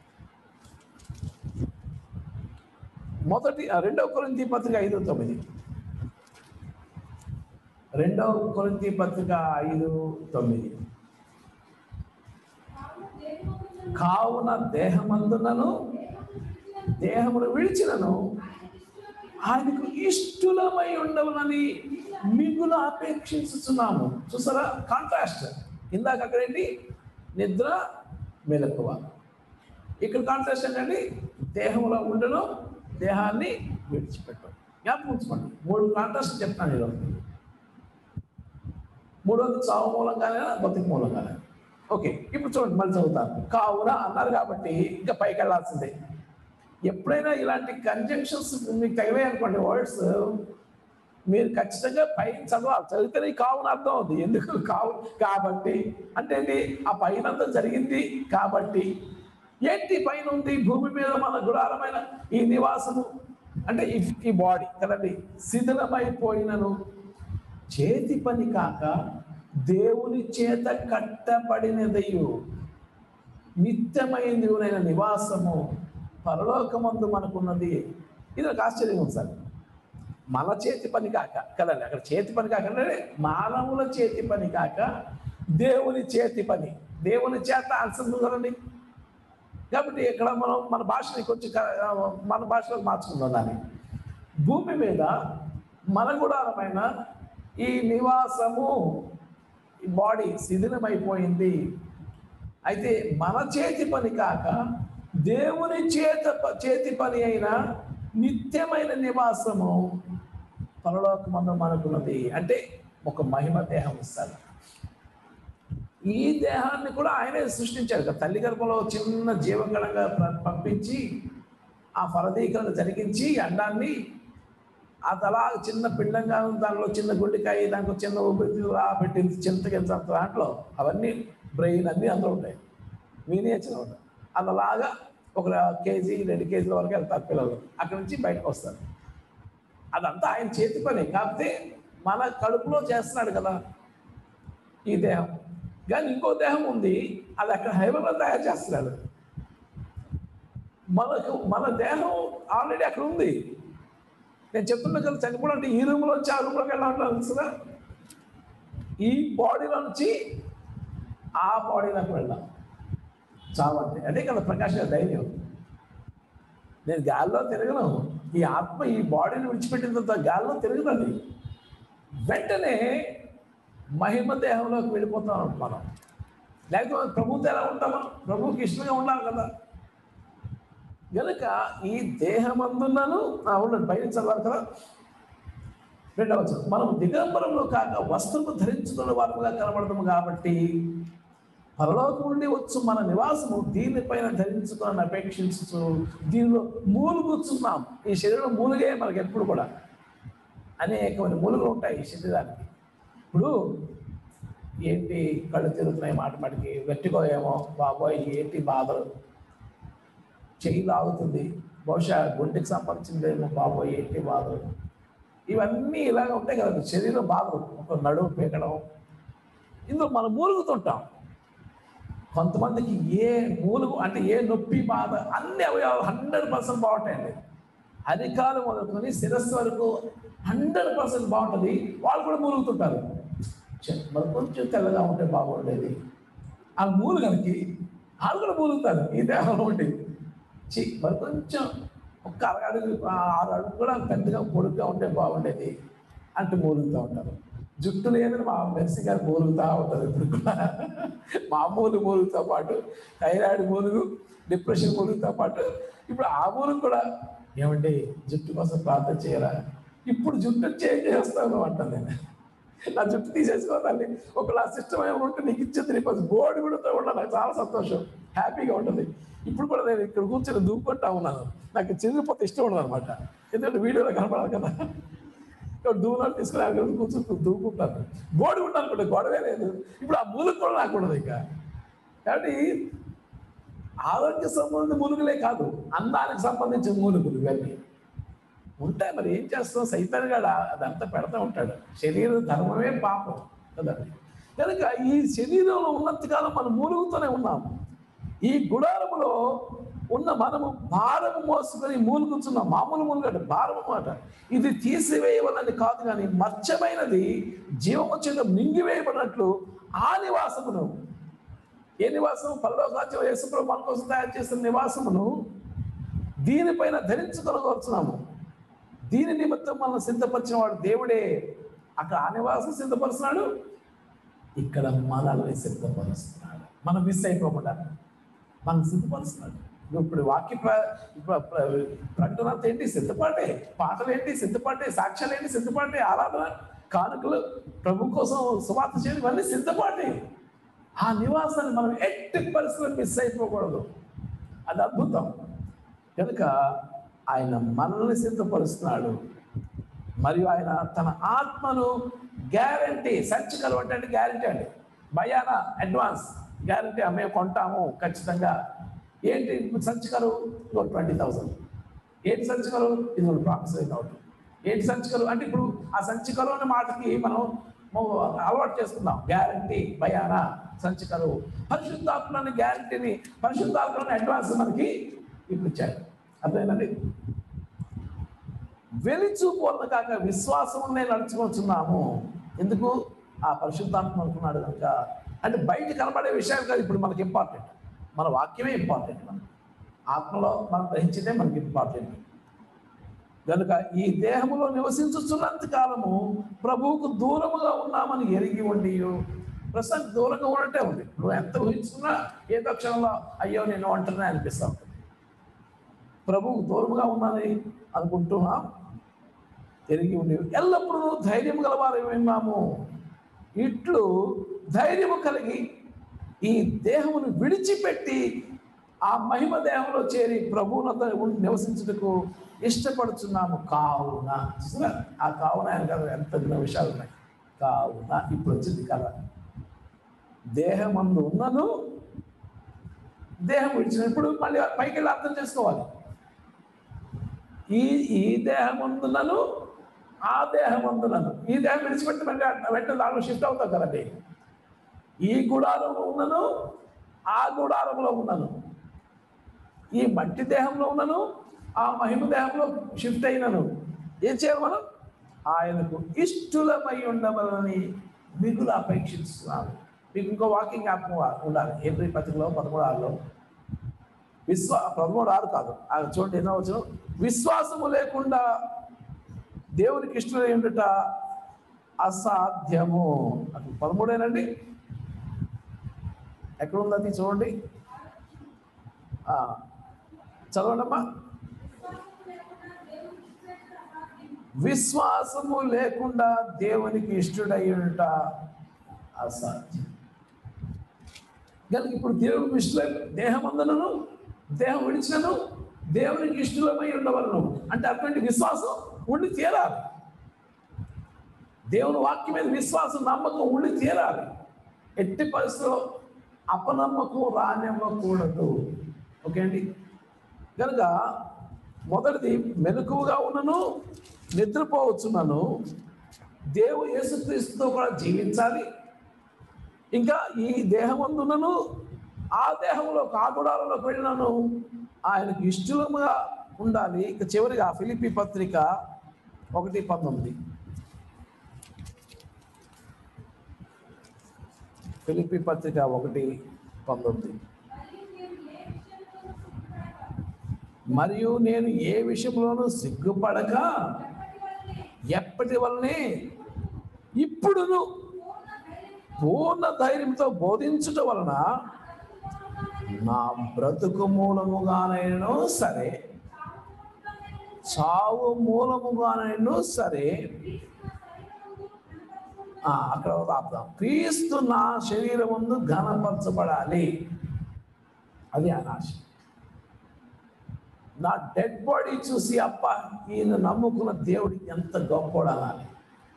మొదటి ఆ, రెండవ కొరింథీ పత్రిక ఐదు తొమ్మిది రెండవ కొరింథీ పత్రిక ఐదు తొమ్మిది కావున దేహమందునను దేహమును విడిచినను ఆయనకు ఇష్టలమై ఉండవునని మిగులు అపేక్షిస్తున్నాము చూసారా కాంట్రాస్ట్ ఇందాక అక్కడేంటి నిద్ర మెలకువ ఇక్కడ కాంట్రాస్ట్ ఏంటండి దేహంలో ఉండను దేహాన్ని విడిచిపెట్టడం జ్ఞాపకం ఉంచుకోండి మూడు కాంట్రాస్ట్ చెప్తాను ఈరోజు మూడోది చావు మూలంగానే బతికి మూలంగానే ఓకే ఇప్పుడు చూడండి మళ్ళీ చదువుతాను కావున అన్నారు కాబట్టి ఇంకా పైకి వెళ్ళాల్సిందే ఎప్పుడైనా ఇలాంటి కంజంక్షన్స్ మీకు తగిలాయి అనుకోండి వర్డ్స్ మీరు ఖచ్చితంగా పైన చదవాలి చదివితేనే ఈ కావున అర్థం అవుతుంది ఎందుకు కావు కాబట్టి అంటే ఏంటి ఆ పైన అంతా జరిగింది కాబట్టి ఏంటి పైన ఉంది భూమి మీద మన గుడారమైన ఈ నివాసము అంటే ఈ ఈ బాడీ కదండి శిథిలమైపోయినను చేతి పని కాక దేవుని చేత కట్టబడినదయు నిత్యమైనదినైన నివాసము పరలోకమందు మనకున్నది ఇది ఒక ఆశ్చర్యం ఉంది సార్ మన చేతి పని కాక కదండి అక్కడ చేతి పని కాక అంటే మానవుల చేతి పని కాక దేవుని చేతి పని దేవుని చేత ఆన్సర్ కదండి కాబట్టి ఇక్కడ మనం మన భాషని కొంచెం క- మన భాషలో మార్చుకుందాం దాన్ని భూమి మీద మన గుడారమైన ఈ నివాసము ఈ బాడీ శిథిలమైపోయింది అయితే మన చేతి పని కాక దేవుని చేత చేతి పని అయిన నిత్యమైన నివాసము పరలోకమందు మనకున్నది అంటే ఒక మహిమ దేహం ఇస్తారు ఈ దేహాన్ని కూడా ఆయనే సృష్టించారు కదా తల్లి గర్భంలో చిన్న జీవగణంగా ప్ర- పంపించి ఆ ఫలదీకరణ జరిగించి అండాన్ని ఆ తల చిన్న పిండంగా దానిలో చిన్న గుండెకాయ దాంట్లో చిన్న ఊపిరితిత్తులు ఆ పెట్టింది చింతకింత దాంట్లో అవన్నీ బ్రెయిన్ అన్నీ అందులో ఉంటాయి మీనియేచర్ ఉంటాయి అలాగా ఒక కేజీ రెండు కేజీల వరకు వెళ్తారు పిల్లలు అక్కడి నుంచి బయటకు వస్తారు అదంతా ఆయన చేతి పని కాకపోతే మన కడుపులో చేస్తున్నాడు కదా ఈ దేహం కానీ ఇంకో దేహం ఉంది అది అక్కడ హైవేలో తయారు చేస్తున్నాడు మనకు మన దేహం ఆల్రెడీ అక్కడ ఉంది నేను చెప్తున్నా కదా చనిపోవడం ఈ రూమ్లో వచ్చి ఆ రూమ్లోకి వెళ్ళాలంటారు కదా ఈ బాడీలో నుంచి ఆ బాడీలోకి వెళ్ళాం చావంటే అదే కదా ప్రకాష్ గారి ధైర్యం నేను గాల్లో తిరగను ఈ ఆత్మ ఈ బాడీని విడిచిపెట్టిన తర్వాత గాల్లో తిరగదండి వెంటనే మహిమ దేహంలోకి వెళ్ళిపోతాం మనం లేకపోతే ప్రభుత్వం ఎలా ఉంటామో ప్రభువుకి ఇష్టంగా ఉండాలి కదా కనుక ఈ దేహమందున్నను ఆ, ఉండండి పైన చదవాలి కదా రెండవ వచనం. మనం దిగంబరంలో కాక వస్త్రము ధరించుకున్న వారుగా కనబడతాము కాబట్టి పరలోకం నుండి వచ్చు మన నివాసము దీనిపైన ధరించుకొని అపేక్షించు దీనిలో మూలుగుచున్నాం ఈ శరీరం మూలుగే మనకి ఎప్పుడు కూడా అనేకమైన మూలుగులు ఉంటాయి ఈ శరీరానికి ఇప్పుడు ఏంటి కళ్ళు తిరుగుతున్నాయి మాట మాటికి వెట్టుకో ఏమో బాబోయ్ ఏంటి బాధలు చెయ్యి లాగుతుంది బహుశా గుండెకి సంబంధించిందేమో బాబోయ్ ఏంటి బాధలు ఇవన్నీ ఇలాగ ఉంటాయి కదా శరీరం బాధలు ఒక నడుము పీకడం ఇందులో మనం మూలుగుతుంటాం కొంతమందికి ఏ మూలుగు అంటే ఏ నొప్పి బాధ అన్ని అవయవాలు హండ్రెడ్ పర్సెంట్ బాగుంటాయండి అధికారం మొదలుకొని శిరస్సు వరకు హండ్రెడ్ పర్సెంట్ బాగుంటుంది వాళ్ళు కూడా మూలుగుతుంటారు ఛే, మరి కొంచెం తెల్లగా ఉంటే బాగుండేది ఆ మూలుగనికి వాళ్ళు కూడా మూలుగుతారు ఈ దేహంలో ఉండి చి మరి కొంచెం ఒక్క అరగడుగు ఆ ఆరు అడుగు కూడా పెద్దగా పొడుగ్గా ఉంటే బాగుండేది అంటూ మూలుగుతూ ఉంటారు జుట్టు లేదని మా మెర్సి గారు మూలుగుతూ ఉంటారు ఇప్పుడు కూడా మామూలు మూలుగుతో పాటు థైరాయిడ్ మూలుగు డిప్రెషన్ మూలుగుతో పాటు ఇప్పుడు ఆ మూలుగు కూడా ఏమండి జుట్టు కోసం ప్రార్థన చేయరా ఇప్పుడు జుట్టు చేంజ్ చేస్తాను అంటాను నేను నా జుట్టు తీసేసుకోవాలి ఒకవేళ ఆ సిస్టమ్ ఏమైనా ఉంటే నీకు ఇచ్చేది నీ పది బోర్డు కూడా ఉండాలి నాకు చాలా సంతోషం హ్యాపీగా ఉంటుంది ఇప్పుడు కూడా నేను ఇక్కడ కూర్చొని దూకుంటా ఉన్నాను నాకు చిరిగిపోతే ఇష్టం ఉండదు అనమాట ఎందుకంటే వీడియోలో కనపడాలి కదా ఇక్కడ దూరాలు తీసుకుని అక్కడ కూర్చొని దూకుంటాను బోర్డు ఉంటాను అనుకుంటే గొడవే లేదు ఇప్పుడు ఆ మూలకు కూడా నాకు ఉండదు ఇక కాబట్టి ఆరోగ్య సంబంధించిన మూలుగులే కాదు అందానికి సంబంధించిన మూలుగులు ఇవన్నీ ఉంటాయి మరి ఏం చేస్తాం సైతాన్ గడ అదంతా పెడతా ఉంటాడు శరీర ధర్మమే పాపం కదా కనుక ఈ శరీరంలో ఉన్నంతకాలం మనం మూలుగుతూనే ఉన్నాం ఈ గుడారములో ఉన్న మనము భారము మోసుకొని మూలుగుతున్నాం మామూలు మూలుగట భారము మాట ఇది తీసివేయవలని కాదు కానీ మత్స్యమైనది జీవము చేత మింగివేయబడినట్లు ఆ నివాసమును ఏ నివాసం పరలోకాచ్యం యేసుప్రభు మన కోసం తయారు చేసిన నివాసమును దీనిపైన ధరించుకొనవచ్చున్నాము దీని నిమిత్తం మనం సిద్ధపరిచిన వాడు దేవుడే అక్కడ ఆ నివాసం సిద్ధపరుస్తున్నాడు ఇక్కడ మనల్ని సిద్ధపరుస్తున్నాడు మనం మిస్ అయిపోకుండా మనం సిద్ధపరుస్తున్నాడు ఇప్పుడు వాక్య ప్ర ప్ర- ప్ర- ప్రకటన అంతా ఏంటి సిద్ధపాటే పాటలు ఏంటి సిద్ధపాటే సాక్ష్యాలు ఏంటి సిద్ధపాటే ఆరాధన కానుకలు ప్రభు కోసం సువార్త చేయడం ఇవన్నీ సిద్ధపాటే ఆ నివాసాన్ని మనం ఎట్టి పరిస్థితులు మిస్ అయిపోకూడదు అది అద్భుతం కనుక ఆయన మనల్ని సిద్ధపరుస్తున్నాడు మరియు ఆయన తన ఆత్మను గ్యారంటీ సంచికలు అంటే గ్యారంటీ అండి భయాన అడ్వాన్స్ గ్యారంటీ మేము కొంటాము ఖచ్చితంగా ఏంటి సంచికలు ట్వంటీ థౌసండ్ ఏంటి సంచికలు ఇది ప్రామిస్ అవుట్ ఏంటి సంచికలు అంటే ఇప్పుడు ఆ సంచికలు అనే మాటకి మనం మొ- అలవాటు చేసుకుందాం గ్యారంటీ భయాన సంచికలు పరిశుద్ధాత్మని గ్యారంటీని పరిశుద్ధాత్మని అడ్వాన్స్ మనకి ఇప్పుడు ఇచ్చాడు అర్థమైందండి వెలిచూపు వలన కాక విశ్వాసమునే నడుచుకొచ్చున్నాము ఎందుకు ఆ పరిశుద్ధాత్మ అనుకున్నాడు కనుక అంటే బయట కనబడే విషయాలు కాదు ఇప్పుడు మనకి ఇంపార్టెంట్ మన వాక్యమే ఇంపార్టెంట్ మనకి ఆత్మలో మనం గ్రహించిందే మనకి ఇంపార్టెంట్ కనుక ఈ దేహములో నివసించుతున్నంత కాలము ప్రభువుకు దూరముగా ఉన్నామని ఎరిగి ఉండి ప్రస్తుతం దూరంగా ఉన్నట్టే ఉంది నువ్వు ఎంత ఊహించుకున్నా ఏదో క్షణంలో అయ్యో నేను ఒంటరినే అనిపిస్తా ఉంటుంది ప్రభువు దూరముగా ఉన్నానని అనుకుంటున్నా ఎరిగి ఉండి ఎల్లప్పుడూ ధైర్యం గలవారు విన్నాము ఇట్లు ధైర్యము కలిగి ఈ దేహమును విడిచిపెట్టి ఆ మహిమ దేహంలో చేరి ప్రభువునంత నివసించుటకు ఇష్టపడుతున్నాము కావున చూసారా? ఆ కావున ఆయన కదా ఎంత విన్న విషయాలు ఉన్నాయి కావున ఇప్పుడు వచ్చింది కదా దేహమందు ఉన్నను దేహం విడిచినప్పుడు మళ్ళీ పైకి వెళ్ళి అర్థం చేసుకోవాలి ఈ ఈ దేహమందునను ఆ దేహమందునను ఈ దేహం విడిచిపెట్టి మళ్ళీ వెంటనే దాంట్లో షిఫ్ట్ అవుతాం కదండి ఈ గుడారంలో ఉన్నను ఆ గుడారంలో ఉన్నను ఈ మట్టి దేహంలో ఉన్నను ఆ మహిమ దేహంలో షిఫ్ట్ అయినను ఏం చేయాలి మనం ఆయనకు ఇష్టలమై ఉండవలని మిగులు అపేక్షిస్తున్నాను మీకు ఇంకో వాకింగ్ జ్ఞాపకం ఉండాలి ఏప్రిల్ పత్రికలో పదమూడు ఆరులో విశ్వా పదమూడు ఆరు కాదు ఆ చూడండి ఎన్నో వచ్చిన విశ్వాసము లేకుండా దేవునికి ఇష్టమై ఉండుట అసాధ్యము అటు పదమూడేనండి ఎక్కడ ఉంది అది చూడండి ఆ, చదవండమ్మా విశ్వాసము లేకుండా దేవునికి ఇష్టడయ్యుట అసాధ్యం కనుక ఇప్పుడు దేవునికి ఇష్టం దేహం అందనను దేహం విడిచినను దేవునికి ఇష్టమై ఉండవలను అంటే అటువంటి విశ్వాసం ఉండి తీరాలి దేవుని వాక్యం మీద విశ్వాసం నమ్మకం ఉండి తీరాలి ఎట్టి పరిస్థితుల్లో అపనమ్మకం రానివ్వకూడదు ఓకే అండి కనుక మొదటిది మెలకువగా ఉన్నను నిద్రపోవచ్చున్నాను దేవు యేసుక్రీస్తుతో కూడా జీవించాలి ఇంకా ఈ దేహమందునను ఆ దేహంలో కాగుడాలలోకి వెళ్ళినను ఆయనకు ఇష్టముగా ఉండాలి ఇక చివరిగా ఫిలిపి పత్రిక ఒకటి పంతొమ్మిది ఫిలిపి పత్రిక ఒకటి పంతొమ్మిది మరియు నేను ఏ విషయంలోనూ సిగ్గుపడక ఎప్పటి వల్లనే ఇప్పుడును పూర్ణ ధైర్యంతో బోధించుట వలన నా బ్రతుకు మూలముగానైనను సరే చావు మూలముగానైనను సరే ఆ, అక్కడ రాద్దాం క్రీస్తు నా శరీరం ముందు ఘనపరచబడాలి అది అనాశ నా డెడ్ బాడీ చూసి అప్ప ఈయన నమ్ముకున్న దేవుడు ఎంత గొప్పోడు అనాలి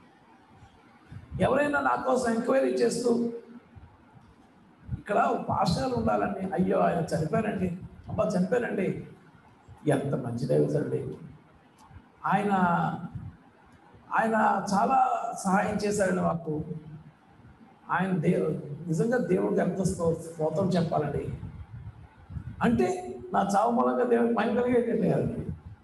ఎవరైనా నా కోసం ఎంక్వైరీ చేస్తూ ఇక్కడ పాస్టర్ ఉండాలండి అయ్యో ఆయన చనిపోయారండి అబ్బా చనిపోయారండి ఎంత మంచి దైవతండి ఆయన ఆయన చాలా సహాయం చేశాడండి మాకు ఆయన దేవు నిజంగా దేవుడికి ఎంత స్తో- స్తోత్రం చెప్పాలండి అంటే నా చావు మూలంగా దేవుడికి మహిమ కలిగేటండి కదండి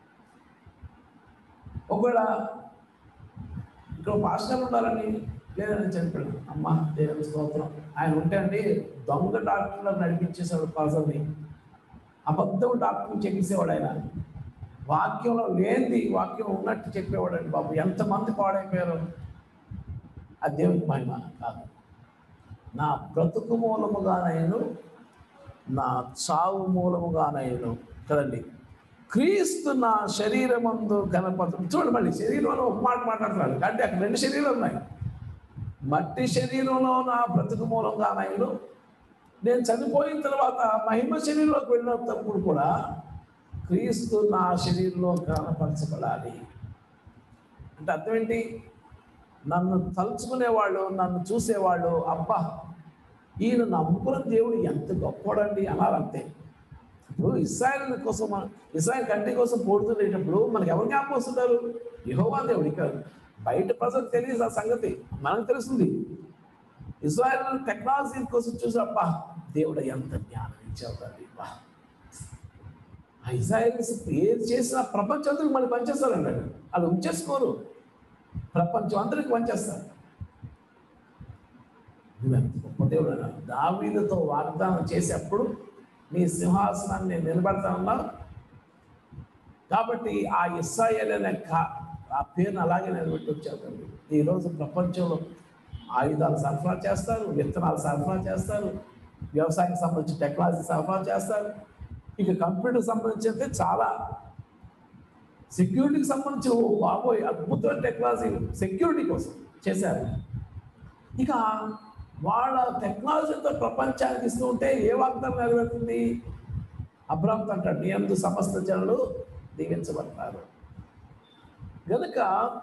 ఒకవేళ ఇక్కడ పాస్టర్ ఉండాలని లేదని చెప్పాడు అమ్మ దేవుని స్తోత్రం ఆయన ఉంటే అండి దొంగ డాక్టర్లకు నడిపించేసాడు పర్సన్ని అబద్ధం డాక్టర్ చెప్పేసేవాడు ఆయన వాక్యంలో లేనిది వాక్యం ఉన్నట్టు చెప్పేవాడు అండి బాబు ఎంతమంది పాడైపోయారు ఆ దేవునికి మహిమ కాదు నా బ్రతుకు మూలముగానైను నా చావు మూలముగానైను కదండి క్రీస్తు నా శరీరమందు గణపతి చూడండి మళ్ళీ శరీరంలో ఒక మాట మాట్లాడుతున్నాడు అంటే అక్కడ రెండు శరీరాలు ఉన్నాయి మట్టి శరీరంలో నా బ్రతుకు మూలంగానైను నేను చనిపోయిన తర్వాత మహిమ శరీరంలోకి వెళ్ళినప్పుడు కూడా క్రీస్తు నా శరీరంలో కనపరచబడాలి అంటే అర్థం ఏంటి నన్ను తలుచుకునేవాళ్ళు నన్ను చూసేవాళ్ళు అబ్బా ఈయన నమ్ముకున్న దేవుడు ఎంత గొప్పవాడండి అనాలంతే ఇప్పుడు ఇస్రాయల్ కోసం మన- ఇస్రాయల్ కంట్రీ కోసం పోడుతుండేటప్పుడు మనకి ఎవరు జ్ఞాపకం వస్తుంటారు యెహోవా దేవుడు ఇక్కడ బయట ప్రజలకు తెలియదు ఆ సంగతి మనకు తెలుస్తుంది ఇజ్రాయల్ టెక్నాలజీ కోసం చూసి అబ్బా దేవుడు ఎంత జ్ఞానం ఇచ్చావు తండ్రి బా ఆ ఇజ్రాయల్స్ ఏది చేసినా ప్రపంచం అందరికి మళ్ళీ పనిచేస్తారండి వాళ్ళు ఉంచేసుకోరు ప్రపంచం అందరికి పనిచేస్తారు నువ్వెంత గొప్ప దేవుడు దావీదుతో వాగ్దానం చేసేప్పుడు నీ సింహాసనాన్ని నేను నిలబడతానన్నా కాబట్టి ఆ ఇస్రాయేల్ అనే కా- ఆ పేరును అలాగే నిలబెట్టి వచ్చారు ఈరోజు ప్రపంచంలో ఆయుధాలు సరఫరా చేస్తారు విత్తనాలు సరఫరా చేస్తారు వ్యవసాయానికి సంబంధించి టెక్నాలజీ సరఫరా చేస్తారు ఇక కంప్యూటర్కి సంబంధించి చాలా సెక్యూరిటీకి సంబంధించి ఓ బాబోయ్ అద్భుతమైన టెక్నాలజీ సెక్యూరిటీ కోసం చేశారు ఇక వాళ్ళ టెక్నాలజీతో ప్రపంచానికి ఇస్తూ ఉంటే ఏ వాగ్దానం నెరవేరుతుంది అబ్రాహ్మ అంటాడు నీ అందు సమస్త జనులు దీవించబడతారు గనుక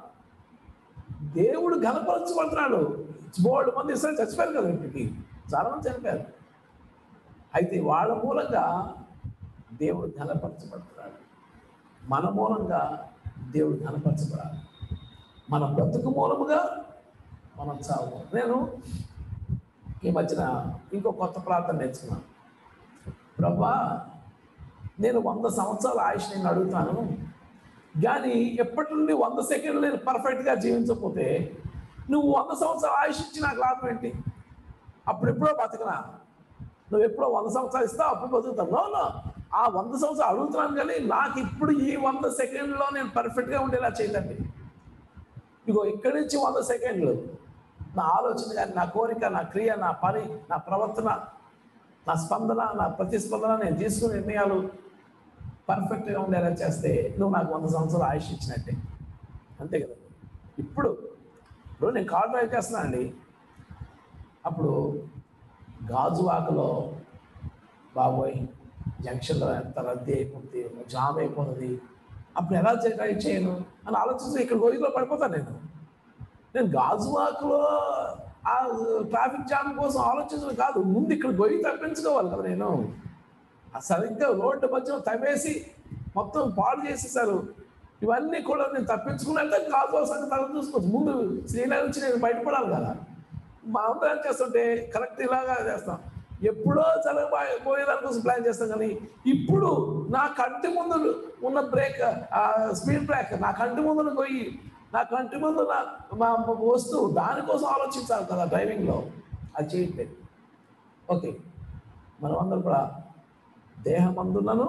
దేవుడు ఘనపరచబడుతున్నాడు బోల్డ్ మంది ఇస్తారు చచ్చిపోయారు కదా ఇంటికి చాలా మంది చనిపోయారు అయితే వాళ్ళ మూలంగా దేవుడు ఘనపరచబడుతున్నాడు మన మూలంగా దేవుడు ఘనపరచబడాలి మన బ్రతుకు మూలముగా మనం చావు నేను ఈ మధ్యన ఇంకో కొత్త ప్రార్థన నేర్చుకున్నాను ప్రభా నేను వంద సంవత్సరాల ఆయుష్ నేను అడుగుతాను కానీ ఎప్పటి నుండి వంద సెకండ్లు నేను పర్ఫెక్ట్గా జీవించకపోతే నువ్వు వంద సంవత్సరాల ఆయుష్ ఇచ్చి నాకు లాభం ఏంటి అప్పుడెప్పుడో బతకనా నువ్వు ఎప్పుడో వంద సంవత్సరాలు ఇస్తావు అప్పుడు బతుకుతావు నో నో ఆ వంద సంవత్సరాలు అడుగుతున్నాను కానీ నాకు ఇప్పుడు ఈ వంద సెకండ్లో నేను పర్ఫెక్ట్గా ఉండేలా చేయదండి ఇగో ఇక్కడి నుంచి వంద సెకండ్లు నా ఆలోచన కానీ నా కోరిక నా క్రియ నా పని నా ప్రవర్తన నా స్పందన నా ప్రతిస్పందన నేను తీసుకునే నిర్ణయాలు పర్ఫెక్ట్గా ఉండేలా చేస్తే నువ్వు నాకు వంద సంవత్సరాలు ఆయుష్ ఇచ్చినట్టే అంతే కదా ఇప్పుడు ఇప్పుడు నేను కార్ డ్రైవ్ చేస్తున్నాను అండి అప్పుడు గాజువాకలో బాబోయ్ జంక్షన్లో ఎంత రద్దీ అయిపోతుంది జామ్ అయిపోతుంది అప్పుడు ఎలా చే- డ్రైవ్ చేయను అని ఆలోచిస్తూ ఇక్కడ గోయిలో పడిపోతాను నేను నేను గాజువాకలో ఆ ట్రాఫిక్ జామ్ కోసం ఆలోచించడం కాదు ముందు ఇక్కడ గొయ్యి తప్పించుకోవాలి కదా నేను ఆ సరిగ్గా రోడ్డు మధ్యలో తవ్వేసి మొత్తం పాడు చేసేసారు ఇవన్నీ కూడా నేను తప్పించుకున్నట్టే గాజువాక సంగతి తర్వాత చూసుకోవచ్చు ముందు శ్రీనగర్ నుంచి నేను బయటపడాలి కదా మా అందరం ఏం చేస్తుంటే కరెక్ట్ ఇలాగా చేస్తాం ఎప్పుడో చల్లబోయే పోయేదానికోసం ప్లాన్ చేస్తాం కానీ ఇప్పుడు నా కంటి ముందు ఉన్న బ్రేక్ స్పీడ్ బ్రేక్ నా కంటి ముందు పోయి నా కంటి ముందు నా మా వస్తువు దానికోసం ఆలోచించాలి కదా డ్రైవింగ్లో అది చేయట్లేదు ఓకే మనం అందరం కూడా దేహం అందులను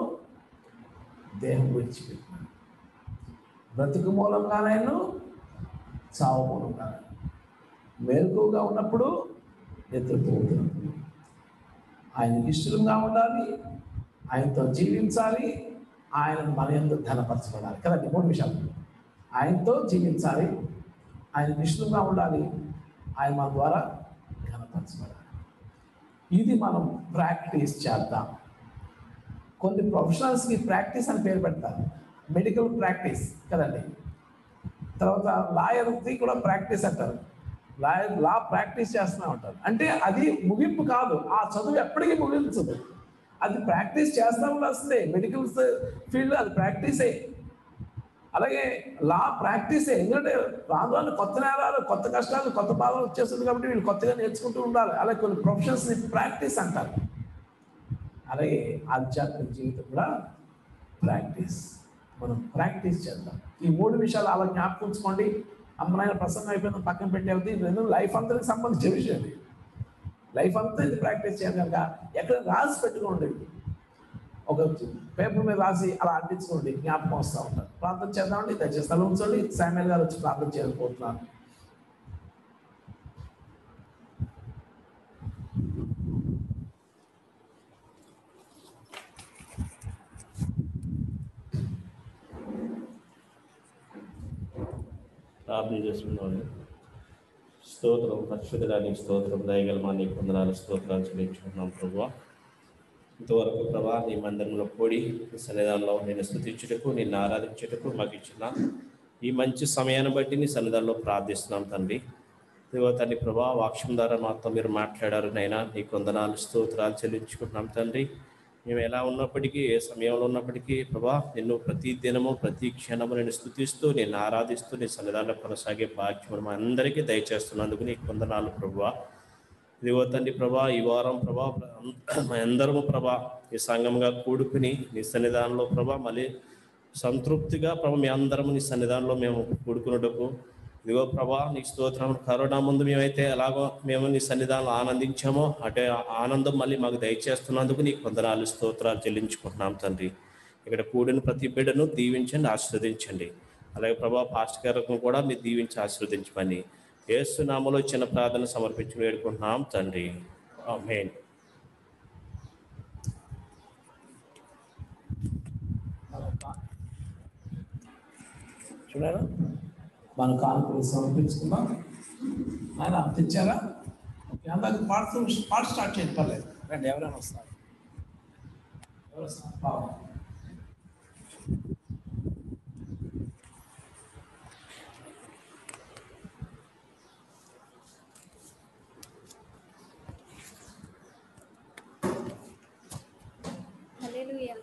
దేహం విడిచిపెట్టినాను బ్రతుకు మూలంగానైనా చావు మూలంగానే మెలకువగా ఉన్నప్పుడు నిద్రపోతున్నప్పుడు ఆయనకి ఇష్టంగా ఉండాలి ఆయనతో జీవించాలి ఆయన మన ఎందుకు ధనపరచబడాలి కదండి మూడు విషయాలు ఆయనతో జీవించాలి ఆయనకి ఇష్టంగా ఉండాలి ఆయన మన ద్వారా ఘనపరచబడాలి ఇది మనం ప్రాక్టీస్ చేద్దాం కొన్ని ప్రొఫెషనల్స్కి ప్రాక్టీస్ అని పేరు పెడతారు మెడికల్ ప్రాక్టీస్ కదండి తర్వాత లాయర్ది కూడా ప్రాక్టీస్ అంటారు లాయర్ లా ప్రాక్టీస్ చేస్తూనే ఉంటారు అంటే అది ముగింపు కాదు ఆ చదువు ఎప్పటికీ ముగించదు అది ప్రాక్టీస్ చేస్తూ ఉండాల్సిందే మెడికల్ ఫీల్డ్ అది ప్రాక్టీసే అలాగే లా ప్రాక్టీసే ఎందుకంటే రాను రాను కొత్త నేరాలు కొత్త కష్టాలు కొత్త బాధలు వచ్చేస్తుంది కాబట్టి వీళ్ళు కొత్తగా నేర్చుకుంటూ ఉండాలి అలాగే కొన్ని ప్రొఫెషన్స్ని ప్రాక్టీస్ అంటారు అలాగే ఆధ్యాత్మిక జీవితం కూడా ప్రాక్టీస్ మనం ప్రాక్టీస్ చేద్దాం ఈ మూడు విషయాలు అలా జ్ఞాపకం ఉంచుకోండి అమ్మనాయన ప్రసంగం అయిపోయిన పక్కన పెట్టేది రెండు లైఫ్ అంతకి సంబంధించిన విషయం ఇది లైఫ్ అంతా ఇది ప్రాక్టీస్ చేయాలి కనుక ఎక్కడ రాసి పెట్టుకోండి ఒక పేపర్ మీద రాసి అలా అంటించుకోండి జ్ఞాపకం వస్తూ ఉంటారు ప్రార్థన చేద్దామండి దయచేసి స్థలం ఉంచండి శామ్యుల్ గారు వచ్చి ప్రార్థన చేయకపోతున్నాను ప్రార్థన చేసుకున్నాను స్తోత్రం పరిశుద్ధడానికి స్తోత్రం దయగల మా నీ కొందనాలు స్తోత్రాలు చెల్లించుకున్నాం ప్రభు ఇంతవరకు ప్రభా నీ మందిరంలో కూడి నీ సన్నిధానంలో నేను స్థుతించుటకు నిన్ను ఆరాధించుటకు మాకు ఇచ్చిన ఈ మంచి సమయాన్ని బట్టి నీ సన్నిధానంలో ప్రార్థిస్తున్నాం తండ్రి దేవో తండ్రి ప్రభా వాక్యం ద్వారా మాతో మీరు మాట్లాడారు నైనా నీ కొందనాలు స్తోత్రాలు చెల్లించుకుంటున్నాం తండ్రి మేము ఎలా ఉన్నప్పటికీ ఏ సమయంలో ఉన్నప్పటికీ ప్రభా నిన్ను ప్రతి దినము ప్రతి క్షణము నేను స్థుతిస్తూ నేను ఆరాధిస్తూ నీ సన్నిధానంలో కొనసాగే భాగ్యం మా అందరికీ దయచేస్తున్నందుకు నీ కొందనాలు ప్రభా ఇదిగో తండ్రి ప్రభా ఈ వారం ప్రభా అందరము ప్రభా ఈ సంఘంగా కూడుకుని నీ సన్నిధానంలో ప్రభా మళ్ళీ సంతృప్తిగా ప్రభా మీ అందరం నీ సన్నిధానంలో మేము కూడుకున్నటకు ఇదిగో ప్రభా నీ స్తోత్రం కరోనా ముందు మేమైతే ఎలాగో మేము నీ సన్నిధానంలో ఆనందించామో అటే ఆ ఆనందం మళ్ళీ మాకు దయచేస్తున్నందుకు నీకు వందనాలు స్తోత్రాలు చెల్లించుకుంటున్నాం తండ్రి ఇక్కడ కూడిన ప్రతి బిడ్డను దీవించండి ఆశీర్వదించండి అలాగే ప్రభా పాస్టర్ గారికి కూడా మీరు దీవించి ఆశీర్వదించమని ఏసునామలో చిన్న ప్రార్థన సమర్పించి వేడుకుంటున్నాం తండ్రి ఆమేన్ చూడారా మన కానుకలు సమర్పించుకుందాం ఆయన తెచ్చారా ఓకే అందాక పాడుతూ పాట స్టార్ట్ చేయండి పర్లేదు రండి ఎవరైనా వస్తారు ఎవరు వస్తారు బాగా హల్లెలూయా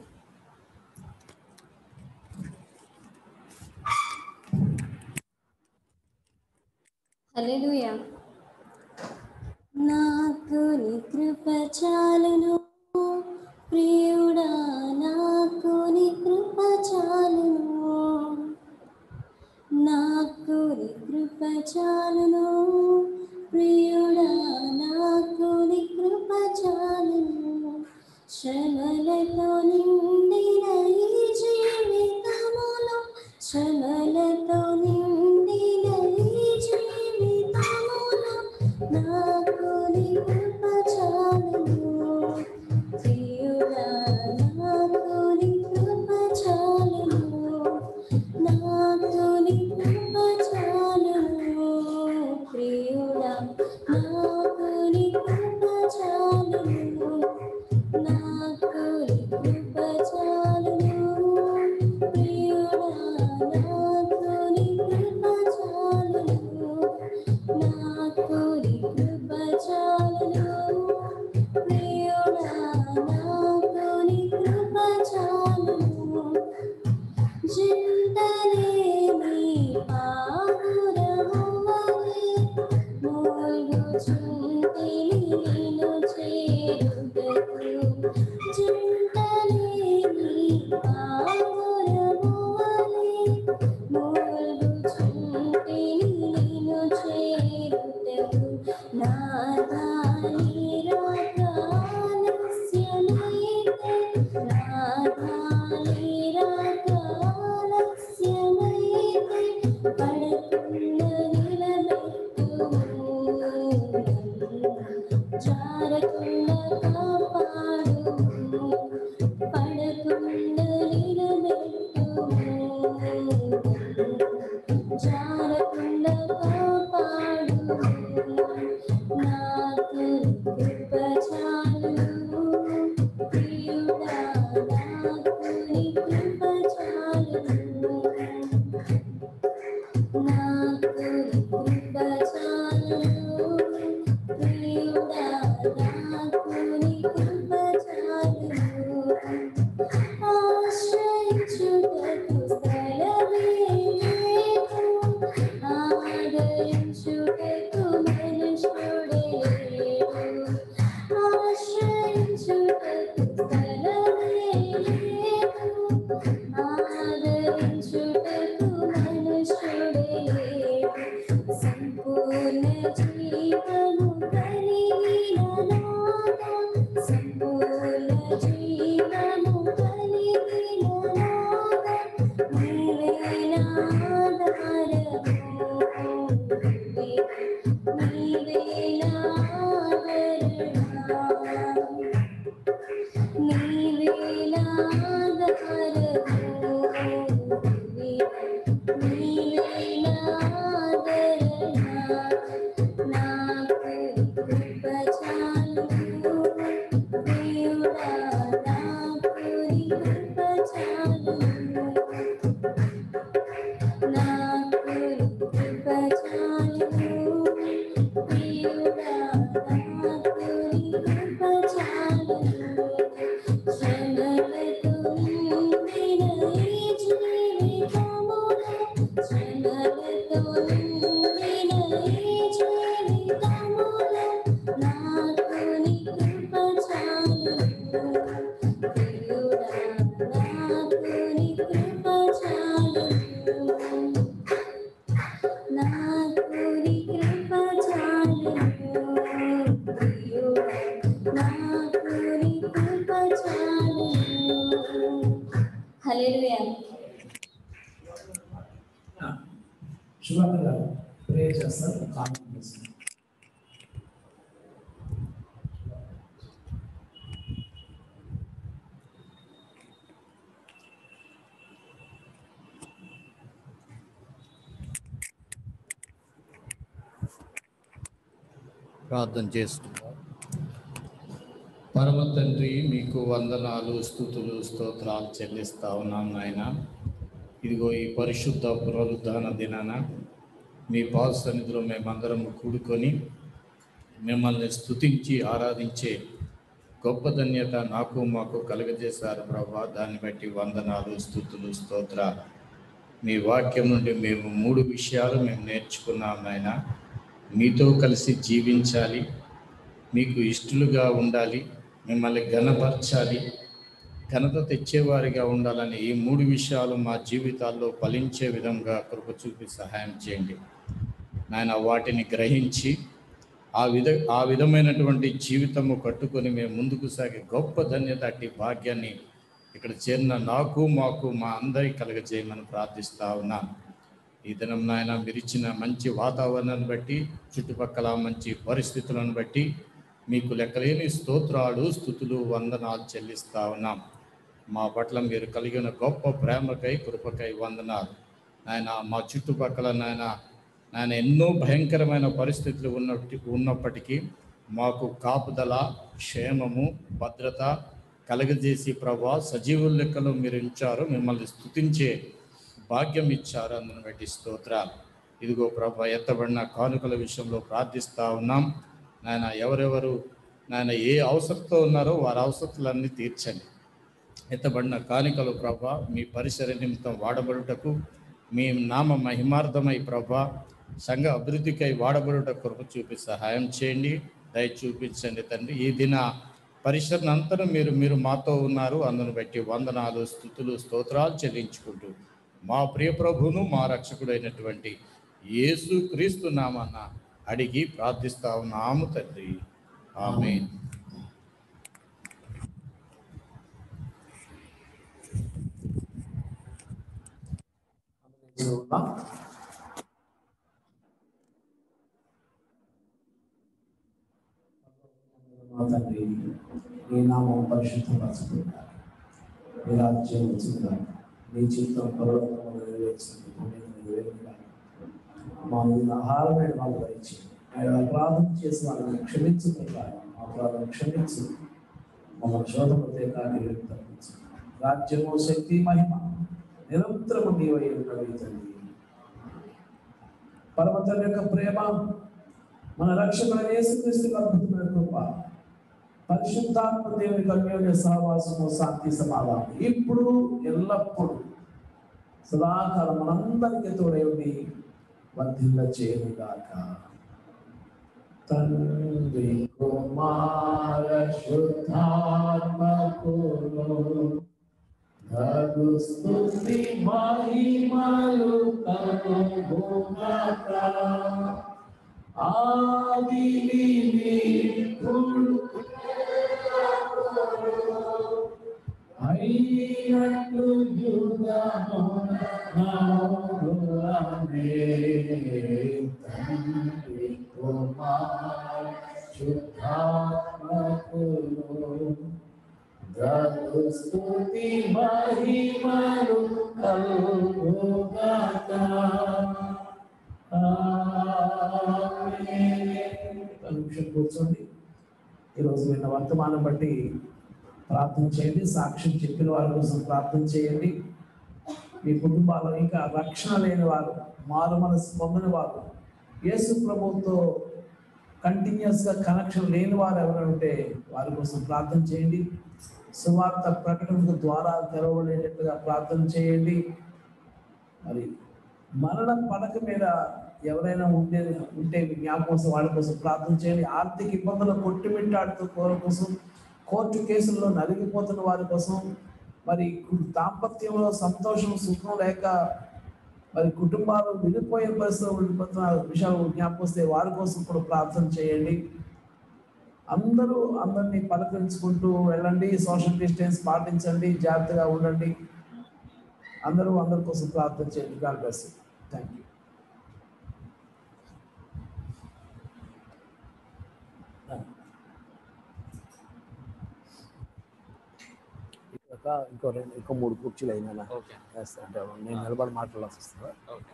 హల్లెలూయా నాకు నీ కృప చాలును ప్రియుడా నాకు నీ కృప చాలును నాకు నీ కృప చాలును ప్రియుడా నాకు నీ కృప చాలును శ్రమలతో నిండిన ఈ జీవితములో శ్రమలతో నిండిన ఈ జీవితములో నాకు నీ కృప చాలును ప్రియుడా నాకు నీ కృప చాలును నాకు నీ కృప చాలును ప్రియుడా నాకు నీ కృప చాలును నాకు నీ కృప చాలును ప్రియుడా నాకు నీ కృప చాలును నాకు నీ కృప చాలును ప్రియుడా నాకు నీ కృప చాలును జిందలేని పావురమువలె మోయుచుంటిని నిన్ను చేరుటకు. జిందలేని పావురమువలె మోయుచుంటిని నిన్ను చేరుటకు. నా దారి రాక ఆలస్యమైతే, నా దారి రాక ఆలస్యమైతే, పడకుండా నిలబెట్టుము. జారకుండా కాపాడుము. పడకుండా నిలబెట్టుము. జారకుండా కాపాడుము. నాకు కృప చాలును. ప్రియుడా నాకు నీ కృప చాలును. నాకు నీ కృప చాలును. ప్రియుడా నాకు నీ కృప చాలును. ఆశ్రయించుటకు స్థలమే లేదు. ఆదరించుటకు మనుషుడే లేడు. ఆశ్రయించుటకు స్థలమే లేదు. ఆదరించుటకు మనుషుడే లేడు. సంపూర్ణ జీవము కలిగిన నాదా, సంపూర్ణ జీవము కలిగిన నాదా, నీవే నా ఆధారము. నీవే నా ఆదరణ. నీవే నా ఆధారము. నీవే నా ఆదరణ. నాకు కృప చాలును. ప్రియుడా నాకు నీ కృప చాలును. నాకు నీ కృప చాలును. ప్రియుడా నాకు నీ కృప చాలును. శ్రమలతో నిండిన ఈ జీవితములో, శ్రమలతో నిండిన ఈ జీవితములో, నా ప్రేయర్ చేస్తారు కామెంట్ చేస్తారు ప్రార్థన చేస్తున్నాం పరమ తండ్రి మీకు వందనాలు స్థుతులు స్తోత్రాలు చెల్లిస్తా ఉన్నాం నాయన ఇదిగో ఈ పరిశుద్ధ పునరుద్ధాన దినాన మీ పాద సన్నిధిలో మేమందరం కూడుకొని మిమ్మల్ని స్తుతించి ఆరాధించే గొప్ప ధన్యత నాకు మాకు కలుగజేశారు ప్రభా దాన్ని బట్టి వందనాలు స్థుతులు స్తోత్రాలు మీ వాక్యం నుండి మేము మూడు విషయాలు మేము నేర్చుకున్నాం నాయన మీతో కలిసి జీవించాలి మీకు ఇష్టలుగా ఉండాలి మిమ్మల్ని ఘనపరచాలి ఘనత తెచ్చేవారిగా ఉండాలని ఈ మూడు విషయాలు మా జీవితాల్లో ఫలించే విధంగా కృప చూపి సహాయం చేయండి నాయన వాటిని గ్రహించి ఆ విధ ఆ విధమైనటువంటి జీవితము కట్టుకొని మేము ముందుకు సాగే గొప్ప ధన్యత అట్టి భాగ్యాన్ని ఇక్కడ చేరిన నాకు మాకు మా అందరికి కలగజేయమని ప్రార్థిస్తా ఉన్నాను ఈ దినం నాయన మీరు ఇచ్చిన మంచి వాతావరణాన్ని బట్టి చుట్టుపక్కల మంచి పరిస్థితులను బట్టి మీకు లెక్కలేని స్తోత్రాలు స్థుతులు వందనాలు చెల్లిస్తా ఉన్నాం మా పట్ల మీరు కలిగిన గొప్ప ప్రేమకై కృపకై వందనాలు నాయన మా చుట్టుపక్కల నాయన నాయన ఎన్నో భయంకరమైన పరిస్థితులు ఉన్నట్టు ఉన్నప్పటికీ మాకు కాపుదల క్షేమము భద్రత కలగజేసి ప్రభా సజీవుల లెక్కలో మీరు ఉంచారు మిమ్మల్ని స్తుతించే భాగ్యం ఇచ్చారు అందును బట్టి స్తోత్రాలు ఇదిగో ప్రభా ఎత్తబడిన కానుకల విషయంలో ప్రార్థిస్తా ఉన్నాం నాయన ఎవరెవరు నాయన ఏ అవసరంతో ఉన్నారో వారి అవసరాలన్నీ తీర్చండి ఎత్తబడిన కానుకలు ప్రభా మీ పరిసర నిమిత్తం వాడబడుటకు మీ నామ మహిమార్థమై ప్రభా సంఘ అభివృద్ధికై వాడబడుట కృప చూపి సహాయం చేయండి దయ చూపించండి తండ్రి ఈ దిన పరిసరనంతరం మీరు మీరు మాతో ఉన్నారు అందును బట్టి వందనాలు స్థుతులు స్తోత్రాలు చెల్లించుకుంటూ మా ప్రియ ప్రభువును మా రక్షకుడైనటువంటి యేసు క్రీస్తు నామాన అడిగి ప్రార్థిస్తా ఉన్నాము తండ్రి ఆమె ఉన్నాం మా తండ్రి నీ నామం పరిశుద్ధపరచబడాలి నీ రాజ్యం వచ్చిందా నీ చిత్తం పరలోకంలో నెరవేర్చింది భూమి మీద నెరవేరుగా మా మీద ఆహారమైన వాళ్ళు దయచి ఆయన అపరాధం చేసిన వాళ్ళని క్షమించుకుంటారు అపరాధం క్షమించు మమ్మల్ని శోధపతే కానీ తప్పించు రాజ్యము శక్తి మహిమ నిరంతరము నీవై ఉన్నవి తండ్రి పరమతల యొక్క ప్రేమ మన రక్షకుడైన యేసుక్రీస్తు అద్భుతమైన కృప పరిశుద్ధాత్మ దేవుని కన్యోన్య సహవాసము శాంతి సమాధానం ఇప్పుడు ఎల్లప్పుడు సదాకాలం మనందరికీ తోడై ఉండి వర్ధిల్ల చేయనుగాక తండ్రి కుమార శుద్ధాత్మకులు నగు స్తుతి మహిమలు కలుగుగాక ఆదిని నీకుడు అయినట్లు యుగమున నౌరులనే తండ్రి కుమార శుద్ధాత్మకులు గదు స్తుతి మహిమలు కలుగుగాక నిమిషం కూర్చోండి ఈరోజు విన్న వర్తమానం బట్టి ప్రార్థన చేయండి సాక్ష్యం చెప్పిన వారి కోసం ప్రార్థన చేయండి మీ కుటుంబాల్లో ఇంకా రక్షణ లేని వారు మారు మనసు పొందని వారు యేసు ప్రభువుతో కంటిన్యూస్గా కనెక్షన్ లేని వారు ఎవరైనా ఉంటే వారి కోసం ప్రార్థన చేయండి సువార్త ప్రకటనకు ద్వారా తెరవబడేటట్టుగా ప్రార్థన చేయండి మరి మరణ పడక మీద ఎవరైనా ఉండే ఉంటే మీ జ్ఞాపకం కోసం వాళ్ళ కోసం ప్రార్థన చేయండి ఆర్థిక ఇబ్బందులు కొట్టుమిట్టాడుతూ వారి కోసం కోర్టు కేసుల్లో నలిగిపోతున్న వారి కోసం మరి కు- దాంపత్యంలో సంతోషం సుఖం లేక మరి కుటుంబాలు విడిపోయే పరిస్థితులు ఉండిపోతున్న విషయాలు జ్ఞాపకం వస్తే వారి కోసం కూడా ప్రార్థన చేయండి అందరూ అందరినీ పలకరించుకుంటూ వెళ్ళండి సోషల్ డిస్టెన్స్ పాటించండి జాగ్రత్తగా ఉండండి అందరూ అందరి కోసం ప్రార్థన చేయండి గాడ్ బ్లెస్ థ్యాంక్ యూ కనుక ఇంకో రెండు ఇంకో మూడు కుర్చీలు అయినా ఓకే వేస్తా అంటే నేను నిలబడి మాట్లాడాల్సి వస్తుందా ఓకే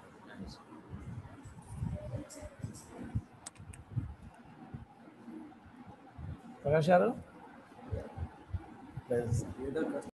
ప్రకాష్ గారు లేదు.